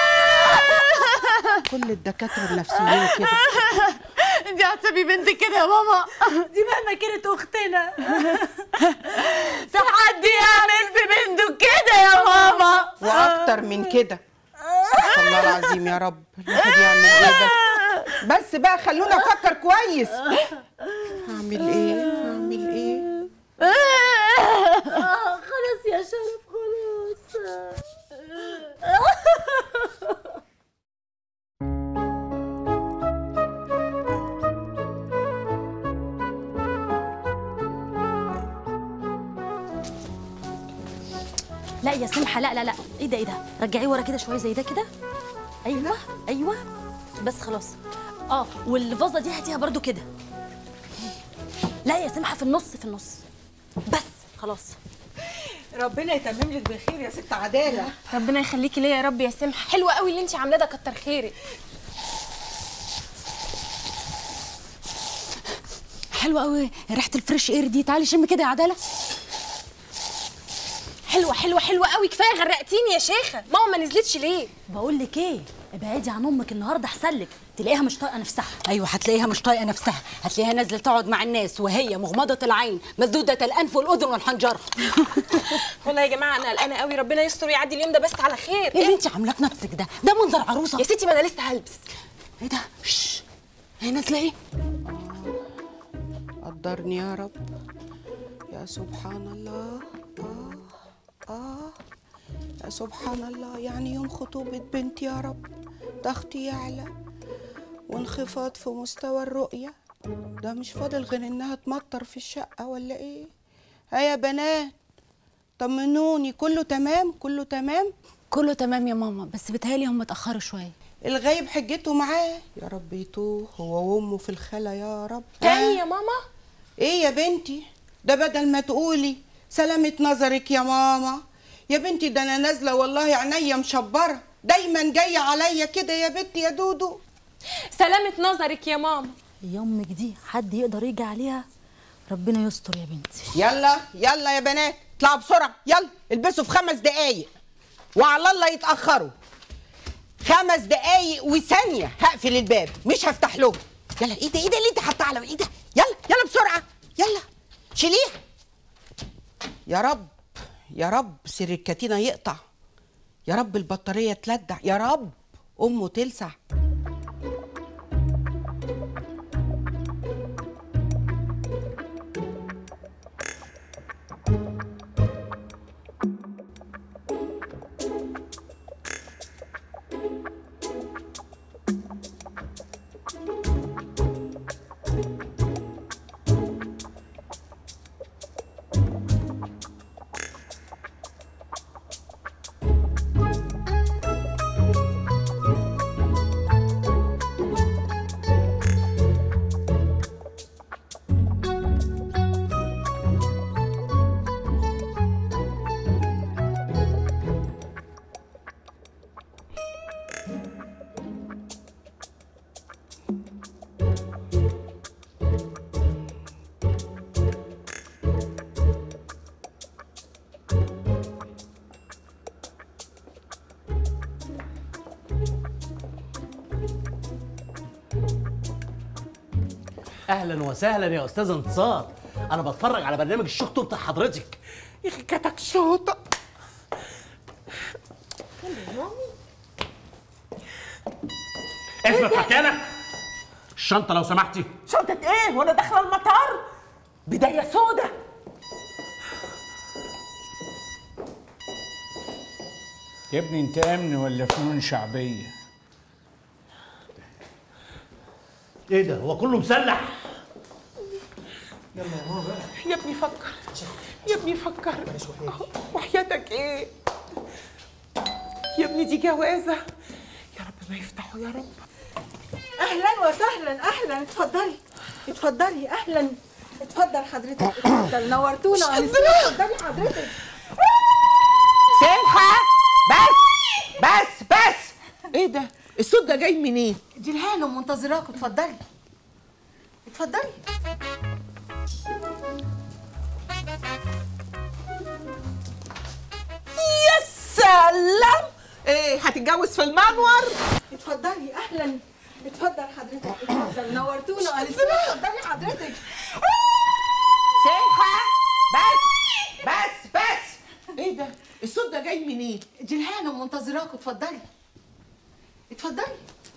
كل الدكاتره النفسيين كده انت هتسيبي بنتي كده يا ماما دي مهما كانت اختنا في حد يعمل في بنته كده يا ماما واكتر من كده استغفر الله العظيم يا رب الواحد يعمل ايه بس بس بقى خلونا افكر كويس هعمل ايه هعمل ايه خلاص يا شرف خلاص لا يا سمحه لا لا لا ايه ده ايه ده رجعيه ورا كده شويه زي ده كده ايوه ايوه بس خلاص اه والفازه دي هاتيها برضو كده لا يا سمحه في النص في النص بس خلاص ربنا يتمم لك بخير يا ست عداله ربنا يخليكي ليا يا رب يا سمحه حلوه قوي اللي انت عاملاه ده كتر خيرك حلوه قوي ريحه الفريش اير دي تعالي شم كده يا عداله حلوه حلوه حلوه قوي كفايه غرقتيني يا شيخه ماما ما نزلتش ليه بقول لك ايه ابعدي عن امك النهارده احسن لك تلاقيها مش طايقه نفسها ايوه هتلاقيها مش طايقه نفسها هتلاقيها نازله تقعد مع الناس وهي مغمضه العين مسدوده الانف والاذن والحنجره والله يا جماعه انا قلقانه قوي ربنا يستر ويعدي اليوم ده بس على خير ايه اللي انت عاملاه في نفسك ده ده منظر عروسه يا ستي ما انا لسه هلبس ايه ده شش هي نازله ايه قدرني يا رب يا سبحان الله آه آه يا سبحان الله يعني يوم خطوبة بنتي يا رب ضغطي يعلى وانخفاض في مستوى الرؤية ده مش فاضل غير انها تمطر في الشقة ولا ايه ها يا بنات طمنوني كله تمام كله تمام كله تمام يا ماما بس بتهيألي هم اتاخروا شويه الغايب حجته معاه يا رب يتوه هو وامه في الخلا يا رب تاني آه. يا ماما ايه يا بنتي ده بدل ما تقولي سلامة نظرك يا ماما يا بنتي ده انا نازله والله عينيا مشبره دايما جايه عليا كده يا بنتي يا دودو سلامة نظرك يا ماما يا امك دي حد يقدر يجي عليها ربنا يستر يا بنتي يلا يلا يا بنات اطلعوا بسرعه يلا البسوا في خمس دقايق وعلى الله يتاخروا خمس دقايق وثانيه هقفل الباب مش هفتح لهم يلا ايه ده ايه ده اللي انت حاطاه على ايه ده يلا يلا بسرعه يلا شيليها يا رب يا رب سر الكتينه يقطع يا رب البطاريه تلدع يا رب امه تلسع اهلا وسهلا يا استاذ انتصار انا بتفرج على برنامج الشوك توب بتاع حضرتك يخي كتك صوتك اثبت مكانك الشنطه لو سمحتي شنطة ايه وانا داخلة المطار بداية سودة يا ابني انت امن ولا فنون شعبيه ايه ده هو كله مسلح يلا يا ماما بقى يا ابني فكر يا ابني فكر وحياتك ايه يا ابني دي جوازة يا رب ما يفتحوا يا رب اهلا وسهلا اهلا اتفضلي اتفضلي اهلا اتفضل حضرتك اتفضل نورتونا اتفضلي حضرتك سمحة بس بس بس ايه ده الصوت ده جاي منين دي الهانم منتظراكوا اتفضلي اتفضلي يا سلام ايه هتتجوز في المنور اتفضلي اهلا اتفضل حضرتك اتفضل نورتونا اتفضلي حضرتك سمحة بس بس بس ايه ده الصوت ده جاي منين دي الهانم منتظراكوا اتفضلي اتفضلي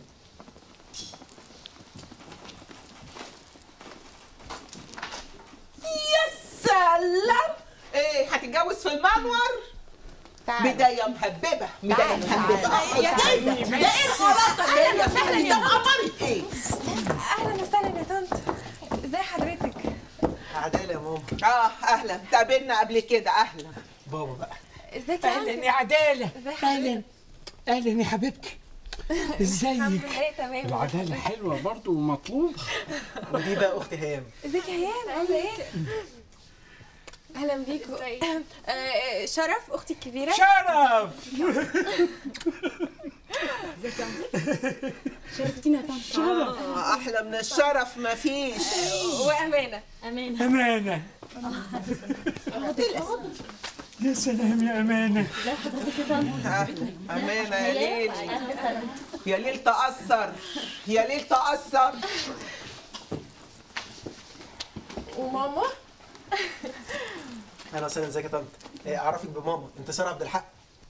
يا سلام ايه هتتجوز في المنور بداية مهببة بداية مهببة يا ده ايه ده؟ ده ايه الخلاطة أهلاً دي؟ وسهلاً يا ده ماما. قمرت ايه؟ اهلا وسهلا يا طنط ازي حضرتك عدالة يا ماما اه اهلا تقابلنا قبل كده اهلا بابا بقى ازيك يا اهلا عمتي؟ يا عدالة ازي اهلا حضرتك اهلا يا حبيبتي ازيك الحمد لله تمام العداله حلوه برضو ومطلوبه ودي بقى اختي هيام ازيك يا هيام عامله ايه اهلا بيكوا آه، شرف اختي الكبيره شرف ازيك يا عمتي شرفتينا يا طنط آه، احلى من الشرف مفيش وامانه امانه امانه يا سلام يا امانه امانه يا ليل يا ليل تاثر يا ليل تاثر وماما اهلا وسهلا ازيك يا طنط إيه، اعرفك بماما انتصار عبد الحق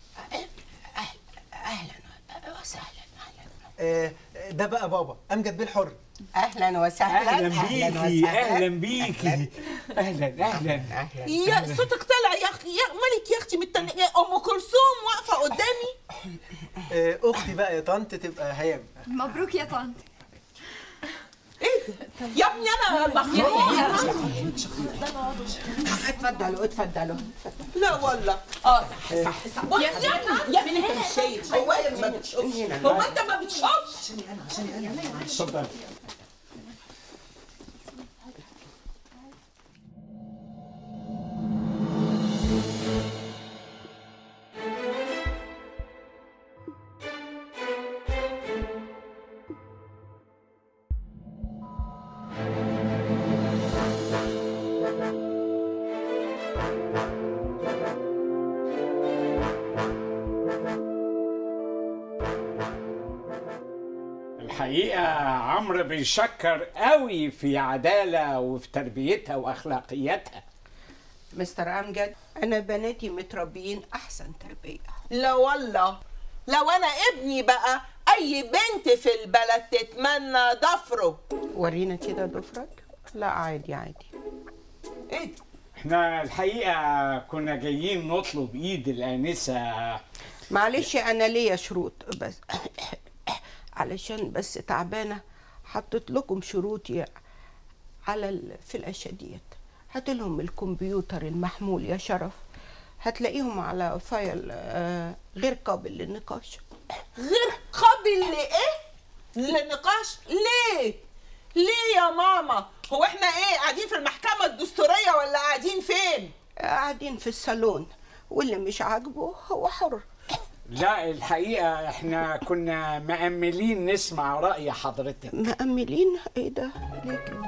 اهلا وسهلا آه، ده بقى بابا امجد بيه الحر اهلا وسهلا اهلا بيكي اهلا بيكي اهلا اهلا يا صوتك طالع يا اختي يا مالك يا اختي متن... يا ام كلثوم واقفه قدامي آه، اختي بقى يا طنط تبقى هيام مبروك يا طنط يا ابني انا مخنوقه اتفضلوا اتفضلوا لا والله اه صح صح يا يا ابني انت مش شايف هو إيه ما بتشوفش هو انت ما بتشوفش اتفضل الحقيقة عمرو بيشكر قوي في عدالة وفي تربيتها وأخلاقياتها مستر امجد انا بناتي متربيين احسن تربيه لا والله لو انا ابني بقى اي بنت في البلد تتمنى ضفره ورينا كده ضفرك لا عادي عادي ايه ده؟ احنا الحقيقة كنا جايين نطلب ايد الآنسة معلش انا ليا شروط بس علشان بس تعبانه حطيت لكم شروطي على الفلاشه ديت هات لهم الكمبيوتر المحمول يا شرف هتلاقيهم على فايل آه، غير قابل للنقاش غير قابل لايه للنقاش ليه ليه يا ماما هو احنا ايه قاعدين في المحكمه الدستوريه ولا قاعدين فين قاعدين في الصالون واللي مش عاجبه هو حر لا الحقيقة احنا كنا مأملين نسمع رأي حضرتك مأملين ايه ده ليه كده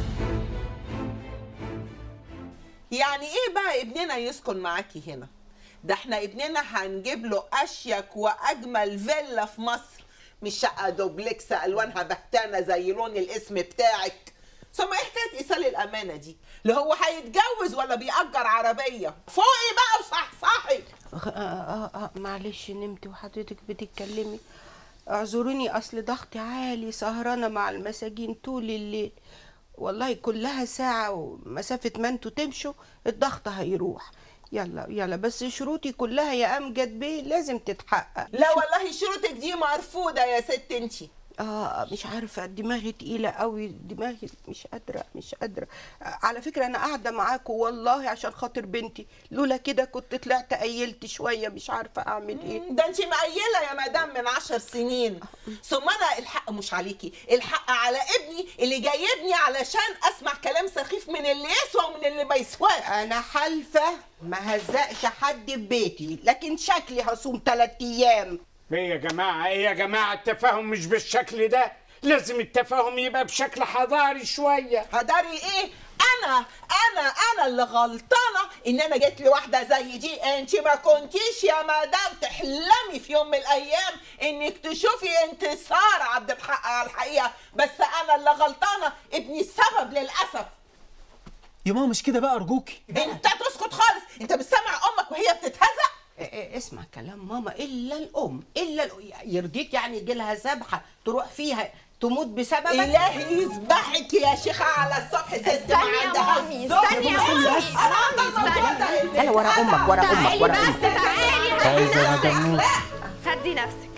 يعني ايه بقى ابننا يسكن معاكي هنا ده احنا ابننا هنجيب له اشيك واجمل فيلا في مصر مش شقه دوبلكس الوانها بهتانه زي لون الاسم بتاعك ثم ايه حكايه ايصال الامانه دي اللي هو هيتجوز ولا بيأجر عربيه فوقي بقى وصحصحي آه آه آه معلش نمت وحضرتك بتتكلمي اعذروني اصل ضغطي عالي سهرانه مع المساجين طول الليل والله كلها ساعة ومسافة ما انتوا تمشوا الضغط هيروح يلا يلا بس شروطي كلها يا امجد بيه لازم تتحقق لا والله شروطك دي مرفوضه يا ست انتي اه مش عارفه دماغي تقيله قوي دماغي مش قادره مش قادره آه، على فكره انا قاعده معاكم والله عشان خاطر بنتي لولا كده كنت طلعت قيلت شويه مش عارفه اعمل ايه ده انت مقيله يا مدام من عشر سنين ثم انا الحق مش عليكي الحق على ابني اللي جايبني علشان اسمع كلام سخيف من اللي يسوى ومن اللي ما يسواش انا حالفه ما هزقش حد في بيتي لكن شكلي هصوم ثلاث ايام ايه يا جماعه ايه يا جماعه التفاهم مش بالشكل ده لازم التفاهم يبقى بشكل حضاري شويه حضاري ايه انا انا انا اللي غلطانه ان انا جيت لي واحده زي دي انت ما كنتيش يا مدام تحلمي في يوم من الايام انك تشوفي انتصار عبد الحق على الحقيقه بس انا اللي غلطانه ابني السبب للاسف يا ماما مش كده بقى ارجوكي انت تسكت خالص انت مش سامع امك وهي بتتهزق إيه إيه اسمع كلام ماما الا الام الا الأم. يرضيك يعني يجي لها ذبحه تروح فيها تموت بسببك إلهي يذبحك يا شيخة على الصبح ست ما عندها استني يا مامي استني يلا ورا امك ورا امك ورا امك طيب يا مدام نور هدي نفسك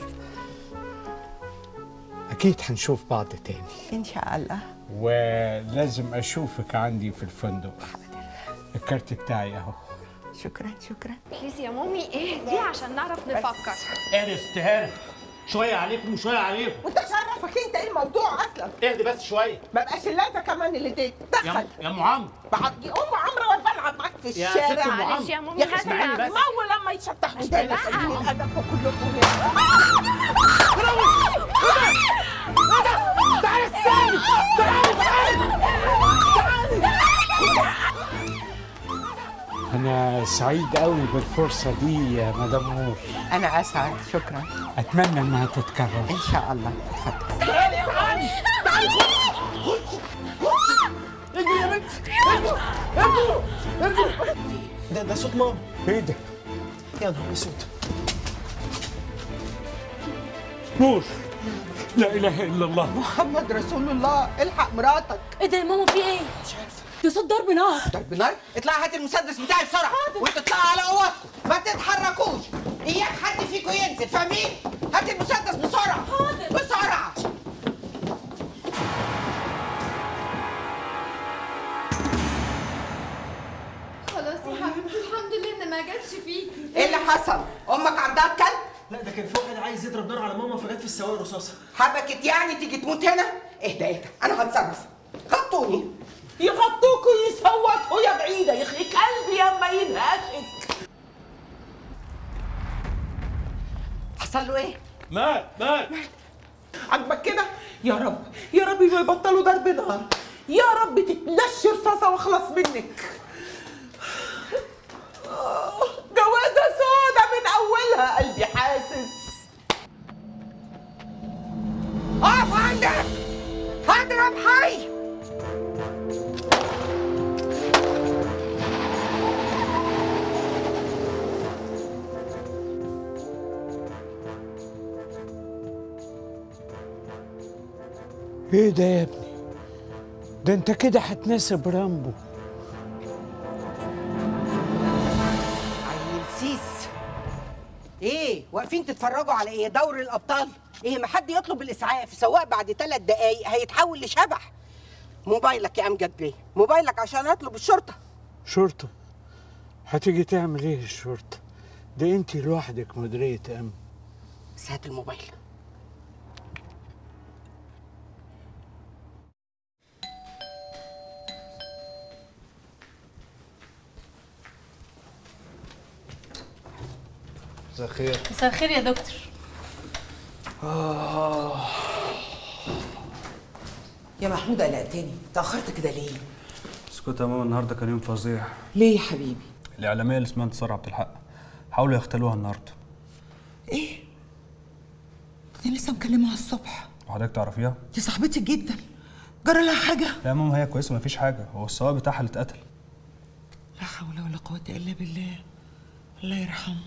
اكيد هنشوف بعض تاني ان شاء الله ولازم اشوفك عندي في الفندق الكارت بتاعي اهو شكرا شكرا بليز يا مامي اهدي عشان نعرف نفكر اهدي يا ست هانم شويه عليكم وشويه عليكم وانت مش عارفك انت ايه الموضوع اصلا اهدي بس شويه ما بقاش اللعبه كمان اللي تتدخل يا يا ام عمرو بعد ام عمرو وانا بلعب معاك في يا الشارع ست أم عمرو. معلش يا مامي يا اسمعيني اسمعيني بس. بس اول لما يتشتح اسمعيني قدامك بس. قليل ادبكم كلكم انا سعيد قوي بالفرصه دي يا مدام نور انا اسعد شكرا اتمنى انها تتكرر ان شاء الله اتفضل تعالي تعالي تعالي اجري يا بنت اجري اجري ده ده صوت ماما ايه ده يا نهار اسود نور لا اله الا الله محمد رسول الله الحق مراتك ايه ده يا ماما في ايه؟ مش عارفه ده صوت ضرب نار ضرب نار اطلع هات المسدس بتاعي بسرعه وتطلعوا على قواتكم ما تتحركوش اياك حد فيكم ينزل فاهمين هات المسدس بسرعه بسرعه خلاص يا حبيبتي الحمد لله ان ما جاتش فيكي ايه اللي حصل امك عندها كلب لا ده كان في واحد عايز يضرب نار على ماما فجت في السواق رصاصه حبكت يعني تيجي تموت هنا اهدى اهدى انا هتصرف غطوني يغطوكوا يصوتوا يا بعيده يخلي قلبي اما ينهشك حصل له ايه مات مات عاجبك كده يا رب يا رب ما يبطلوا ضرب نار يا رب تتنشي رصاصه واخلص منك آه، جوازه سودا من اولها قلبي حاسس اقف عندك هضرب حي ايه ده يا ابني ده انت كده هتناسب رامبو عيل سيس ايه واقفين تتفرجوا على ايه دور الابطال ايه ما حد يطلب الاسعاف سواء بعد ثلاث دقايق هيتحول لشبح موبايلك يا امجد بيه موبايلك عشان اطلب الشرطه شرطه هتيجي تعمل ايه الشرطه ده انت لوحدك مديريه امن بس هات الموبايل مساء الخير مساء الخير يا دكتور آه. يا محمود قلقتني تأخرت كده ليه؟ اسكت يا ماما النهارده كان يوم فظيع ليه يا حبيبي؟ الاعلاميه اللي اسمها انتصار عبد الحق حاولوا يغتالوها النهارده ايه انا لسه مكلمها الصبح وحضرتك تعرفيها دي صاحبتي جدا جرى لها حاجه لا يا ماما هي كويسه مفيش حاجه هو السواق بتاعها اللي اتقتل لا حول ولا قوه الا بالله الله يرحمه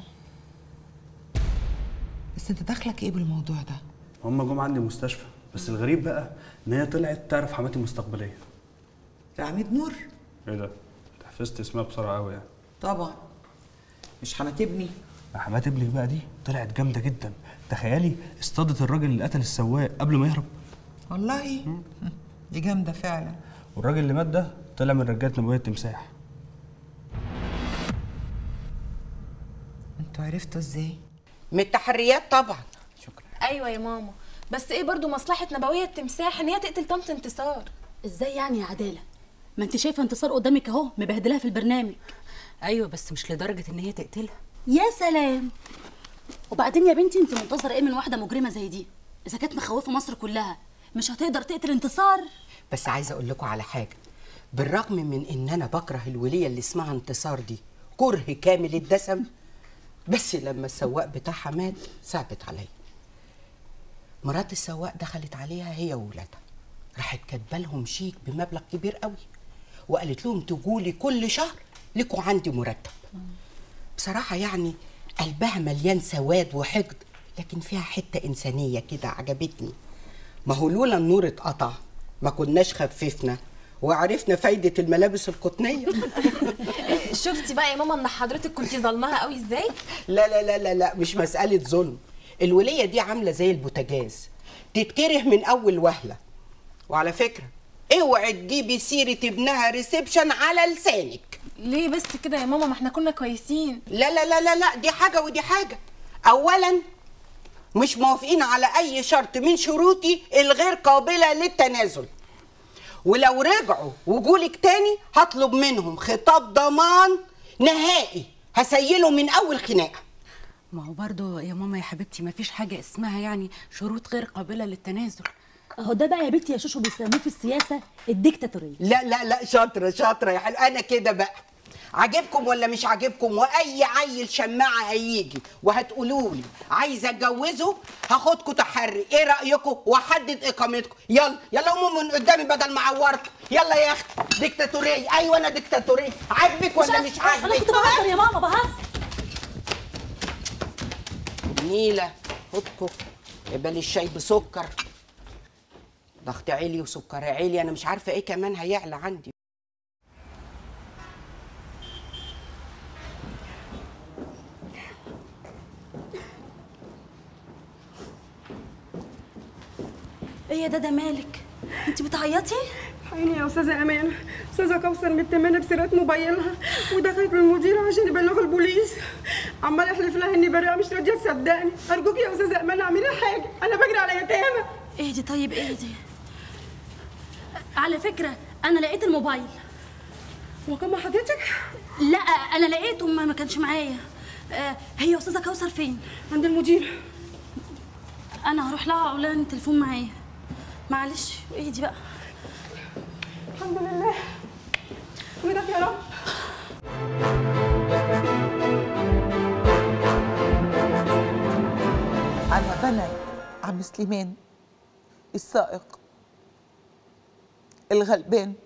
بس انت دخلك ايه بالموضوع ده هم جم عندي المستشفى بس الغريب بقى ان هي طلعت تعرف حماتي المستقبليه عميد نور ايه ده انت حفظت اسمها بسرعه قوي يعني طبعا مش حمات ابني حمات ابنك بقى دي طلعت جامده جدا تخيلي اصطادت الراجل اللي قتل السواق قبل ما يهرب والله دي جامده فعلا والراجل اللي مات ده طلع من رجاله نبويه التمساح انتوا عرفتوا ازاي من التحريات طبعا ايوه يا ماما بس ايه برضو مصلحه نبويه التمساح ان هي تقتل طنط انتصار ازاي يعني يا عداله ما انت شايفه انتصار قدامك اهو مبهدلها في البرنامج ايوه بس مش لدرجه ان هي تقتلها يا سلام وبعدين يا بنتي انت منتظره ايه من واحده مجرمه زي دي اذا كانت مخوفه مصر كلها مش هتقدر تقتل انتصار بس عايزه اقول لكم على حاجه بالرغم من ان انا بكره الوليه اللي اسمها انتصار دي كره كامل الدسم بس لما السواق بتاعها مات صعبت عليا مرات السواق دخلت عليها هي وولادها راحت كاتبه لهم شيك بمبلغ كبير قوي وقالت لهم تجولي كل شهر لكم عندي مرتب بصراحه يعني قلبها مليان سواد وحقد لكن فيها حته انسانيه كده عجبتني ما هو لولا النور اتقطع ما كناش خففنا وعرفنا فايده الملابس القطنيه شفتي بقى يا ماما ان حضرتك كنتي ظلمها قوي ازاي لا لا لا لا لا مش مسألة ظلم الولية دي عاملة زي البوتاجاز تتكره من أول وهلة وعلى فكرة اوعي تجيبي سيرة ابنها ريسبشن على لسانك ليه بس كده يا ماما ما احنا كنا كويسين لا لا لا لا لا دي حاجة ودي حاجة أولا مش موافقين على أي شرط من شروطي الغير قابلة للتنازل ولو رجعوا وجولك تاني هطلب منهم خطاب ضمان نهائي هسيله من أول خناقة ما هو برضو يا ماما يا حبيبتي ما فيش حاجه اسمها يعني شروط غير قابله للتنازل اهو ده بقى يا بنتي يا شوشو بيسموه في السياسه الديكتاتوريه لا لا لا شاطرة شاطرة يا حلو أنا كده بقى عاجبكم ولا مش عاجبكم واي عيل شماعه هيجي وهتقولوا لي عايزه اتجوزه هاخدكم تحري ايه رايكم واحدد اقامتكم يلا يلا قوموا من قدامي بدل ما عوركم يلا يا اختي ديكتاتوريه ايوه انا ديكتاتوريه عاجبك ولا مش عاجبك انا كنت بهزر يا ماما بهزر نيله خدكم يبقى الشاي بسكر ضغط عالي وسكر عالي انا مش عارفه ايه كمان هيعلى عندي ايه يا دادا مالك انت بتعيطي عيني يا استاذه امانه استاذه كوثر متمنه بسرقه موبايلها ودخلت للمدير عشان يبلغوا البوليس عمال احلف لها اني بريئه مش راضيه تصدقني ارجوك يا استاذه امانه اعملي حاجه انا بجري على يتامى اهدي طيب اهدي على فكره انا لقيت الموبايل وكم مع حضرتك لا انا لقيته ما ما كانش معايا آه، هي استاذه كوثر فين عند المدير انا هروح لها اقول لها ان التليفون معايا معلش اهدي بقى الحمد لله ودك يا رب على بنات عم سليمان السائق الغلبان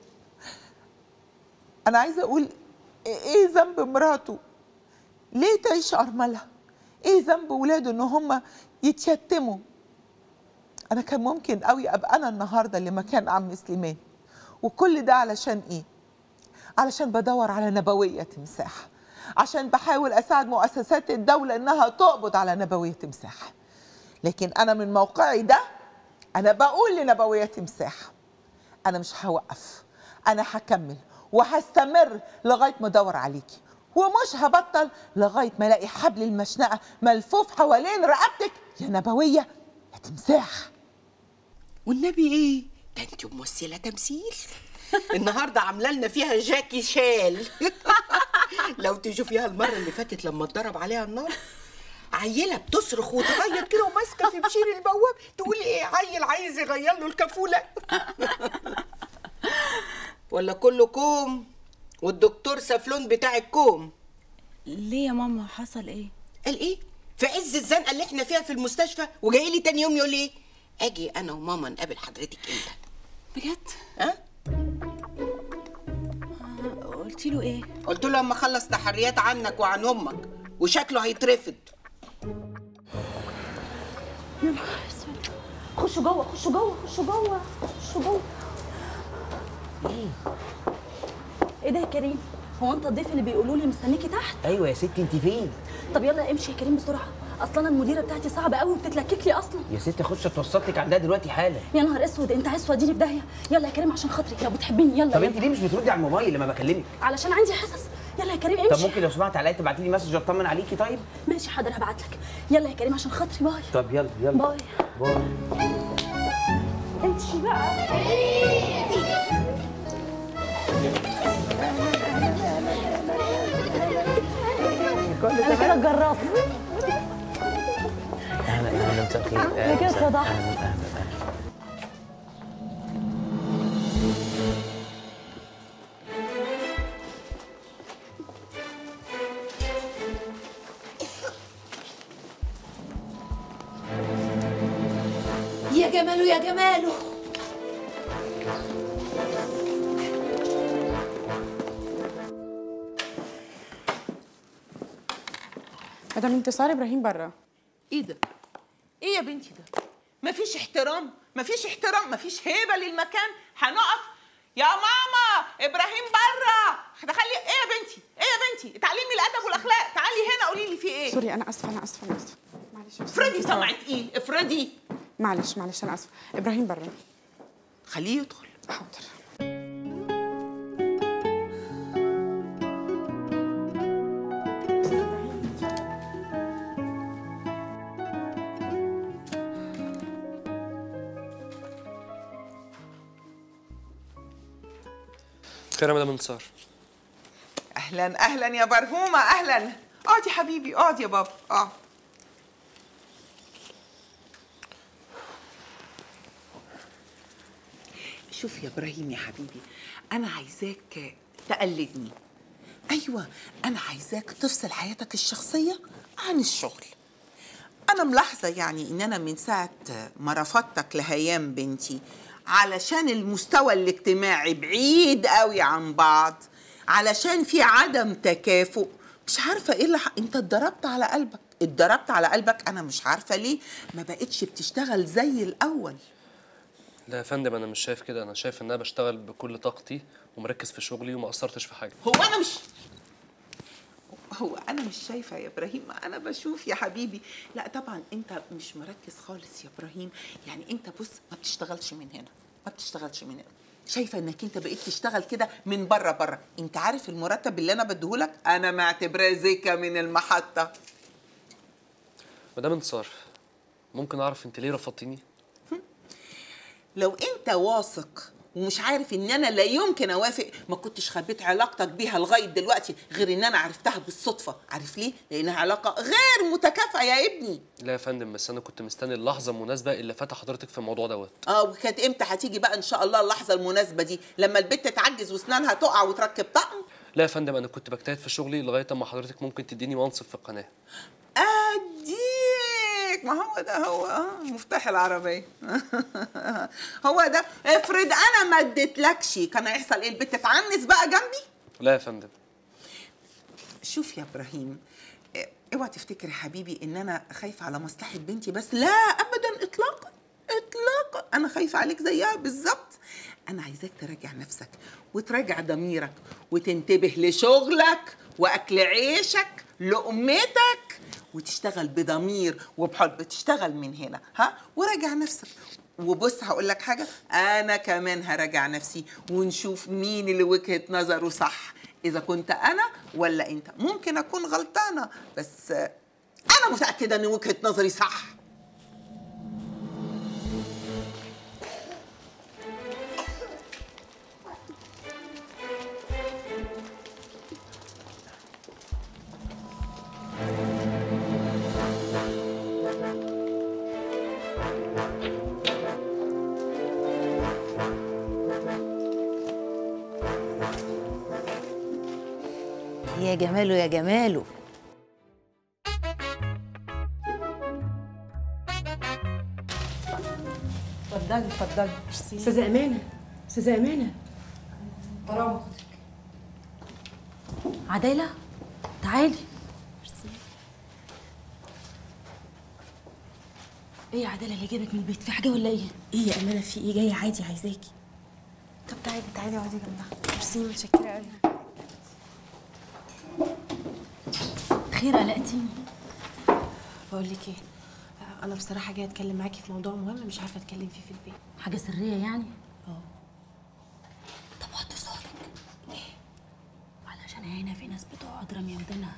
انا عايزه اقول ايه ذنب مراته ليه تعيش ارملها ايه ذنب ولاده ان هم يتشتموا انا كان ممكن قوي ابقى انا النهارده اللي مكان عم سليمان وكل ده علشان ايه علشان بدور على نبويه تمساح عشان بحاول اساعد مؤسسات الدوله انها تقبض على نبويه تمساح لكن انا من موقعي ده انا بقول لنبويه تمساح انا مش هوقف انا هكمل وهستمر لغايه ما ادور عليكي ومش هبطل لغايه ما الاقي حبل المشنقه ملفوف حوالين رقبتك يا نبويه يا تمساح والنبي ايه ده انت ممثله تمثيل النهارده عامله لنا فيها جاكي شال لو تشوفيها المره اللي فاتت لما اتضرب عليها النار عيله بتصرخ وتعيط كده وماسكه في بشير البواب تقول ايه عيل عايز يغير له الكفوله ولا كله كوم والدكتور سافلون بتاع الكوم ليه يا ماما حصل ايه قال ايه في عز الزنقه اللي احنا فيها في المستشفى وجاي لي تاني يوم يقول لي ايه اجي انا وماما نقابل حضرتك امتى بجد ها قلت له ايه قلت له اما اخلص تحريات عنك وعن امك وشكله هيترفض يا نهار اسود خشوا جوه خشوا جوه خشوا جوه خشوا جوه ايه ايه ده يا كريم هو انت الضيف اللي بيقولوا لي مستنيكي تحت ايوه يا ستي انت فين طب يلا امشي يا كريم بسرعه اصلا المديره بتاعتي صعبه قوي وبتتلكك لي اصلا يا ستي اخش اتوسط لك عندها دلوقتي حالا يا نهار اسود انت عايز توديني في داهيه يلا يا كريم عشان خاطري لو بتحبيني يلا طب يلا. انت ليه مش بتردي على الموبايل لما بكلمك علشان عندي حصص يلا يا كريم امشي طب ممكن لو سمحت عليا تبعتي لي مسج اطمن عليكي طيب ماشي حاضر هبعت لك يلا يا كريم عشان خاطري باي طب يلا يلا باي باي امشي بقى انا كده جراف اهلا اهلا مساء الخير أنا كده مساء- اتفضحت. اهلا اهلا اهلا يا جماله يا جماله مدام انتصار ابراهيم بره ايه ده ايه يا بنتي ده مفيش احترام مفيش احترام مفيش هيبه للمكان هنقف يا ماما ابراهيم بره تخلي ايه يا بنتي ايه يا بنتي اتعلمي الادب والاخلاق تعالي هنا قولي لي في ايه سوري انا اسفه انا اسفه انا اسفه معلش افرضي سمع تقيل افرضي معلش معلش انا اسفه ابراهيم بره خليه يدخل حاضر خير يا مدام انتصار اهلا اهلا يا برهومه اهلا اقعد يا حبيبي اقعد يا بابا اقعد شوف يا ابراهيم يا حبيبي انا عايزاك تقلدني ايوه انا عايزاك تفصل حياتك الشخصيه عن الشغل انا ملاحظه يعني ان انا من ساعه ما رفضتك لهيام بنتي علشان المستوى الاجتماعي بعيد قوي عن بعض علشان في عدم تكافؤ مش عارفه ايه اللي ح... انت اتضربت على قلبك اتضربت على قلبك انا مش عارفه ليه ما بقتش بتشتغل زي الاول لا يا فندم انا مش شايف كده انا شايف ان انا بشتغل بكل طاقتي ومركز في شغلي وما قصرتش في حاجه هو انا مش هو انا مش شايفه يا ابراهيم انا بشوف يا حبيبي لا طبعا انت مش مركز خالص يا ابراهيم يعني انت بص ما بتشتغلش من هنا ما بتشتغلش من هنا شايفه انك انت بقيت تشتغل كده من بره بره انت عارف المرتب اللي انا بديهولك انا معتبراه زكا من المحطه مدام انتصار ممكن اعرف انت ليه رفضتيني لو انت واثق ومش عارف ان انا لا يمكن اوافق ما كنتش خبيت علاقتك بيها لغايه دلوقتي غير ان انا عرفتها بالصدفه عارف ليه لانها علاقه غير متكافئه يا ابني لا يا فندم بس انا كنت مستني اللحظه المناسبه اللي فتح حضرتك في الموضوع دوت اه وكانت امتى هتيجي بقى ان شاء الله اللحظه المناسبه دي لما البت تعجز واسنانها تقع وتركب طقم لا يا فندم انا كنت بجتهد في شغلي لغايه اما حضرتك ممكن تديني منصب في القناه اديك ما هو ده هو آه مفتاح العربيه هو ده افرض انا ما اديتلكش كان هيحصل ايه البت تعنس بقى جنبي لا يا فندم شوف يا ابراهيم إيه، اوعى تفتكر يا حبيبي ان انا خايفه على مصلحه بنتي بس لا ابدا اطلاقا اطلاقا انا خايفه عليك زيها بالظبط انا عايزاك تراجع نفسك وتراجع ضميرك وتنتبه لشغلك واكل عيشك لقمتك وتشتغل بضمير وبحب تشتغل من هنا ها وراجع نفسك وبص هقول لك حاجه انا كمان هراجع نفسي ونشوف مين اللي وجهه نظره صح اذا كنت انا ولا انت ممكن اكون غلطانه بس آه، انا متاكده ان وجهه نظري صح يا جماله يا جماله اتفضلي اتفضلي استاذه امانه استاذه امانه غرام عدالة تعالي ايه يا عدالة اللي جابك من البيت في حاجة ولا ايه؟ ايه يا امانه في ايه جايه عادي عايزاكي طب تعالي تعالي اقعدي جنبها ميرسي متشكره قوي خير قلقتيني بقول لك ايه انا بصراحه جايه اتكلم معاكي في موضوع مهم مش عارفه اتكلم فيه في البيت حاجة سرية يعني؟ اه طب وطي صوتك ليه؟ علشان هنا في ناس بتقعد رامية ودنها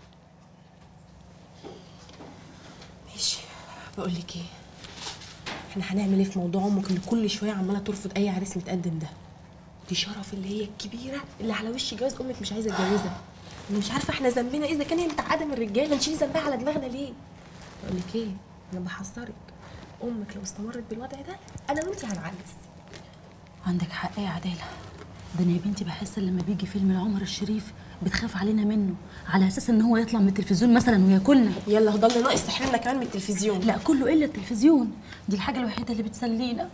ماشي بقول لك ايه احنا هنعمل ايه في موضوع امك اللي كل شويه عماله ترفض اي عريس متقدم ده دي شرف اللي هي الكبيره اللي على وش جواز امك مش عايزه تجوزها انا مش عارفه احنا ذنبنا ايه اذا كان هي متعقده من الرجاله نشيل ذنبها على دماغنا ليه بقول لك ايه انا بحذرك امك لو استمرت بالوضع ده انا وانتي هنعجز عندك حق يا عدالة ده انا يا بنتي بحس إن لما بيجي فيلم لعمر الشريف بتخاف علينا منه على اساس ان هو يطلع من التلفزيون مثلا وياكلنا يلا هضل ناقص تحرمنا كمان من التلفزيون لا كله الا التلفزيون دي الحاجه الوحيده اللي بتسلينا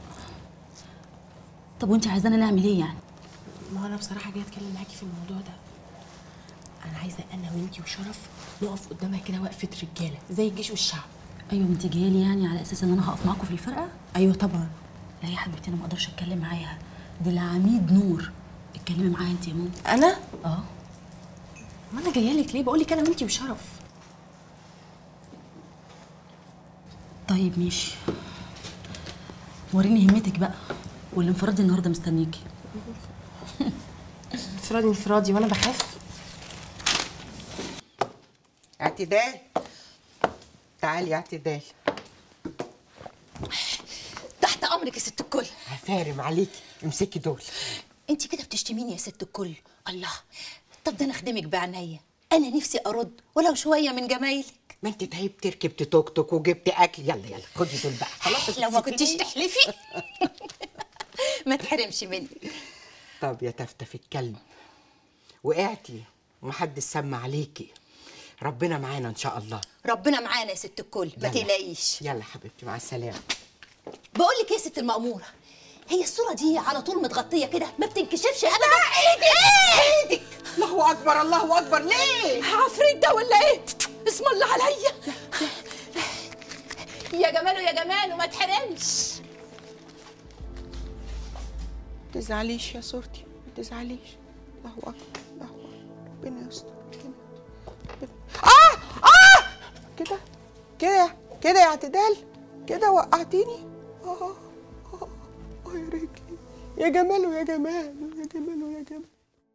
طب وانت عايزانا نعمل ايه يعني ما هو انا بصراحه جايه اتكلم معاكي في الموضوع ده انا عايزه انا وانتي وشرف نقف قدامها كده وقفه رجاله زي الجيش والشعب ايوه انت جايه لي يعني على اساس ان انا هقف معاكم في الفرقه ايوه طبعا لا يا حبيبتي انا ما اقدرش اتكلم معاها دي العميد نور اتكلمي معاها انت يا ماما انا اه ما انا جايه لك ليه بقول لك انا وانتي وشرف طيب ماشي وريني همتك بقى والانفراد النهارده مستنيكي انفرادي انفرادي وانا بخاف اعتدال تعالي يا اعتدال تحت امرك يا ست الكل هفارم عليكي امسكي دول انت كده بتشتميني يا ست الكل الله طب ده انا اخدمك بعينيا انا نفسي ارد ولو شويه من جمايلك ما انت تعبتي ركبتي توك توك وجبتي اكل يلا يلا خدي دول بقى خلاص لو ما كنتيش تحلفي ما تحرمش مني طب يا تفتف الكلب وقعتي ومحدش سمع عليكي ربنا معانا ان شاء الله ربنا معانا يا ست الكل ما يلا. تقلقيش يلا حبيبتي مع السلامه بقول لك ايه يا ست المأمورة هي الصورة دي على طول متغطية كده ما بتنكشفش ابدا ايدك ايدك الله اكبر الله اكبر ليه عفريت ده ولا ايه اسم الله عليا يا جماله يا جماله ما تحرمش تزعليش يا صورتي ما تزعليش الله اكبر الله اكبر ربنا يستر ربنا ربنا- اه اه كده كده كده يا اعتدال كده وقعتيني اه اه اه يا رجلي يا جماله يا جماله يا جماله يا جماله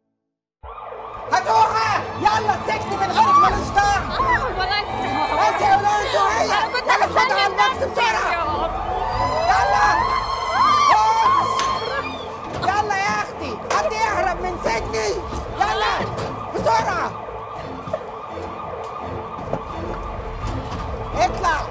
هاتوها يلا السجن من غيرك ملوش طعم بس يا ولاد انتوا هي يلا خدوا على النفس بسرعه يلا بص يلا يا اختي حد يهرب من سجني يلا بسرعه اطلع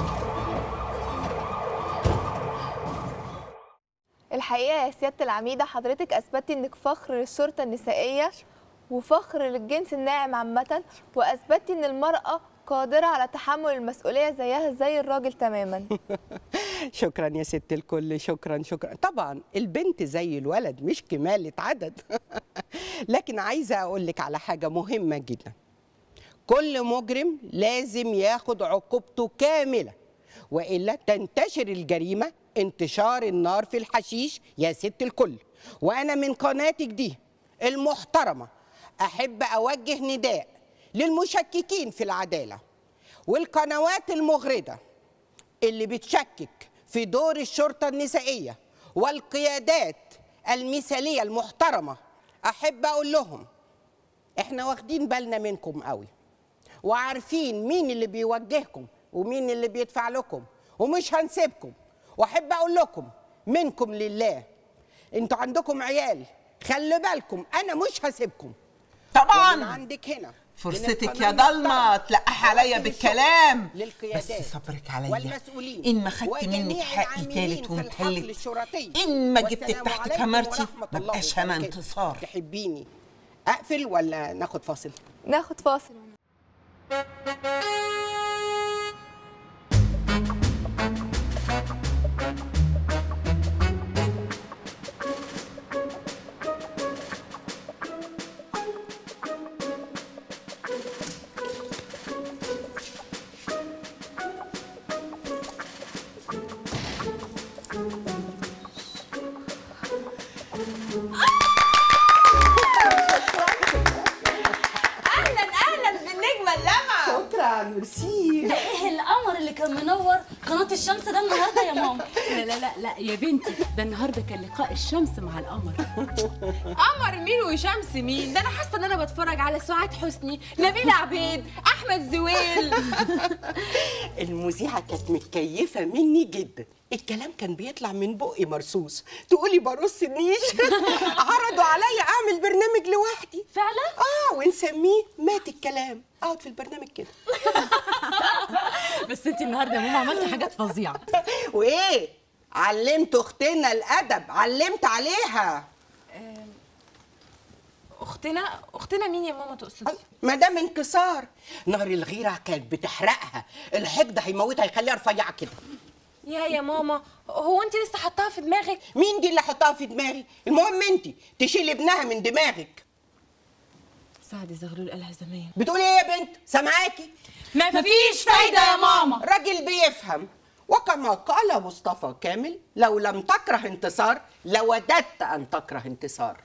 الحقيقة يا سيادة العميدة حضرتك أثبتي إنك فخر للشرطة النسائية وفخر للجنس الناعم عامة وأثبتي إن المرأة قادرة على تحمل المسؤولية زيها زي الراجل تماما شكرا يا ست الكل شكرا شكرا طبعا البنت زي الولد مش كمالة عدد لكن عايزة أقول لك على حاجة مهمة جدا كل مجرم لازم ياخد عقوبته كاملة وإلا تنتشر الجريمة انتشار النار في الحشيش يا ست الكل وأنا من قناتك دي المحترمة أحب أوجه نداء للمشككين في العدالة والقنوات المغردة اللي بتشكك في دور الشرطة النسائية والقيادات المثالية المحترمة أحب أقول لهم إحنا واخدين بالنا منكم قوي وعارفين مين اللي بيوجهكم ومين اللي بيدفع لكم ومش هنسيبكم وأحب أقول لكم منكم لله انتوا عندكم عيال خلي بالكم أنا مش هسيبكم طبعاً. ومن عندك هنا فرصتك يا ضلمة تلقح عليا بالكلام للقيادات بس صبرك عليا والمسؤولين إن ما خدت وجميع منك حقي العاملين تالت في الحقل ومتلت الشرطي. إن ما جبت والسلام تحت عليكم كاميرتي ورحمة ما الله بقاش هنا وبركاته. انتصار تحبيني اقفل ولا ناخد فاصل ناخد فاصل القمر اللي كان منور قناه الشمس ده النهارده يا ماما لا لا لا لا يا بنتي ده النهارده كان لقاء الشمس مع القمر قمر مين وشمس مين ده انا حاسه ان انا بتفرج على سعاد حسني نبيل عبيد احمد زويل المذيعة كانت متكيفة مني جدا الكلام كان بيطلع من بقي مرصوص تقولي برص النيش عرضوا عليا اعمل برنامج لوحدي فعلا اه ونسميه مات الكلام اقعد في البرنامج كده بس انت النهارده يا ماما عملتي حاجات فظيعه وايه علمت اختنا الادب علمت عليها اختنا اختنا مين يا ماما تقصدي مدام انكسار نار الغيره كانت بتحرقها الحقد هيموتها هيخليها رفيعه كده يا يا ماما هو انت لسه حطاها في دماغك مين دي اللي حطها في دماغي المهم انت تشيلي ابنها من دماغك سعد زغلول قالها زمان بتقولي ايه يا بنت سامعاكي مفيش فايدة يا ماما. راجل بيفهم وكما قال مصطفى كامل لو لم تكره انتصار لوددت ان تكره انتصار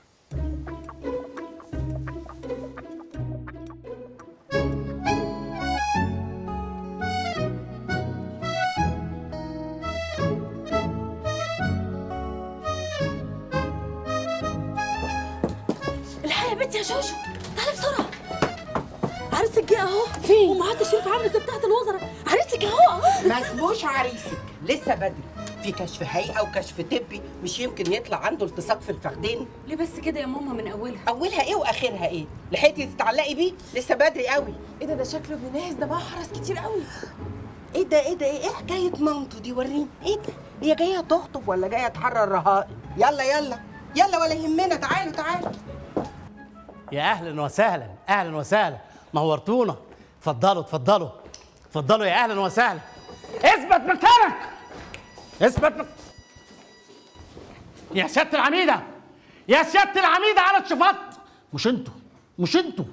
الحقيقه يا بنتي يا شوشو تعالي بسرعه عريسك جه اهو فين ومعاه الشريف عامله زي بتاعه الوزراء عريسك اهو اهو ما اسموش عريسك لسه بدري في كشف هيئه وكشف طبي مش يمكن يطلع عنده التصاق في الفخدين ليه بس كده يا ماما من اولها اولها ايه واخرها ايه لحقتي تتعلقي بيه لسه بدري قوي ايه ده ده شكله ابن ناس ده بقى حرس كتير قوي ايه ده ايه ده ايه إيه حكايه مامته دي وريني ايه ده هي جايه تخطب ولا جايه تحرر رهائن يلا يلا يلا ولا يهمنا تعالوا تعالوا يا اهلا وسهلا اهلا وسهلا نورتونا اتفضلوا اتفضلوا اتفضلوا يا اهلا وسهلا اثبت مكانك اثبت مك... يا سياده العميده يا سياده العميده على الشفط مش انتوا مش انتوا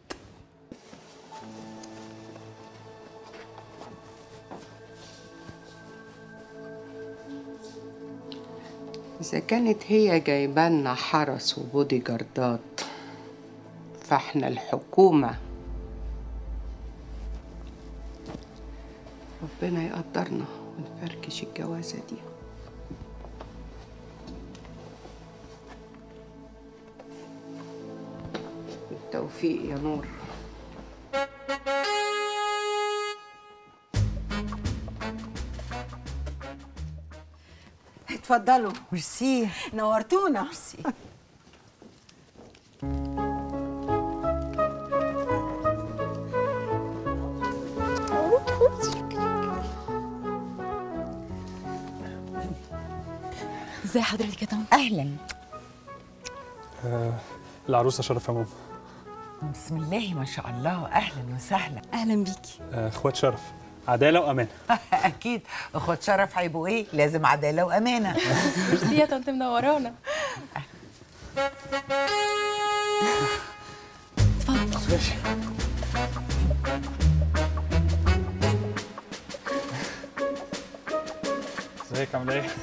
إذا كانت هي جايبالنا حرس وبودي جاردات فاحنا الحكومة ربنا يقدرنا ونفركش الجوازة دي بالتوفيق يا نور اتفضلوا ميرسي نورتونا ميرسي ازي حضرتك يا طنط اهلا آه العروسه شرف يا ماما بسم الله ما شاء الله اهلا وسهلا اهلا بيكي آه، اخوات شرف عداله وامان اكيد اخوات شرف هيبقوا ايه لازم عداله وامانه ميرسي يا طنط منورانا ماشي ازيك عامله ايه؟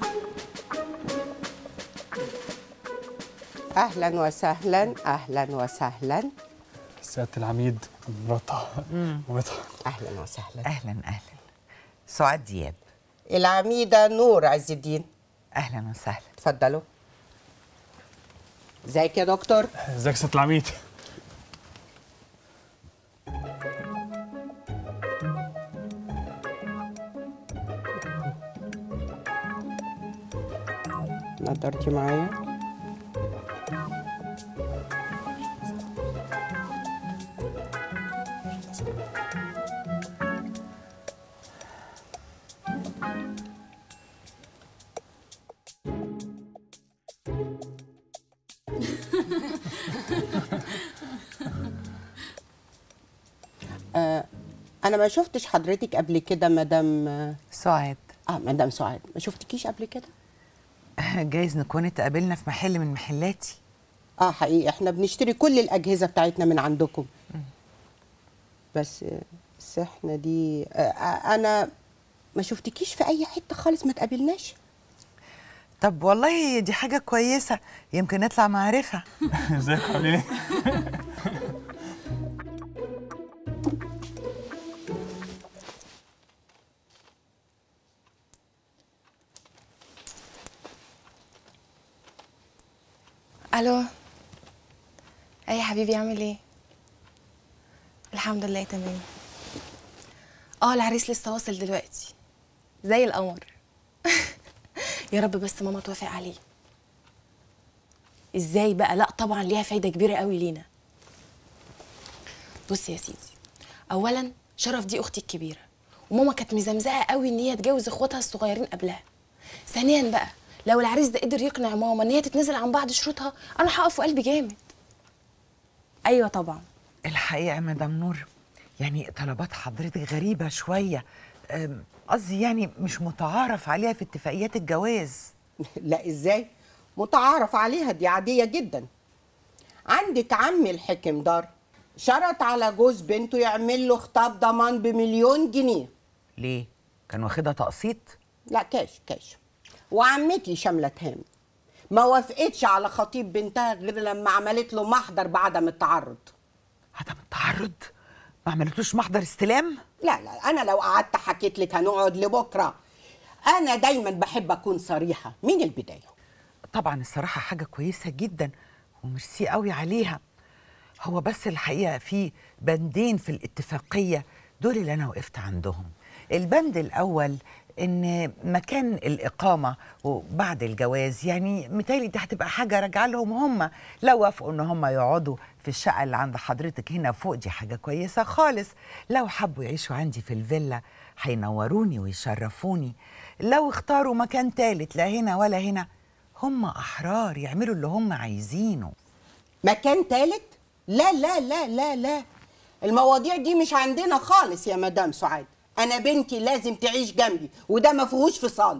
أهلا وسهلا أهلا وسهلا سياده العميد مراتها مامتها أهلا وسهلا اهلا اهلا سعاد دياب العميدة نور عز الدين اهلا وسهلا اتفضلوا ازيك يا دكتور ازيك يا سياده العميد نضرتي معايا آه انا ما شفتش حضرتك قبل كده مدام آه، سعاد اه مدام سعاد ما شفتكيش قبل كده جايز نكون اتقابلنا في محل من محلاتي اه حقيقي احنا بنشتري كل الاجهزه بتاعتنا من عندكم بس بس احنا دي آه آه، انا ما شفتكيش في اي حته خالص ما تقابلناش طب والله دي حاجه كويسه يمكن نطلع معرفه ازيك عاملين ايه؟ الو اي يا حبيبي عامل ايه الحمد لله تمام اه العريس لسه واصل دلوقتي زي القمر يا رب بس ماما توافق عليه ازاي بقى لا طبعا ليها فايده كبيره قوي لينا بص يا سيدي اولا شرف دي اختي الكبيره وماما كانت مزمزقه قوي ان هي تجوز اخواتها الصغيرين قبلها ثانيا بقى لو العريس ده قدر يقنع ماما ان هي تتنازل عن بعض شروطها انا هقف وقلبي جامد ايوه طبعا الحقيقه يا مدام نور يعني طلبات حضرتك غريبه شويه أم، قصدي يعني مش متعارف عليها في اتفاقيات الجواز لا ازاي متعارف عليها دي عادية جدا عندك عمي الحكم دار شرط على جوز بنته يعمل له خطاب ضمان بمليون جنيه ليه كان واخدها تقسيط لا كاش كاش وعمتي شاملة هام ما وافقتش على خطيب بنتها غير لما عملت له محضر بعدم التعرض عدم التعرض ما عملتوش محضر استلام لا لا انا لو قعدت حكيت لك هنقعد لبكره انا دايما بحب اكون صريحه من البدايه طبعا الصراحه حاجه كويسه جدا وميرسي قوي عليها هو بس الحقيقه في بندين في الاتفاقيه دول اللي انا وقفت عندهم البند الاول ان مكان الاقامه وبعد الجواز يعني متهيألي دي هتبقى حاجه راجعه لهم هم لو وافقوا ان هم يقعدوا في الشقه اللي عند حضرتك هنا فوق دي حاجه كويسه خالص لو حبوا يعيشوا عندي في الفيلا هينوروني ويشرفوني لو اختاروا مكان تالت لا هنا ولا هنا هم احرار يعملوا اللي هم عايزينه مكان تالت لا لا لا لا لا المواضيع دي مش عندنا خالص يا مدام سعاد انا بنتي لازم تعيش جنبي وده ما فيهوش فصال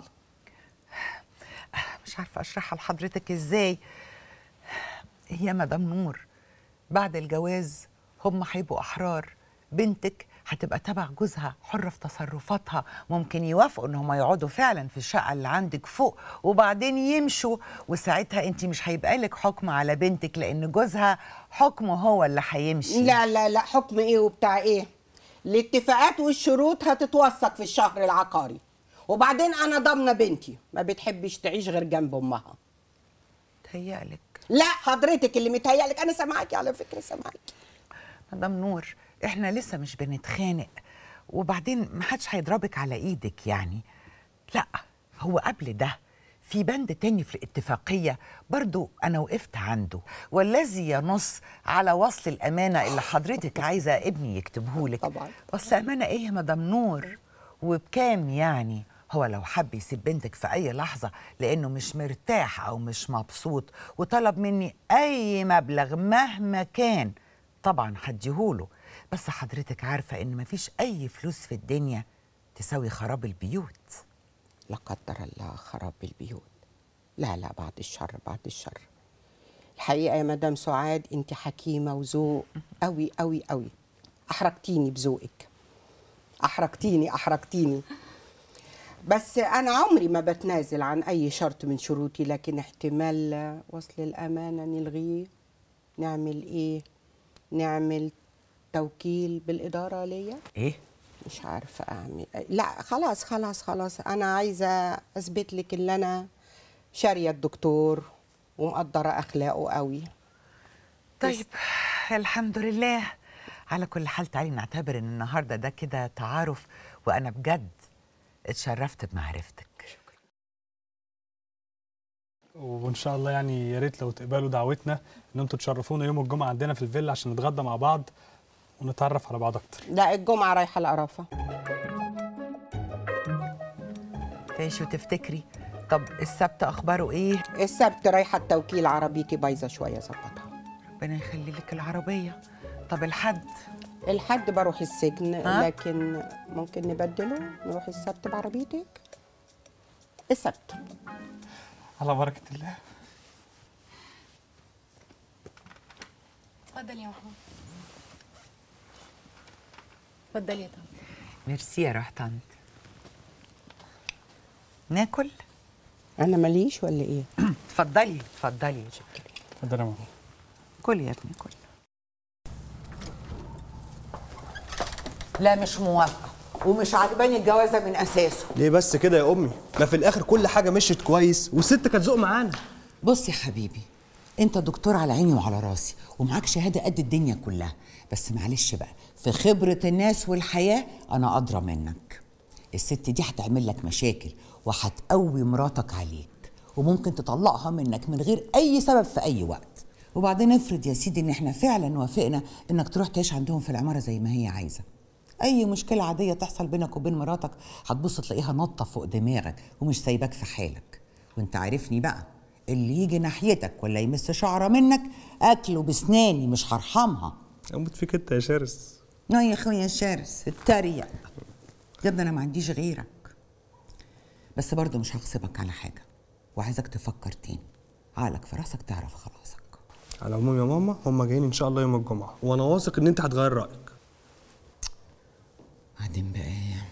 مش عارفه اشرحها لحضرتك ازاي هي مدام نور بعد الجواز هم هيبقوا احرار بنتك هتبقى تبع جوزها حرة في تصرفاتها ممكن يوافقوا ان هم يقعدوا فعلا في الشقة اللي عندك فوق وبعدين يمشوا وساعتها انت مش هيبقى لك حكم على بنتك لان جوزها حكمه هو اللي هيمشي لا لا لا حكم ايه وبتاع ايه الاتفاقات والشروط هتتوثق في الشهر العقاري وبعدين انا ضامنه بنتي ما بتحبش تعيش غير جنب امها تهيألك لا حضرتك اللي متهيألك انا سامعاكي على فكره سامعاكي مدام نور احنا لسه مش بنتخانق وبعدين محدش هيضربك على ايدك يعني لا هو قبل ده في بند تاني في الاتفاقية برضو أنا وقفت عنده والذي ينص على وصل الأمانة اللي حضرتك عايزة ابني يكتبهولك طبعا وصل أمانة إيه يا مدام نور وبكام يعني هو لو حب يسيب بنتك في أي لحظة لأنه مش مرتاح أو مش مبسوط وطلب مني أي مبلغ مهما كان طبعا هديهوله بس حضرتك عارفة إن مفيش أي فلوس في الدنيا تساوي خراب البيوت لا قدر الله خراب البيوت لا لا بعد الشر بعد الشر الحقيقه يا مدام سعاد انت حكيمه وذوق قوي قوي قوي احرجتيني بذوقك احرجتيني احرجتيني بس انا عمري ما بتنازل عن اي شرط من شروطي لكن احتمال وصل الامانه نلغيه نعمل ايه نعمل توكيل بالاداره ليا إيه؟ مش عارفه اعمل لا خلاص خلاص خلاص انا عايزه اثبت لك ان انا شاريه الدكتور ومقدره اخلاقه قوي طيب الحمد لله على كل حال تعالي نعتبر ان النهارده ده كده تعارف وانا بجد اتشرفت بمعرفتك وان شاء الله يعني يا ريت لو تقبلوا دعوتنا ان انتوا تشرفونا يوم الجمعه عندنا في الفيلا عشان نتغدى مع بعض ونتعرف على بعض اكتر لا الجمعه رايحه القرافه ماشي وتفتكري طب السبت اخباره ايه السبت رايحه التوكيل عربيتي بايظه شويه ظبطها ربنا يخلي لك العربيه طب الحد الحد بروح السجن ها؟ لكن ممكن نبدله نروح السبت بعربيتك السبت على بركه الله اتفضل يا محمود اتفضل يا طنط ميرسي يا روح طنط ناكل انا ماليش ولا ايه اتفضلي اتفضلي اتفضل يا ماما كل يا ابني كل لا مش موافقه ومش عاجباني الجوازه من اساسه ليه بس كده يا امي ما في الاخر كل حاجه مشيت كويس والست كانت ذوق معانا بص يا حبيبي انت دكتور على عيني وعلى راسي ومعاك شهاده قد الدنيا كلها بس معلش بقى في خبره الناس والحياه انا ادرى منك الست دي هتعمل لك مشاكل وهتقوي مراتك عليك وممكن تطلقها منك من غير اي سبب في اي وقت وبعدين افرض يا سيدي ان احنا فعلا وافقنا انك تروح تعيش عندهم في العماره زي ما هي عايزه اي مشكله عاديه تحصل بينك وبين مراتك هتبص تلاقيها نطه فوق دماغك ومش سايباك في حالك وانت عارفني بقى اللي يجي ناحيتك ولا يمس شعره منك اكله بسناني مش هرحمها اموت فيك انت يا شرس لا يا اخويا شرس اتريق يا ابني انا ما عنديش غيرك بس برضه مش هغصبك على حاجه وعايزك تفكر تاني عقلك في راسك تعرف خلاصك على العموم يا ماما هم جايين ان شاء الله يوم الجمعه وانا واثق ان انت هتغير رايك بعدين بقى ايه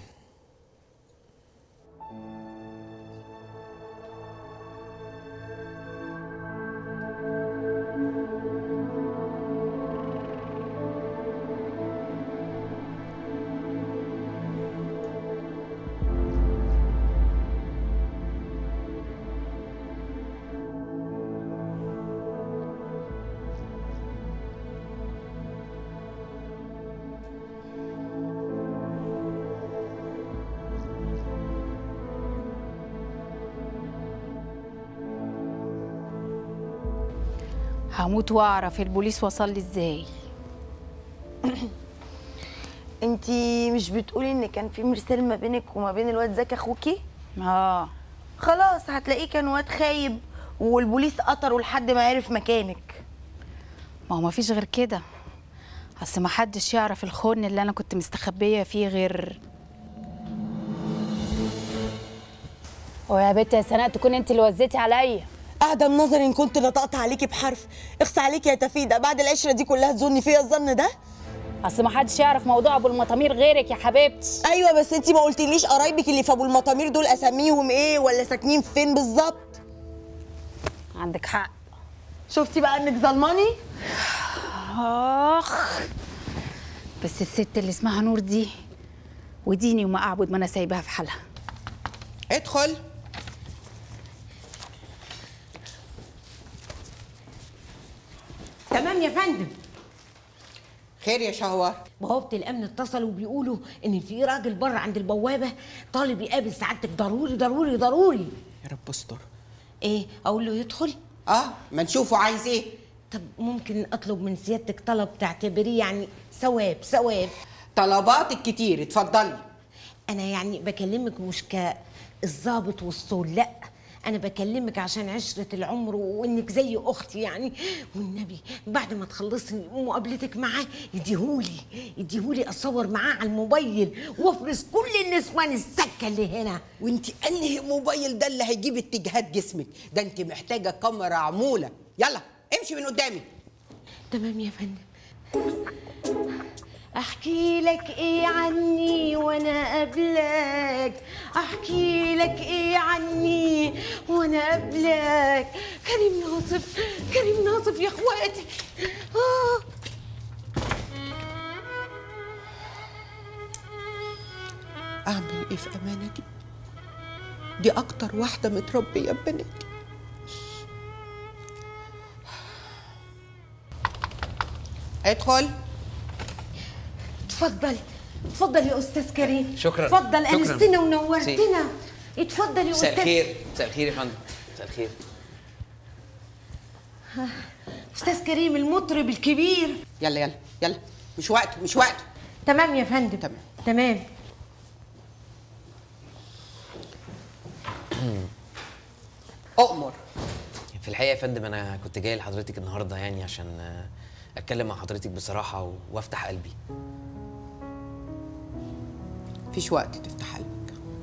هموت واعرف البوليس وصل لي ازاي انتي مش بتقولي ان كان في مرسال ما بينك وما بين الواد زكي اخوكي اه خلاص هتلاقيه كان واد خايب والبوليس قطره لحد ما عرف مكانك ما هو مفيش غير كده اصل ما حدش يعرف الخن اللي انا كنت مستخبيه فيه غير ويا بنت يا سناء تكون انت اللي وزيتي عليا قاعده منظري ان كنت نطقت عليكي بحرف اخص عليكي يا تفيده بعد العشره دي كلها تظني فيا الظن ده اصل ما حدش يعرف موضوع ابو المطامير غيرك يا حبيبتي ايوه بس انتي ما قلتليش قرايبك اللي في ابو المطامير دول اساميهم ايه ولا ساكنين فين بالظبط عندك حق شفتي بقى انك ظلماني اخ بس الست اللي اسمها نور دي وديني وما اعبد ما انا سايباها في حالها ادخل تمام يا فندم خير يا شهوار بوابة الأمن اتصلوا وبيقولوا إن في راجل بره عند البوابة طالب يقابل سعادتك ضروري ضروري ضروري يا رب استر إيه أقول له يدخل؟ اه ما نشوفه عايز ايه طب ممكن أطلب من سيادتك طلب تعتبريه يعني ثواب ثواب طلباتك كتير اتفضلي أنا يعني بكلمك مش كالظابط والصول لأ أنا بكلمك عشان عشرة العمر وإنك زي أختي يعني والنبي بعد ما تخلصي مقابلتك معاه يديهولي يديهولي أصور معاه على الموبايل وأفرز كل النسوان السكة اللي هنا وانت انهي موبايل ده اللي هيجيب اتجاهات جسمك ده انت محتاجه كاميرا عموله يلا امشي من قدامي تمام يا فندم احكي لك ايه عني وانا قبلك احكي لك ايه عني وانا قبلك كريم ناصف كريم ناصف يا اخواتي آه. اعمل ايه في امانه دي دي اكتر واحده متربيه ببناتي ادخل اتفضل اتفضل يا استاذ كريم شكراً. اتفضل شكراً. انستنا ونورتنا اتفضل يا مساء استاذ الخير مساء الخير يا فندم مساء الخير آه، استاذ كريم المطرب الكبير يلا يلا يلا مش وقته مش وقته تمام يا فندم تمام تمام اؤمر في الحقيقه يا فندم انا كنت جاي لحضرتك النهارده يعني عشان آه، اتكلم مع حضرتك بصراحه و- وافتح قلبي مفيش وقت تفتح قلبك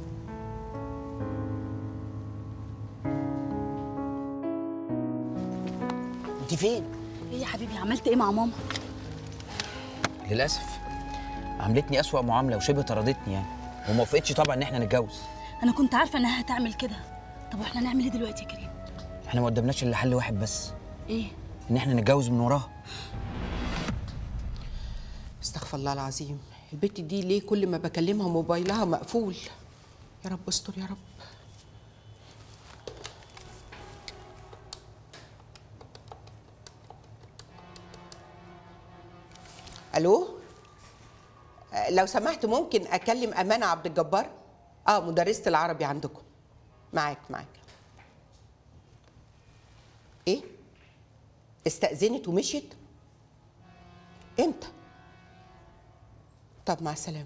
انت فين ايه يا حبيبي عملت ايه مع ماما للاسف عملتني اسوأ معامله وشبه طردتني يعني وما وافقتش طبعا ان احنا نتجوز انا كنت عارفه انها هتعمل كده طب واحنا نعمل ايه دلوقتي يا كريم احنا ما قدامناش الا حل واحد بس ايه ان احنا نتجوز من وراها استغفر الله العظيم البت دي ليه كل ما بكلمها موبايلها مقفول يا رب استر يا رب الو آه، لو سمحت ممكن اكلم امانه عبد الجبار اه مدرسه العربي عندكم معاك معاك ايه استأذنت ومشيت امتى طب مع السلامه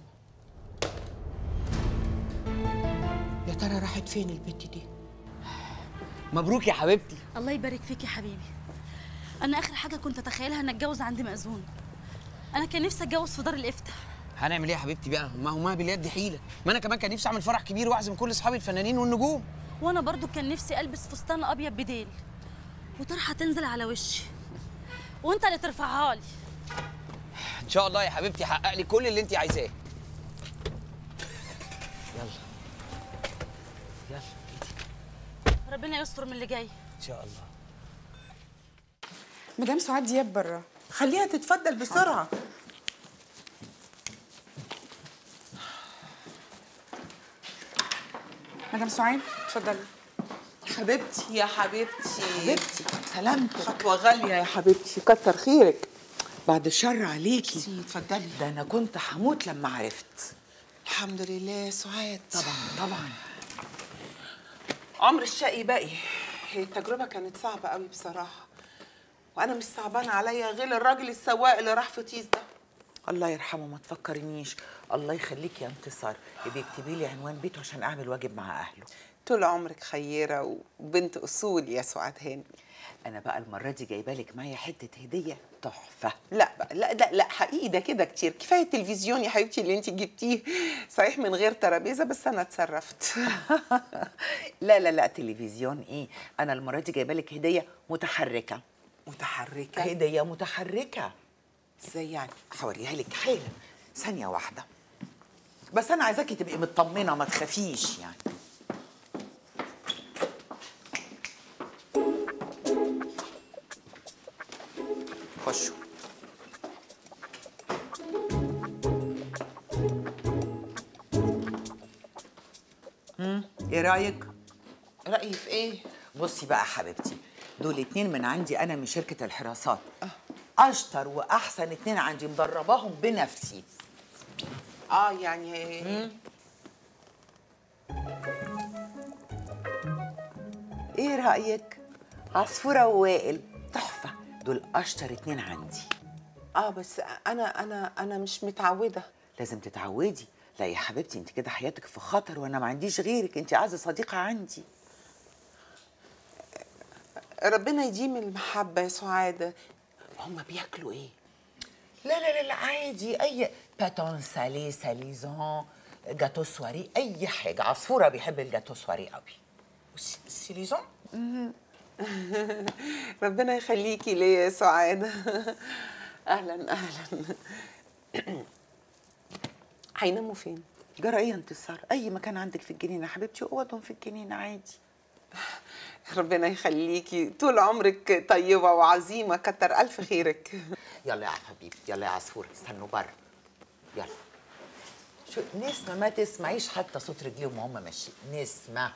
يا ترى راحت فين البت دي مبروك يا حبيبتي الله يبارك فيك يا حبيبي انا اخر حاجه كنت اتخيلها ان اتجوز عند مأذون انا كان نفسي اتجوز في دار الافتاء هنعمل ايه يا حبيبتي بقى ما هو ما باليد حيله ما انا كمان كان نفسي اعمل فرح كبير واعزم كل اصحابي الفنانين والنجوم وانا برضو كان نفسي البس فستان ابيض بديل وطرحه تنزل على وشي وانت اللي ترفعها لي ان شاء الله يا حبيبتي حقق لي كل اللي انت عايزاه يلا يلا ربنا يستر من اللي جاي ان شاء الله مدام سعاد دياب بره خليها تتفضل بسرعه مدام سعاد اتفضلي حبيبتي يا حبيبتي حبيبتي سلامتك خطوة غالية يا حبيبتي كتر خيرك بعد الشر عليكي اتفضلي ده أنا كنت هموت لما عرفت الحمد لله يا سعاد طبعا طبعا عمر الشقي باقي هي التجربه كانت صعبه قوي بصراحه وانا مش صعبان عليا غير الراجل السواق اللي راح في تيز ده الله يرحمه ما تفكرنيش الله يخليك يا انتصار يبقى اكتبي لي عنوان بيته عشان اعمل واجب مع اهله طول عمرك خيره وبنت اصول يا سعاد هاني انا بقى المره دي جايبه لك معايا حته هديه تحفه لا بقى لا لا لا حقيقي ده كده كتير كفايه التلفزيون يا حبيبتي اللي انت جبتيه صحيح من غير ترابيزه بس انا اتصرفت لا لا لا تلفزيون ايه انا المره دي جايبه لك هديه متحركه متحركه هديه متحركه ازاي يعني هوريها لك حالا ثانيه واحده بس انا عايزاكي تبقي مطمنه ما تخافيش يعني خشوا امم ايه رايك رايي في ايه بصي بقى حبيبتي دول اتنين من عندي انا من شركه الحراسات اشطر واحسن اتنين عندي مدرباهم بنفسي اه يعني ايه رايك عصفوره ووائل تحفه دول اشطر اتنين عندي اه بس انا انا انا مش متعوده لازم تتعودي لا يا حبيبتي انت كده حياتك في خطر وانا ما عنديش غيرك انت اعز صديقه عندي ربنا يديم المحبه يا سعاده هما بياكلوا ايه لا لا لا, لا عادي اي باتون سالي ساليزون جاتو سواري اي حاجه عصفوره بيحب الجاتو سواري قوي ساليزون ربنا يخليكي ليا يا سعاده اهلا اهلا هيناموا فين جرى ايه يا انتصار اي مكان عندك في الجنينه يا حبيبتي اوضهم في الجنينه عادي ربنا يخليكي طول عمرك طيبه وعظيمه كتر الف خيرك يلا يا حبيبي يلا يا عصفور استنوا بره يلا شو نسمة ما تسمعيش حتى صوت رجليهم وهم ماشيين نسمة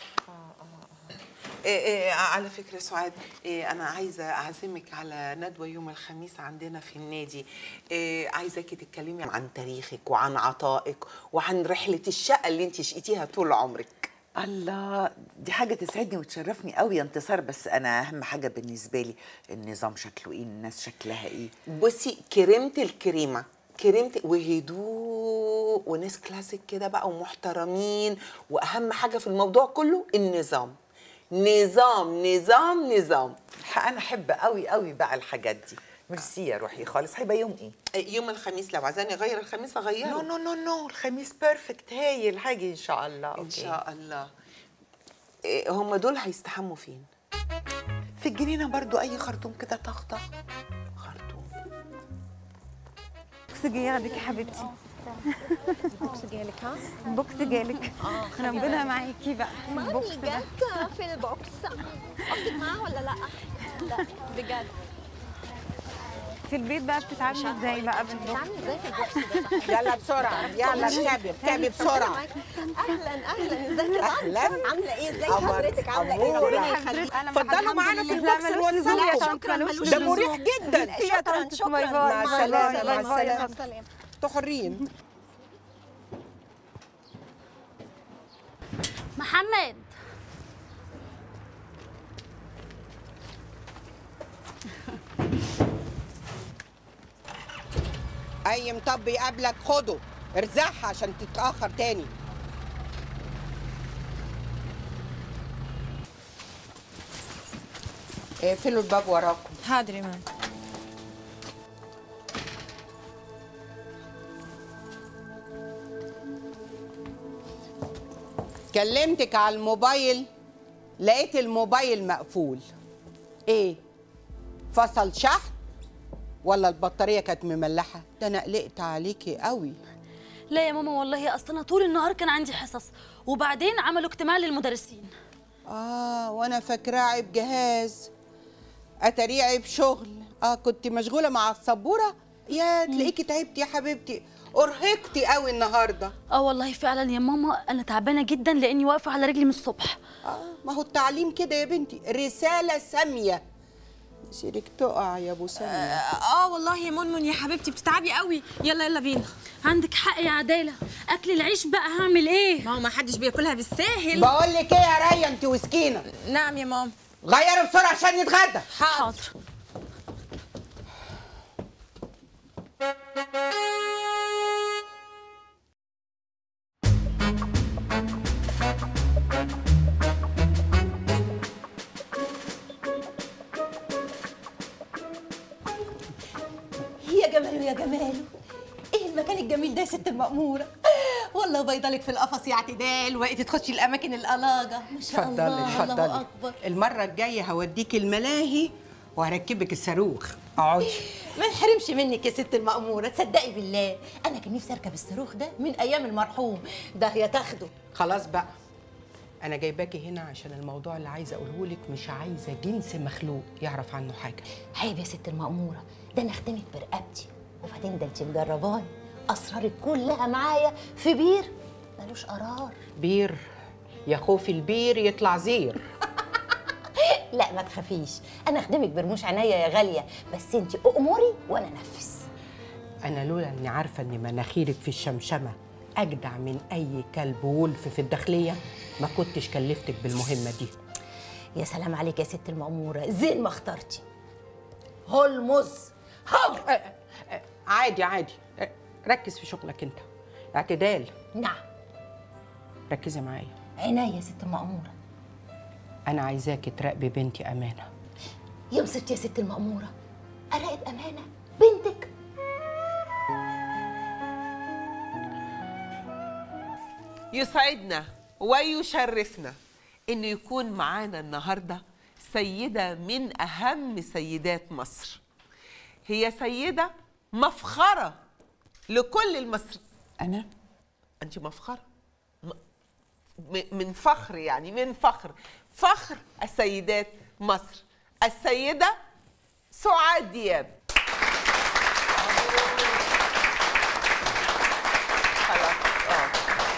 إيه إيه على فكرة سعاد إيه أنا عايزة أعزمك على ندوة يوم الخميس عندنا في النادي إيه عايزاكي تتكلمي عن تاريخك وعن عطائك وعن رحلة الشقة اللي انت شقيتيها طول عمرك الله دي حاجة تسعدني وتشرفني قوي يا انتصار بس أنا أهم حاجة بالنسبة لي النظام شكله إيه الناس شكلها إيه بصي كريمة الكريمة كريمة وهدوء وناس كلاسيك كده بقى ومحترمين وأهم حاجة في الموضوع كله النظام نظام نظام نظام انا احب قوي قوي بقى الحاجات دي ميرسي يا روحي خالص هيبقى يوم ايه يوم الخميس لو عايزاني اغير الخميس اغيره نو نو نو نو الخميس بيرفكت هايل هاجي ان شاء الله أوكي. ان شاء الله إيه هم دول هيستحموا فين في الجنينه برضو اي خرطوم كده طخطخ بوكس جايلك يا حبيبتي بوكس جالك ها بوكس جالك ربنا معاكي بقى البوكس مامي ده. جت في البوكس اختك معاها ولا لا لا بجد في البيت بقى بتتعاملي ازاي بقى بالبوكس ازاي في البوكس ده يلا بسرعه يلا اركبي اركبي بسرعه اهلا اهلا ازيك يا أهلاً. طنط؟ عامله ايه ازيك قمر، حضرتك عامله ايه أمورة. ربنا يخليك اتفضلوا معانا في البوكس الوسعه ده مريح جدا شكرا شكرا مع السلامه مع السلامه انتوا حرين محمد اي مطب يقابلك خده ارزعها عشان تتاخر تاني اقفلوا الباب وراكم حاضر يا ماما كلمتك على الموبايل لقيت الموبايل مقفول ايه فصل شحن ولا البطاريه كانت مملحه ده انا قلقت عليكي قوي لا يا ماما والله اصل انا طول النهار كان عندي حصص وبعدين عملوا اجتماع للمدرسين اه وانا فاكراه عيب جهاز اتاريه عيب شغل اه كنت مشغوله مع السبوره يا تلاقيكي تعبتي يا حبيبتي ارهقتي قوي النهارده اه والله فعلا يا ماما انا تعبانه جدا لاني واقفه على رجلي من الصبح اه ما هو التعليم كده يا بنتي رساله ساميه سيرك تقع يا ابو ساميه اه والله يا منمن يا حبيبتي بتتعبي قوي يلا يلا بينا عندك حق يا عداله اكل العيش بقى هعمل ايه ما هو ما حدش بياكلها بالساهل بقول لك ايه يا ريا انت وسكينه نعم يا ماما غيروا بسرعه عشان نتغدى حاضر يا جماله يا جماله ايه المكان الجميل ده يا ست المأمورة والله بيضلك في القفص يا اعتدال وقتي تخشي الاماكن القلاجة ما شاء اتفضلي الله الله اتفضلي اكبر المره الجايه هوديك الملاهي وهركبك الصاروخ اقعدي ما نحرمش منك يا ست المأمورة تصدقي بالله انا كان نفسي اركب الصاروخ ده من ايام المرحوم ده يا تاخده خلاص بقى انا جايباكي هنا عشان الموضوع اللي عايزه اقوله لك مش عايزه جنس مخلوق يعرف عنه حاجه عيب يا ست المأمورة ده انا اختمك برقبتي وبعدين ده انت مجرباني اسرارك كلها معايا في بير ملوش قرار بير يا خوفي البير يطلع زير لا ما تخافيش انا اخدمك برموش عينيا يا غاليه بس انت اموري وانا انفذ انا لولا اني عارفه ان مناخيرك في الشمشمه اجدع من اي كلب وولف في الداخليه ما كنتش كلفتك بالمهمه دي يا سلام عليك يا ست المأمورة زين ما اخترتي هولمز هو عادي عادي ركز في شغلك انت اعتدال نعم ركزي معايا عينيا يا ست المأمورة انا عايزاكي تراقبي بنتي امانه يا مصيبتي يا ست المأمورة أراقب أمانة بنتك يسعدنا ويشرفنا انه يكون معانا النهارده سيده من اهم سيدات مصر هي سيده مفخره لكل المصر انا انت مفخره م- م- من فخر يعني من فخر فخر السيدات مصر السيده سعاد دياب خلاص اه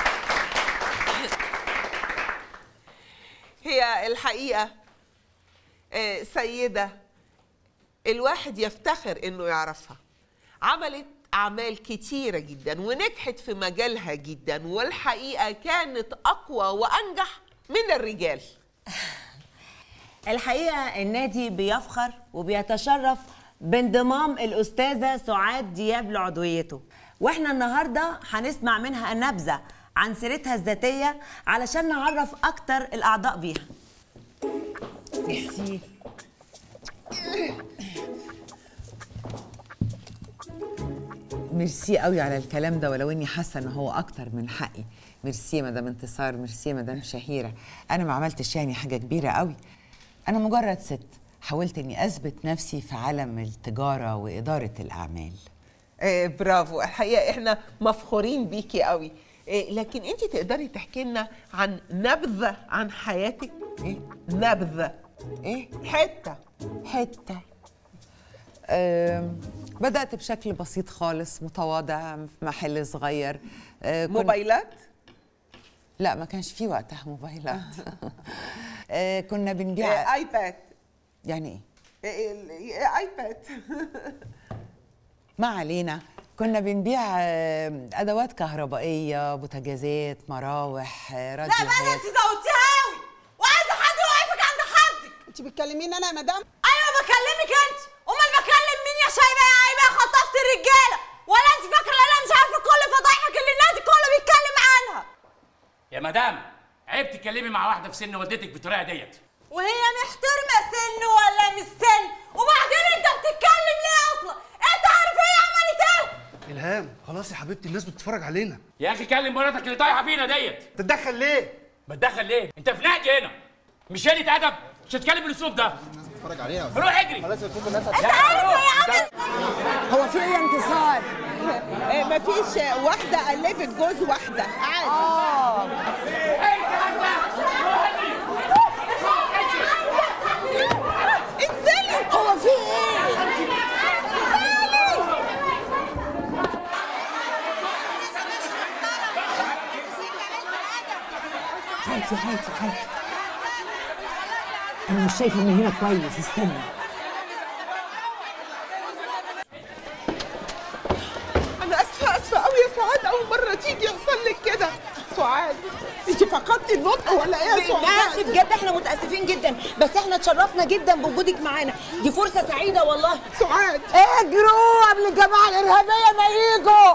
هي الحقيقه آه، سيده الواحد يفتخر انه يعرفها عملت اعمال كتيره جدا ونجحت في مجالها جدا والحقيقه كانت اقوى وانجح من الرجال الحقيقة النادي بيفخر وبيتشرف بانضمام الأستاذة سعاد دياب لعضويته واحنا النهاردة هنسمع منها نبذة عن سيرتها الذاتية علشان نعرف أكتر الأعضاء بيها ميرسي ميرسي قوي على الكلام ده ولو اني حاسه ان هو اكتر من حقي ميرسي يا مدام انتصار ميرسي يا مدام شهيره انا ما عملتش يعني حاجه كبيره قوي انا مجرد ست حاولت اني اثبت نفسي في عالم التجاره واداره الاعمال آه برافو الحقيقه احنا مفخورين بيكي قوي آه لكن انت تقدري تحكي لنا عن نبذه عن حياتك ايه نبذه ايه حته حته آم، بدأت بشكل بسيط خالص متواضع في محل صغير آه، كن- موبايلات لا ما كانش في وقتها موبايلات آه، كنا بنبيع آه، ايباد يعني ايه آه، ال- آه، ايباد ما علينا كنا بنبيع آه، ادوات كهربائيه بوتاجازات مراوح آه، راديوهات زودتيها قوي وعايزه حد يوقفك عند حدك انت بتكلميني انا يا مدام ايوه بكلمك انت امال بكلم مين يا شايبه يا عيبه خطفت الرجاله ولا انت فاكره ان انا مش عارفه كل فضايحك اللي النادي كله بيتكلم عنها يا مدام عيب تتكلمي مع واحده في سن والدتك بالطريقه ديت وهي محترمه سن ولا مش سن وبعدين انت بتتكلم ليه اصلا انت عارف هي عملت ايه الهام خلاص يا حبيبتي الناس بتتفرج علينا يا اخي كلم مراتك اللي طايحه فينا ديت تتدخل ليه بتدخل ليه انت في نادي هنا مش قله ادب مش هتتكلم بالاسلوب ده بتتفرج علينا روح اجري خلاص يا استاذ الناس انت عارف هي هو في ايه انتصار؟ آه، مفيش آه، واحدة قلبت جوز واحدة عادي اه انزلي هو في ايه؟ هاتي هاتي هاتي انا مش شايفه من هنا كويس استنى انا اسفه اسفه قوي يا سعاد اول مره تيجي يحصل لك كده سعاد انت فقدتي النطق ولا ايه يا لا سعاد بجد احنا متاسفين جدا بس احنا اتشرفنا جدا بوجودك معانا دي فرصه سعيده والله سعاد اجروا قبل الجماعه الارهابيه ما يجوا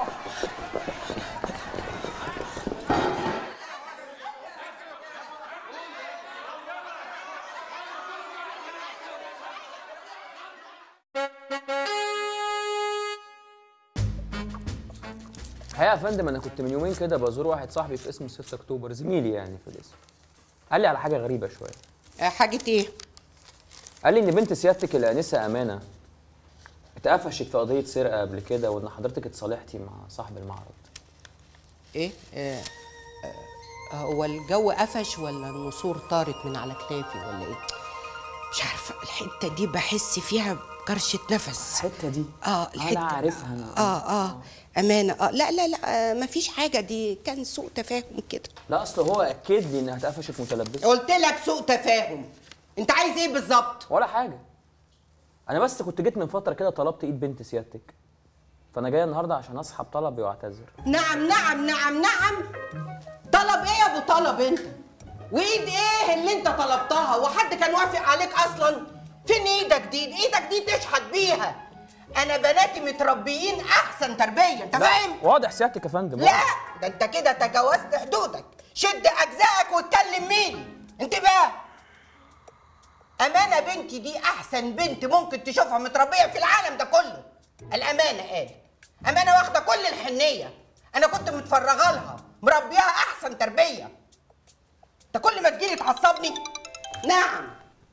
الحقيقه يا فندم انا كنت من يومين كده بزور واحد صاحبي في اسم 6 اكتوبر زميلي يعني في الاسم قال لي على حاجه غريبه شويه حاجة ايه؟ قال لي ان بنت سيادتك الانسه امانه اتقفشت في قضيه سرقه قبل كده وان حضرتك اتصالحتي مع صاحب المعرض ايه آه آه هو الجو قفش ولا النسور طارت من على كتافي ولا ايه مش عارفه الحته دي بحس فيها بكرشه نفس الحته دي اه الحته عارفها أنا. اه اه امانه اه لا لا لا آه مفيش حاجه دي كان سوء تفاهم كده لا اصل هو اكد لي انها اتقفشت متلبسه قلت لك سوء تفاهم انت عايز ايه بالظبط ولا حاجه انا بس كنت جيت من فتره كده طلبت ايد بنت سيادتك فانا جاي النهارده عشان اسحب طلبي واعتذر نعم نعم نعم نعم طلب ايه يا ابو طلب انت وايد ايه اللي انت طلبتها وحد كان وافق عليك اصلا فين ايدك دي ايدك دي تشحت بيها انا بناتي متربيين احسن تربيه انت فاهم واضح سيادتك يا فندم لا ده انت كده تجاوزت حدودك شد اجزائك واتكلم ميري انتباه امانه بنتي دي احسن بنت ممكن تشوفها متربيه في العالم ده كله الامانه قال امانه واخده كل الحنيه انا كنت متفرغه لها مربيها احسن تربيه انت كل ما تجيلي تعصبني نعم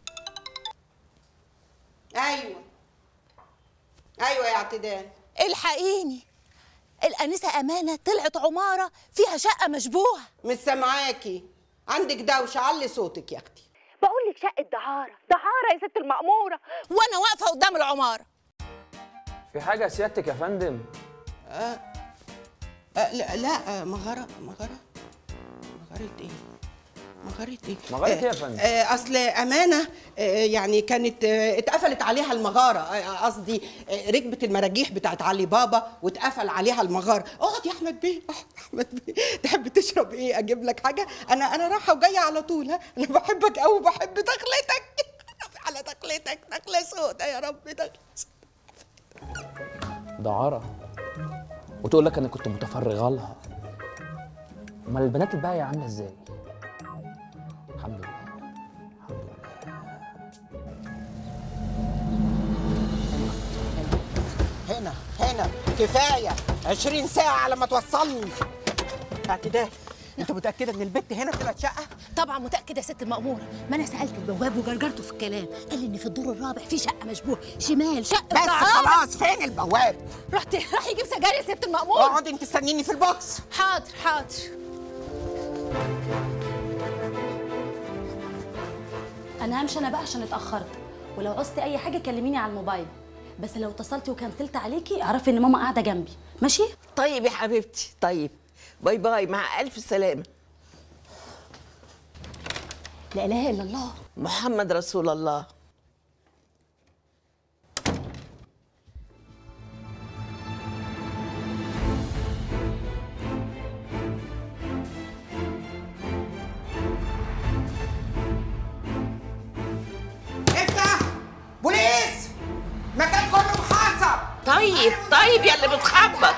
ايوه ايوه يا اعتدال الحقيني الأنسة أمانة طلعت عمارة فيها شقة مشبوهة مش سامعاكي عندك دوشه علي صوتك يا اختي بقول لك شقة دعارة دعارة يا ست المأمورة وأنا واقفة قدام العمارة في حاجه سيادتك يا فندم آه. آه لا لا آه مغارة مغارة مغارة ايه؟ مغارة ايه؟ مغارة ايه يا آه، فندم؟ آه اصل امانه آه يعني كانت آه اتقفلت عليها المغاره آه، قصدي آه ركبه المراجيح بتاعت علي بابا واتقفل عليها المغاره اقعد يا احمد بيه آه، احمد بيه تحب تشرب ايه اجيب لك حاجه انا انا رايحه وجايه على طول ها انا بحبك قوي بحب دخلتك على دخلتك دخله سودا يا رب دخله دعارة وتقول لك انا كنت متفرغه لها امال البنات الباقيه عامله ازاي الحمد لله هنا هنا كفايه 20 ساعه على ما توصلني اعتدال انت متاكده ان البت هنا طلعت شقه طبعا متأكدة يا ست المأمورة ما أنا سألت البواب وجرجرته في الكلام قال لي إن في الدور الرابع في شقة مشبوهة شمال شقة بس دعارة. خلاص فين البواب رحت راح يجيب سجاير يا ست المأمورة اقعدي انت استنيني في البوكس حاضر حاضر انا همشي انا بقى عشان اتاخرت ولو عوزتي اي حاجه كلميني على الموبايل بس لو اتصلتي وكنسلت عليكي اعرفي ان ماما قاعده جنبي ماشي طيب يا حبيبتي طيب باي باي مع الف سلامه لا اله الا الله محمد رسول الله افتح بوليس مكان كله محاصر طيب طيب يا اللي بتخبط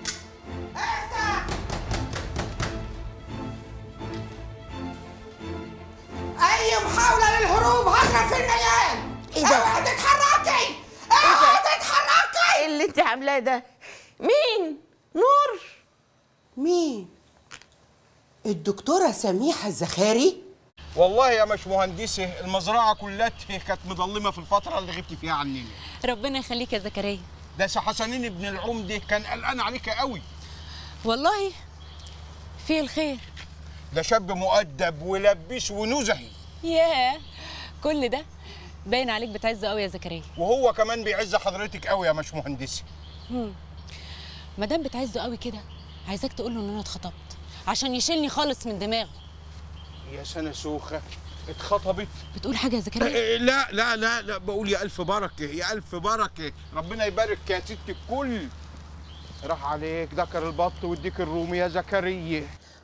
اي محاوله للهروب هضرب في المليان ايه ده؟ اوعي تتحركي اوعي تتحركي ايه اللي انت عاملاه ده مين نور مين الدكتوره سميحه الزخاري والله يا مش مهندسة المزرعة كلها كانت مظلمة في الفترة اللي غبت فيها عننا ربنا يخليك يا زكريا ده سي حسنين ابن العمدة كان قلقان عليك قوي والله فيه الخير ده شاب مؤدب ولبيس ونزهي ياه كل ده باين عليك بتعزه قوي يا زكريا وهو كمان بيعز حضرتك قوي يا مش مهندسة هم. ما دام بتعزه قوي كده عايزاك تقول له ان انا اتخطبت عشان يشيلني خالص من دماغه يا سنة سوخة اتخطبت بتقول حاجه يا زكريا لا لا لا لا بقول يا ألف بركة يا ألف بركة ربنا يبارك يا ست الكل راح عليك ذكر البط واديك الرومي يا زكريا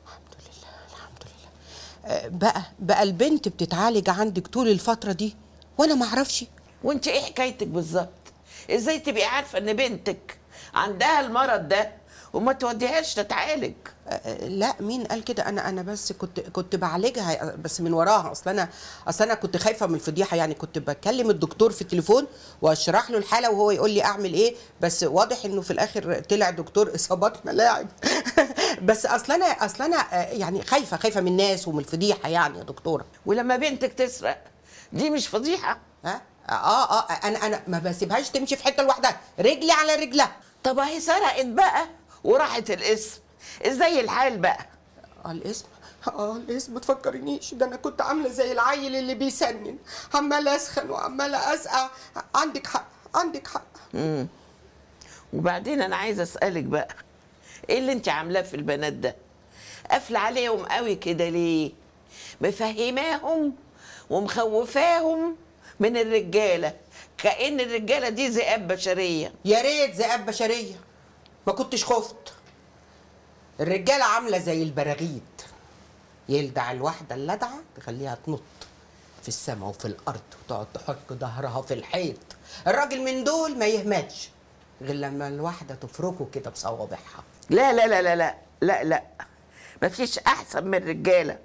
آه، بقى بقى البنت بتتعالج عندك طول الفتره دي وانا ما اعرفش وانت ايه حكايتك بالظبط ازاي تبقي عارفه ان بنتك عندها المرض ده وما توديهاش تتعالج لا مين قال كده انا انا بس كنت كنت بعالجها بس من وراها اصل انا اصل انا كنت خايفه من الفضيحه يعني كنت بكلم الدكتور في التليفون واشرح له الحاله وهو يقول لي اعمل ايه بس واضح انه في الاخر طلع دكتور اصابات ملاعب بس اصل انا اصل انا آه، يعني خايفه خايفه من الناس ومن الفضيحه يعني يا دكتوره ولما بنتك تسرق دي مش فضيحه ها اه اه انا انا ما بسيبهاش تمشي في حته لوحدها رجلي على رجلها طب اهي سرقت بقى وراحت الاسم ازاي الحال بقى اه الاسم اه الاسم ما تفكرنيش ده انا كنت عامله زي العيل اللي بيسنن عماله اسخن وعماله اسقع عندك حق عندك حق امم وبعدين انا عايزه اسالك بقى ايه اللي انت عاملاه في البنات ده قافله عليهم قوي كده ليه مفهماهم ومخوفاهم من الرجاله كأن الرجاله دي ذئاب بشريه يا ريت ذئاب بشريه ما كنتش خفت الرجاله عامله زي البراغيث يلدع الواحده اللدعه تخليها تنط في السماء وفي الارض وتقعد تحك ظهرها في الحيط الراجل من دول ما يهمتش غير لما الواحده تفركه كده بصوابعها لا لا لا لا لا لا لا مفيش احسن من الرجاله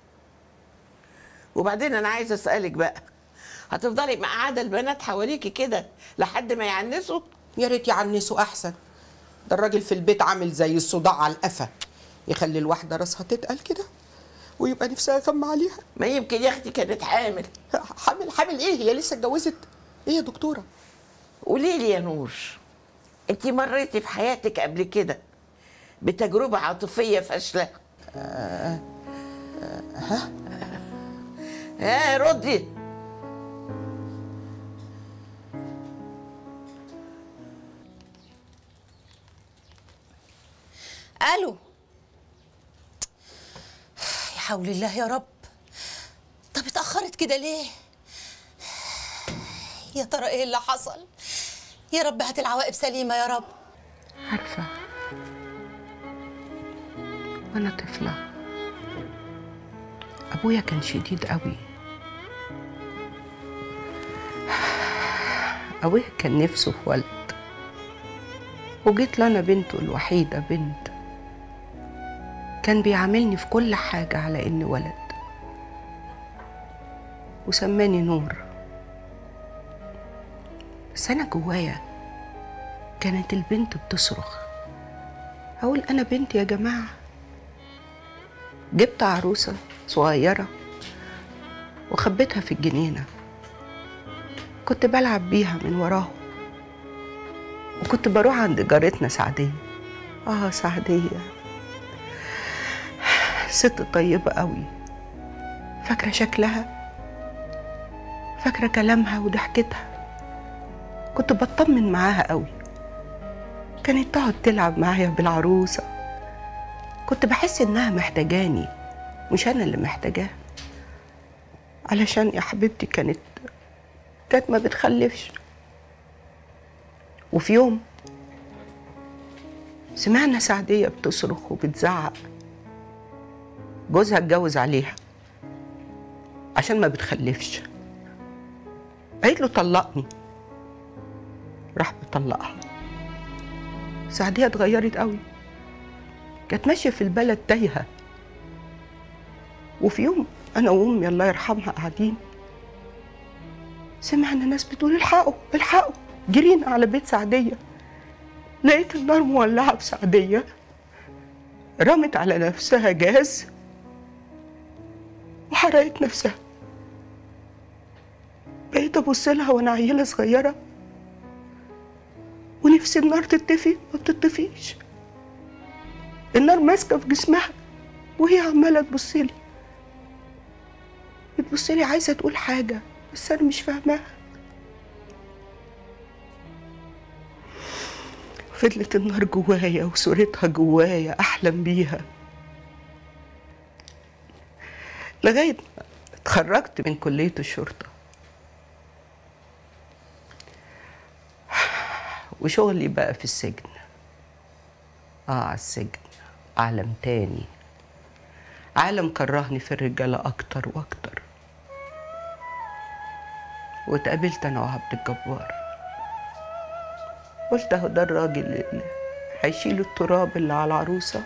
وبعدين انا عايزه اسالك بقى هتفضلي مقعده البنات حواليكي كده لحد ما يعنسوا يا ريت يعنسوا احسن ده الراجل في البيت عامل زي الصداع على القفا يخلي الواحده راسها تتقل كده ويبقى نفسها يغمى عليها ما يمكن يا اختي كانت حامل حامل حامل ايه هي لسه اتجوزت ايه يا دكتوره قولي لي يا نور انت مريتي في حياتك قبل كده بتجربه عاطفيه فاشله آه ها ها ردي الو يا حول الله يا رب طب اتاخرت كده ليه يا ترى ايه اللي حصل يا رب هات العواقب سليمه يا رب عارفة وأنا طفلة أبويا كان شديد قوي أبويا كان نفسه في ولد وجيت لنا بنته الوحيدة بنت كان بيعاملني في كل حاجة على إني ولد وسماني نور بس أنا جوايا كانت البنت بتصرخ أقول أنا بنت يا جماعة جبت عروسة صغيرة وخبيتها في الجنينة كنت بلعب بيها من وراهم وكنت بروح عند جارتنا سعدية آه سعدية ست طيبة قوي فاكرة شكلها فاكرة كلامها وضحكتها كنت بطمن معاها قوي كانت تقعد تلعب معايا بالعروسة كنت بحس إنها محتاجاني مش أنا اللي محتاجاها علشان يا حبيبتي كانت كانت ما بتخلفش وفي يوم سمعنا سعدية بتصرخ وبتزعق جوزها اتجوز عليها عشان ما بتخلفش قالت له طلقني راح مطلقها سعدية اتغيرت قوي كانت ماشية في البلد تايهة وفي يوم أنا وأمي الله يرحمها قاعدين سمعنا ناس بتقول الحقوا الحقوا جرينا على بيت سعدية لقيت النار مولعة بسعدية رمت على نفسها جاز وحرقت نفسها بقيت ابص لها وانا عيله صغيره ونفسي النار تطفي ما بتطفيش النار ماسكه في جسمها وهي عماله تبص لي بتبص لي عايزه تقول حاجه بس انا مش فاهماها فضلت النار جوايا وصورتها جوايا احلم بيها لغايه ما اتخرجت من كليه الشرطه وشغلي بقى في السجن اه على السجن عالم تاني عالم كرهني في الرجالة أكتر وأكتر واتقابلت أنا وعبد الجبار قلت أهو ده الراجل اللي هيشيل التراب اللي على العروسة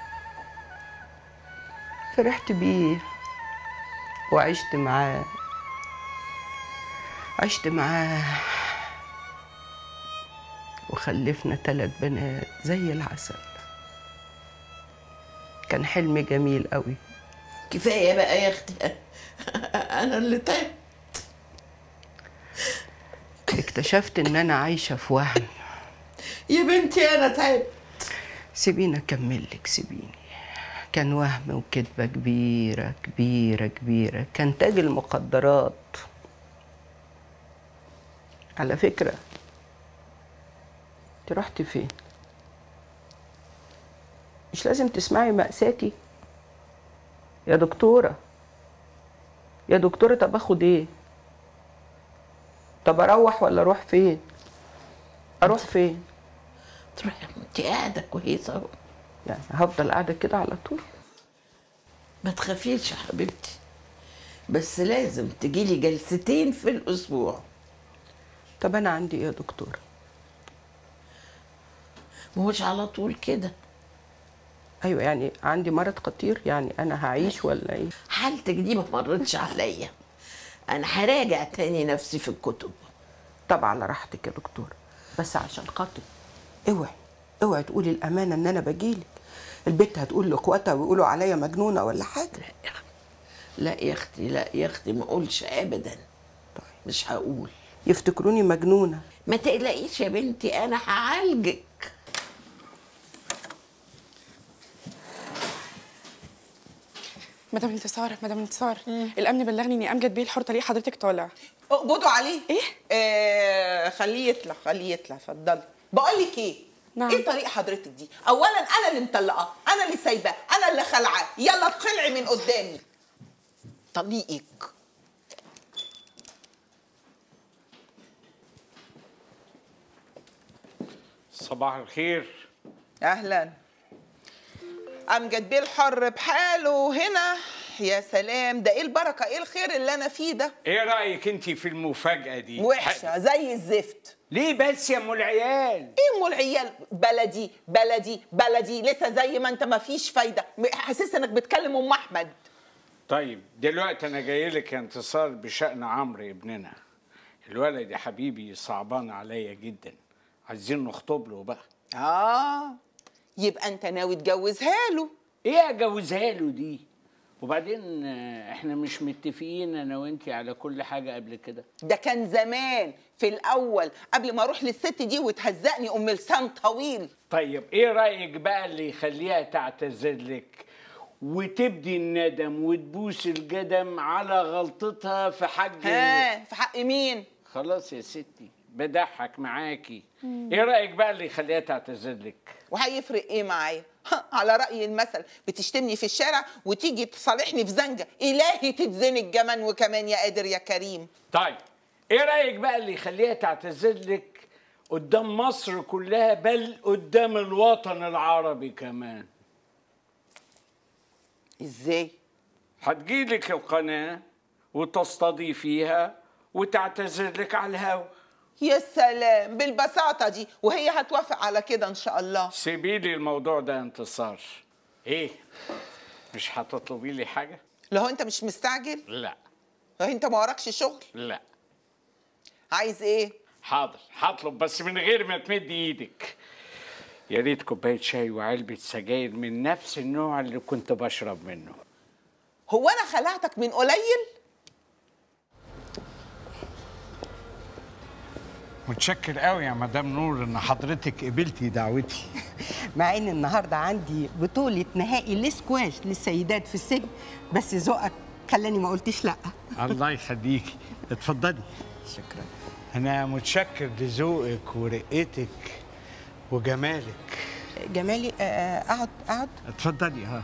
فرحت بيه وعشت معاه عشت معاه وخلفنا ثلاث بنات زي العسل كان حلم جميل قوي كفايه بقى يا اختي انا اللي تعبت اكتشفت ان انا عايشه في وهم يا بنتي انا تعبت سيبيني اكمل لك سيبيني كان وهم وكذبه كبيره كبيره كبيره كان تاج المخدرات على فكره انت رحتي فين مش لازم تسمعي مأساتي يا دكتورة يا دكتورة طب اخد ايه طب اروح ولا اروح فين اروح فين تروحي انت قاعده كويسه اهو يعني هفضل قاعده كده على طول ما تخافيش يا حبيبتي بس لازم تجيلي جلستين في الاسبوع طب انا عندي ايه يا دكتوره مش على طول كده ايوه يعني عندي مرض خطير يعني انا هعيش ولا ايه حالتك دي ما مرتش عليا انا هراجع تاني نفسي في الكتب طب على راحتك يا دكتور بس عشان خاطر اوعي اوعي تقولي الامانه ان انا بجيلك البت هتقول لاخواتها ويقولوا عليا مجنونه ولا حاجه لا يا اختي لا يا اختي ما اقولش ابدا مش هقول يفتكروني مجنونه ما تقلقيش يا بنتي انا هعالجك مدام انتصار مدام انتصار الامن بلغني اني امجد بيه الحر طريق حضرتك طالع اقبضوا عليه ايه آه خليه يطلع خليه يطلع اتفضلي بقول لك ايه نعم. ايه طريق حضرتك دي اولا انا اللي مطلقه انا اللي سايباه انا اللي خلعاه يلا اتخلعي من قدامي طليقك صباح الخير اهلا امجد بيه الحر بحاله هنا يا سلام ده ايه البركه ايه الخير اللي انا فيه ده ايه رايك انت في المفاجاه دي وحشه زي الزفت ليه بس يا ام العيال ايه ام العيال بلدي بلدي بلدي لسه زي ما انت ما فيش فايده حاسس انك بتكلم ام احمد طيب دلوقتي انا جاي لك يا انتصار بشان عمرو ابننا الولد يا حبيبي صعبان عليا جدا عايزين نخطب له بقى اه يبقى انت ناوي تجوزها له ايه اجوزها له دي وبعدين آه، احنا مش متفقين انا وانتي على كل حاجه قبل كده ده كان زمان في الاول قبل ما اروح للست دي وتهزقني ام لسان طويل طيب ايه رايك بقى اللي يخليها تعتذر لك وتبدي الندم وتبوس القدم على غلطتها في حق ها في حق مين خلاص يا ستي بضحك معاكي ايه رايك بقى اللي يخليها تعتذر لك وهيفرق ايه معايا على رأي المثل بتشتمني في الشارع وتيجي تصالحني في زنجة إلهي تتزنك جمن وكمان يا قادر يا كريم طيب ايه رايك بقى اللي يخليها تعتذر لك قدام مصر كلها بل قدام الوطن العربي كمان ازاي هتجيلك القناه وتستضيفيها وتعتذر لك على الهوا يا سلام بالبساطة دي وهي هتوافق على كده إن شاء الله سيبي لي الموضوع ده انتصار ايه مش هتطلبي لي حاجه لو أنت مش مستعجل لا لو أنت ما وراكش شغل لا عايز إيه حاضر هطلب بس من غير ما تمد ايدك يا ريت كوبايه شاي وعلبه سجاير من نفس النوع اللي كنت بشرب منه هو أنا خلعتك من قليل متشكر قوي يا مدام نور ان حضرتك قبلتي دعوتي مع ان النهارده عندي بطوله نهائي الاسكواش للسيدات في السجن بس ذوقك خلاني ما قلتش لا الله يخليكي اتفضلي شكرا انا متشكر لذوقك ورقتك وجمالك جمالي آه، اقعد اقعد اتفضلي ها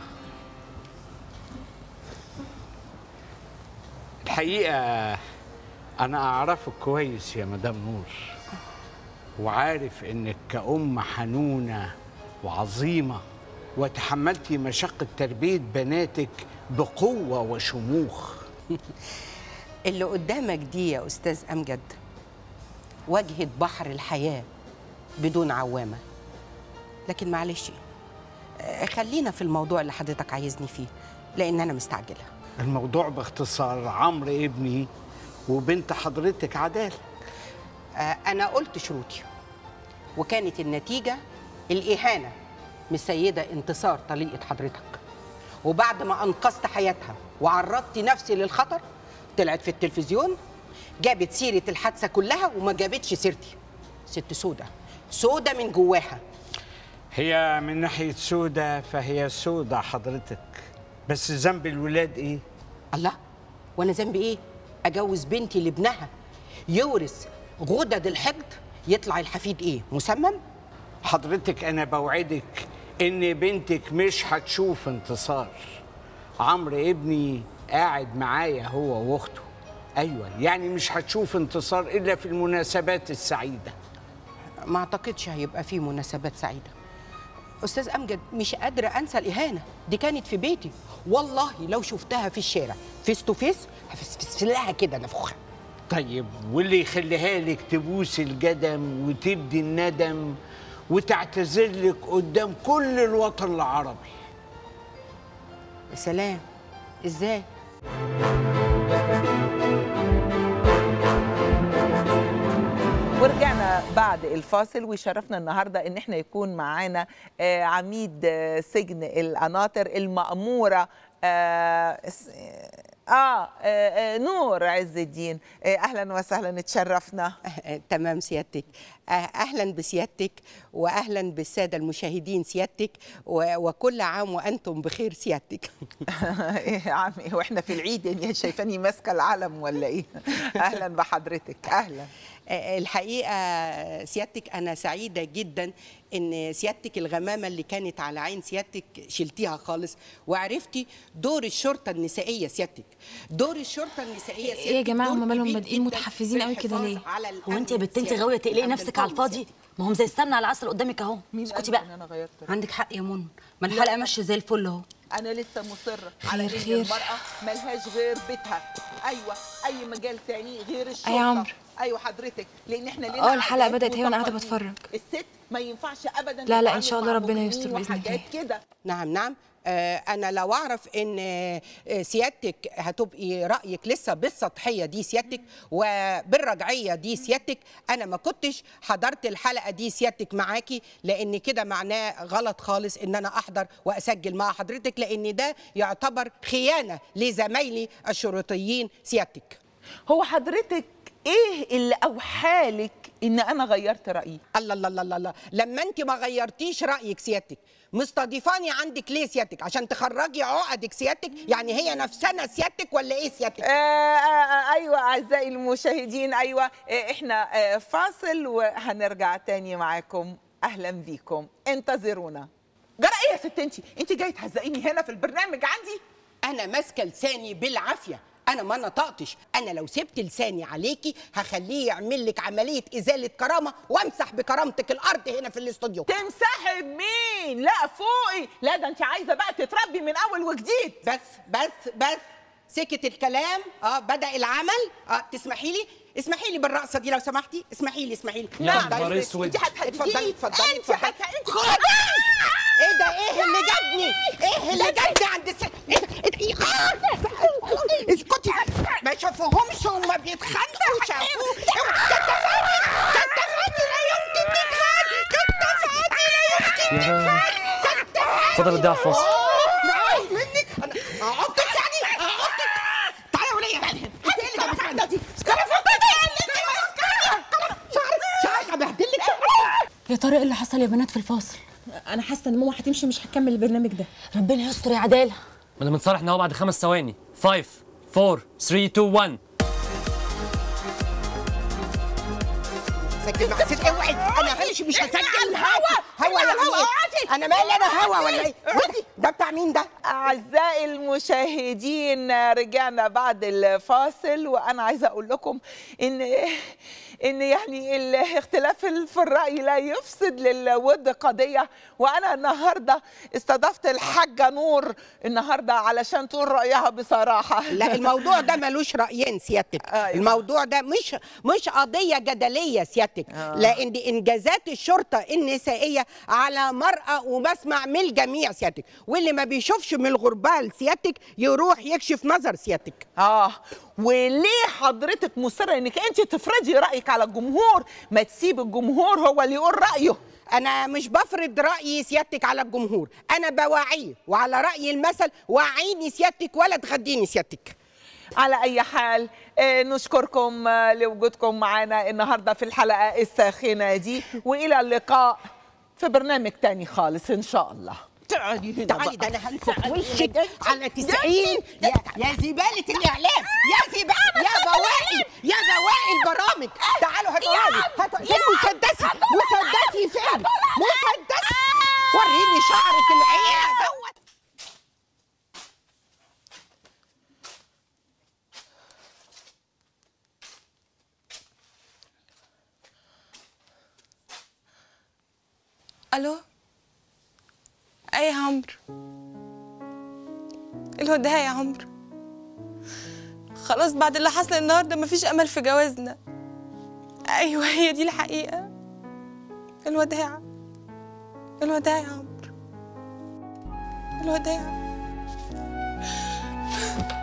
الحقيقه انا اعرفك كويس يا مدام نور وعارف انك كأم حنونه وعظيمه وتحملتي مشقه تربيه بناتك بقوه وشموخ اللي قدامك دي يا استاذ امجد واجهه بحر الحياه بدون عوامه لكن معلش آه، خلينا في الموضوع اللي حضرتك عايزني فيه لان انا مستعجله الموضوع باختصار عمرو ابني وبنت حضرتك عداله آه، انا قلت شروطي وكانت النتيجه الاهانه من السيده انتصار طليقه حضرتك وبعد ما انقذت حياتها وعرضت نفسي للخطر طلعت في التلفزيون جابت سيره الحادثه كلها وما جابتش سيرتي ست سوده سوده من جواها هي من ناحيه سودة فهي سودة حضرتك بس ذنب الولاد ايه الله وانا ذنبي ايه اجوز بنتي لابنها يورث غدد الحقد يطلع الحفيد ايه مسمم حضرتك انا بوعدك ان بنتك مش هتشوف انتصار عمرو ابني قاعد معايا هو واخته ايوه يعني مش هتشوف انتصار الا في المناسبات السعيده ما اعتقدش هيبقى فيه مناسبات سعيده استاذ امجد مش قادره انسى الاهانه دي كانت في بيتي والله لو شفتها في الشارع فيس تو فيس هفسفس لها كده نفخها طيب واللي يخليها لك تبوس الجدم وتبدي الندم وتعتذر لك قدام كل الوطن العربي يا سلام ازاي ورجعنا بعد الفاصل ويشرفنا النهارده ان احنا يكون معانا آه، عميد آه، سجن القناطر المأمورة آه اس- آه, آه, آه نور عز الدين آه اهلا وسهلا اتشرفنا تمام سيادتك آه، اهلا بسيادتك واهلا بالساده المشاهدين سيادتك و- وكل عام وانتم بخير سيادتك ايه يا عمي واحنا في العيد يعني شايفاني ماسكه العلم ولا ايه اهلا بحضرتك اهلا آه، الحقيقه سيادتك انا سعيده جدا ان سيادتك الغمامه اللي كانت على عين سيادتك شلتيها خالص وعرفتي دور الشرطه النسائيه سيادتك دور الشرطه النسائيه ايه يا جماعه هم مالهم بادئين متحفزين قوي كده ليه هو انت يا بنت انت غاويه تقلقي نفسك على الفاضي ما هم زي السمنه على العسل قدامك اهو اسكتي بقى انا غيرت عندك حق يا منى ما الحلقه ماشيه زي الفل اهو انا لسه مصره على ان خير. المراه ملهاش غير بيتها ايوه اي مجال تاني غير الشرطه أي عمرو. ايوه حضرتك لان احنا لنا اه الحلقه عادات بدات هي وانا قاعده وتقاليد. بتفرج الست ما ينفعش ابدا لا، لا، إن تتعامل شاء الله مع ربنا مجرمين يستر بإذن وحاجات الله. كده نعم نعم آه، انا لو اعرف ان آه، سيادتك هتبقي رايك لسه بالسطحيه دي سيادتك وبالرجعيه دي سيادتك انا ما كنتش حضرت الحلقه دي سيادتك معاكي لان كده معناه غلط خالص ان انا احضر واسجل مع حضرتك لان ده يعتبر خيانه لزمايلي الشرطيين سيادتك هو حضرتك ايه اللي اوحالك ان انا غيرت رايي الله الله الله الله الله لما انت ما غيرتيش رايك سيادتك مستضيفاني عندك ليه سيادتك عشان تخرجي عقدك سيادتك يعني هي نفسنا سيادتك ولا ايه سيادتك آه آه ايوه اعزائي المشاهدين ايوه آه احنا آه فاصل وهنرجع تاني معاكم اهلا بيكم انتظرونا جرى ايه يا ست انت انت جايه تهزقيني هنا في البرنامج عندي انا ماسكه لساني بالعافيه انا ما نطقتش انا لو سبت لساني عليكي هخليه يعمل لك عمليه ازاله كرامه وامسح بكرامتك الارض هنا في الاستوديو تمسحي بمين لا فوقي لا ده انت عايزه بقى تتربي من اول وجديد بس بس بس سكت الكلام اه بدا العمل اه تسمحي لي اسمحي لي بالرقصه دي لو سمحتي اسمحي لي اسمحي لي يا اتفضلي. نهار اسود. انت هتهديني اتفضلي انت اتفضلي هتهديني ايه ده ايه اللي جابني ايه اللي جابني عند الس... ايه ده ايه ده إيه؟ آه! اسكتي ما شافوهمش هما بيتخانقوا شافوه كتفاتي كتفاتي لا يمكن تتخانق كتفاتي لا يمكن تتخانق اتفضل اديها على الفاصل عايز منك انا اعضك يعني اعضك تعالي يا وليه انت ايه اللي جابك عندي شعرك شعرك هبهدلك يا ترى ايه اللي حصل يا بنات في الفاصل انا حاسه ان ماما هتمشي مش هتكمل البرنامج ده ربنا يستر يا عداله ما انا متصالح ان هو بعد خمس ثواني 5 4 3 2 1 سجل مع ست اوعي انا همشي مش هسجل الهوا هوا على يعني الهوا ايه انا مالي انا هوا ولا ايه ودي ده بتاع مين ده أعزائي المشاهدين رجعنا بعد الفاصل وأنا عايزة أقول لكم إن إن يعني الاختلاف في الرأي لا يفسد للود قضية وأنا النهاردة استضفت الحاجة نور النهاردة علشان تقول رأيها بصراحة لا الموضوع ده ملوش رايين سيادتك أيوة. الموضوع ده مش مش قضيه جدليه سيادتك آه. لان دي انجازات الشرطه النسائيه على مرأى ومسمع من الجميع سيادتك واللي ما بيشوفش من الغربال سيادتك يروح يكشف نظر سيادتك اه وليه حضرتك مصرة انك انت تفرضي رأيك على الجمهور ما تسيب الجمهور هو اللي يقول رأيه انا مش بفرض رايي سيادتك على الجمهور انا بوعيه وعلى راي المثل وعيني سيادتك ولا تغديني سيادتك على اي حال آه، نشكركم آه، لوجودكم معنا النهارده في الحلقه الساخنه دي والى اللقاء في برنامج تاني خالص ان شاء الله تعالي هنا تعالي بقى. ده انا هنفخ تعالي وشك هنا. على 90 يا يا زباله الاعلام يا زباله يا بواقي يا بواقي البرامج تعالوا هاتوا لي هاتوا فين مسدسي مسدسي فين مسدسي وريني شعرك العيال دوت الو ايه يا عمرو الهدايا يا عمرو خلاص بعد اللي حصل النهارده مفيش امل في جوازنا ايوه هي دي الحقيقه الوداع الوداع يا عمرو الوداع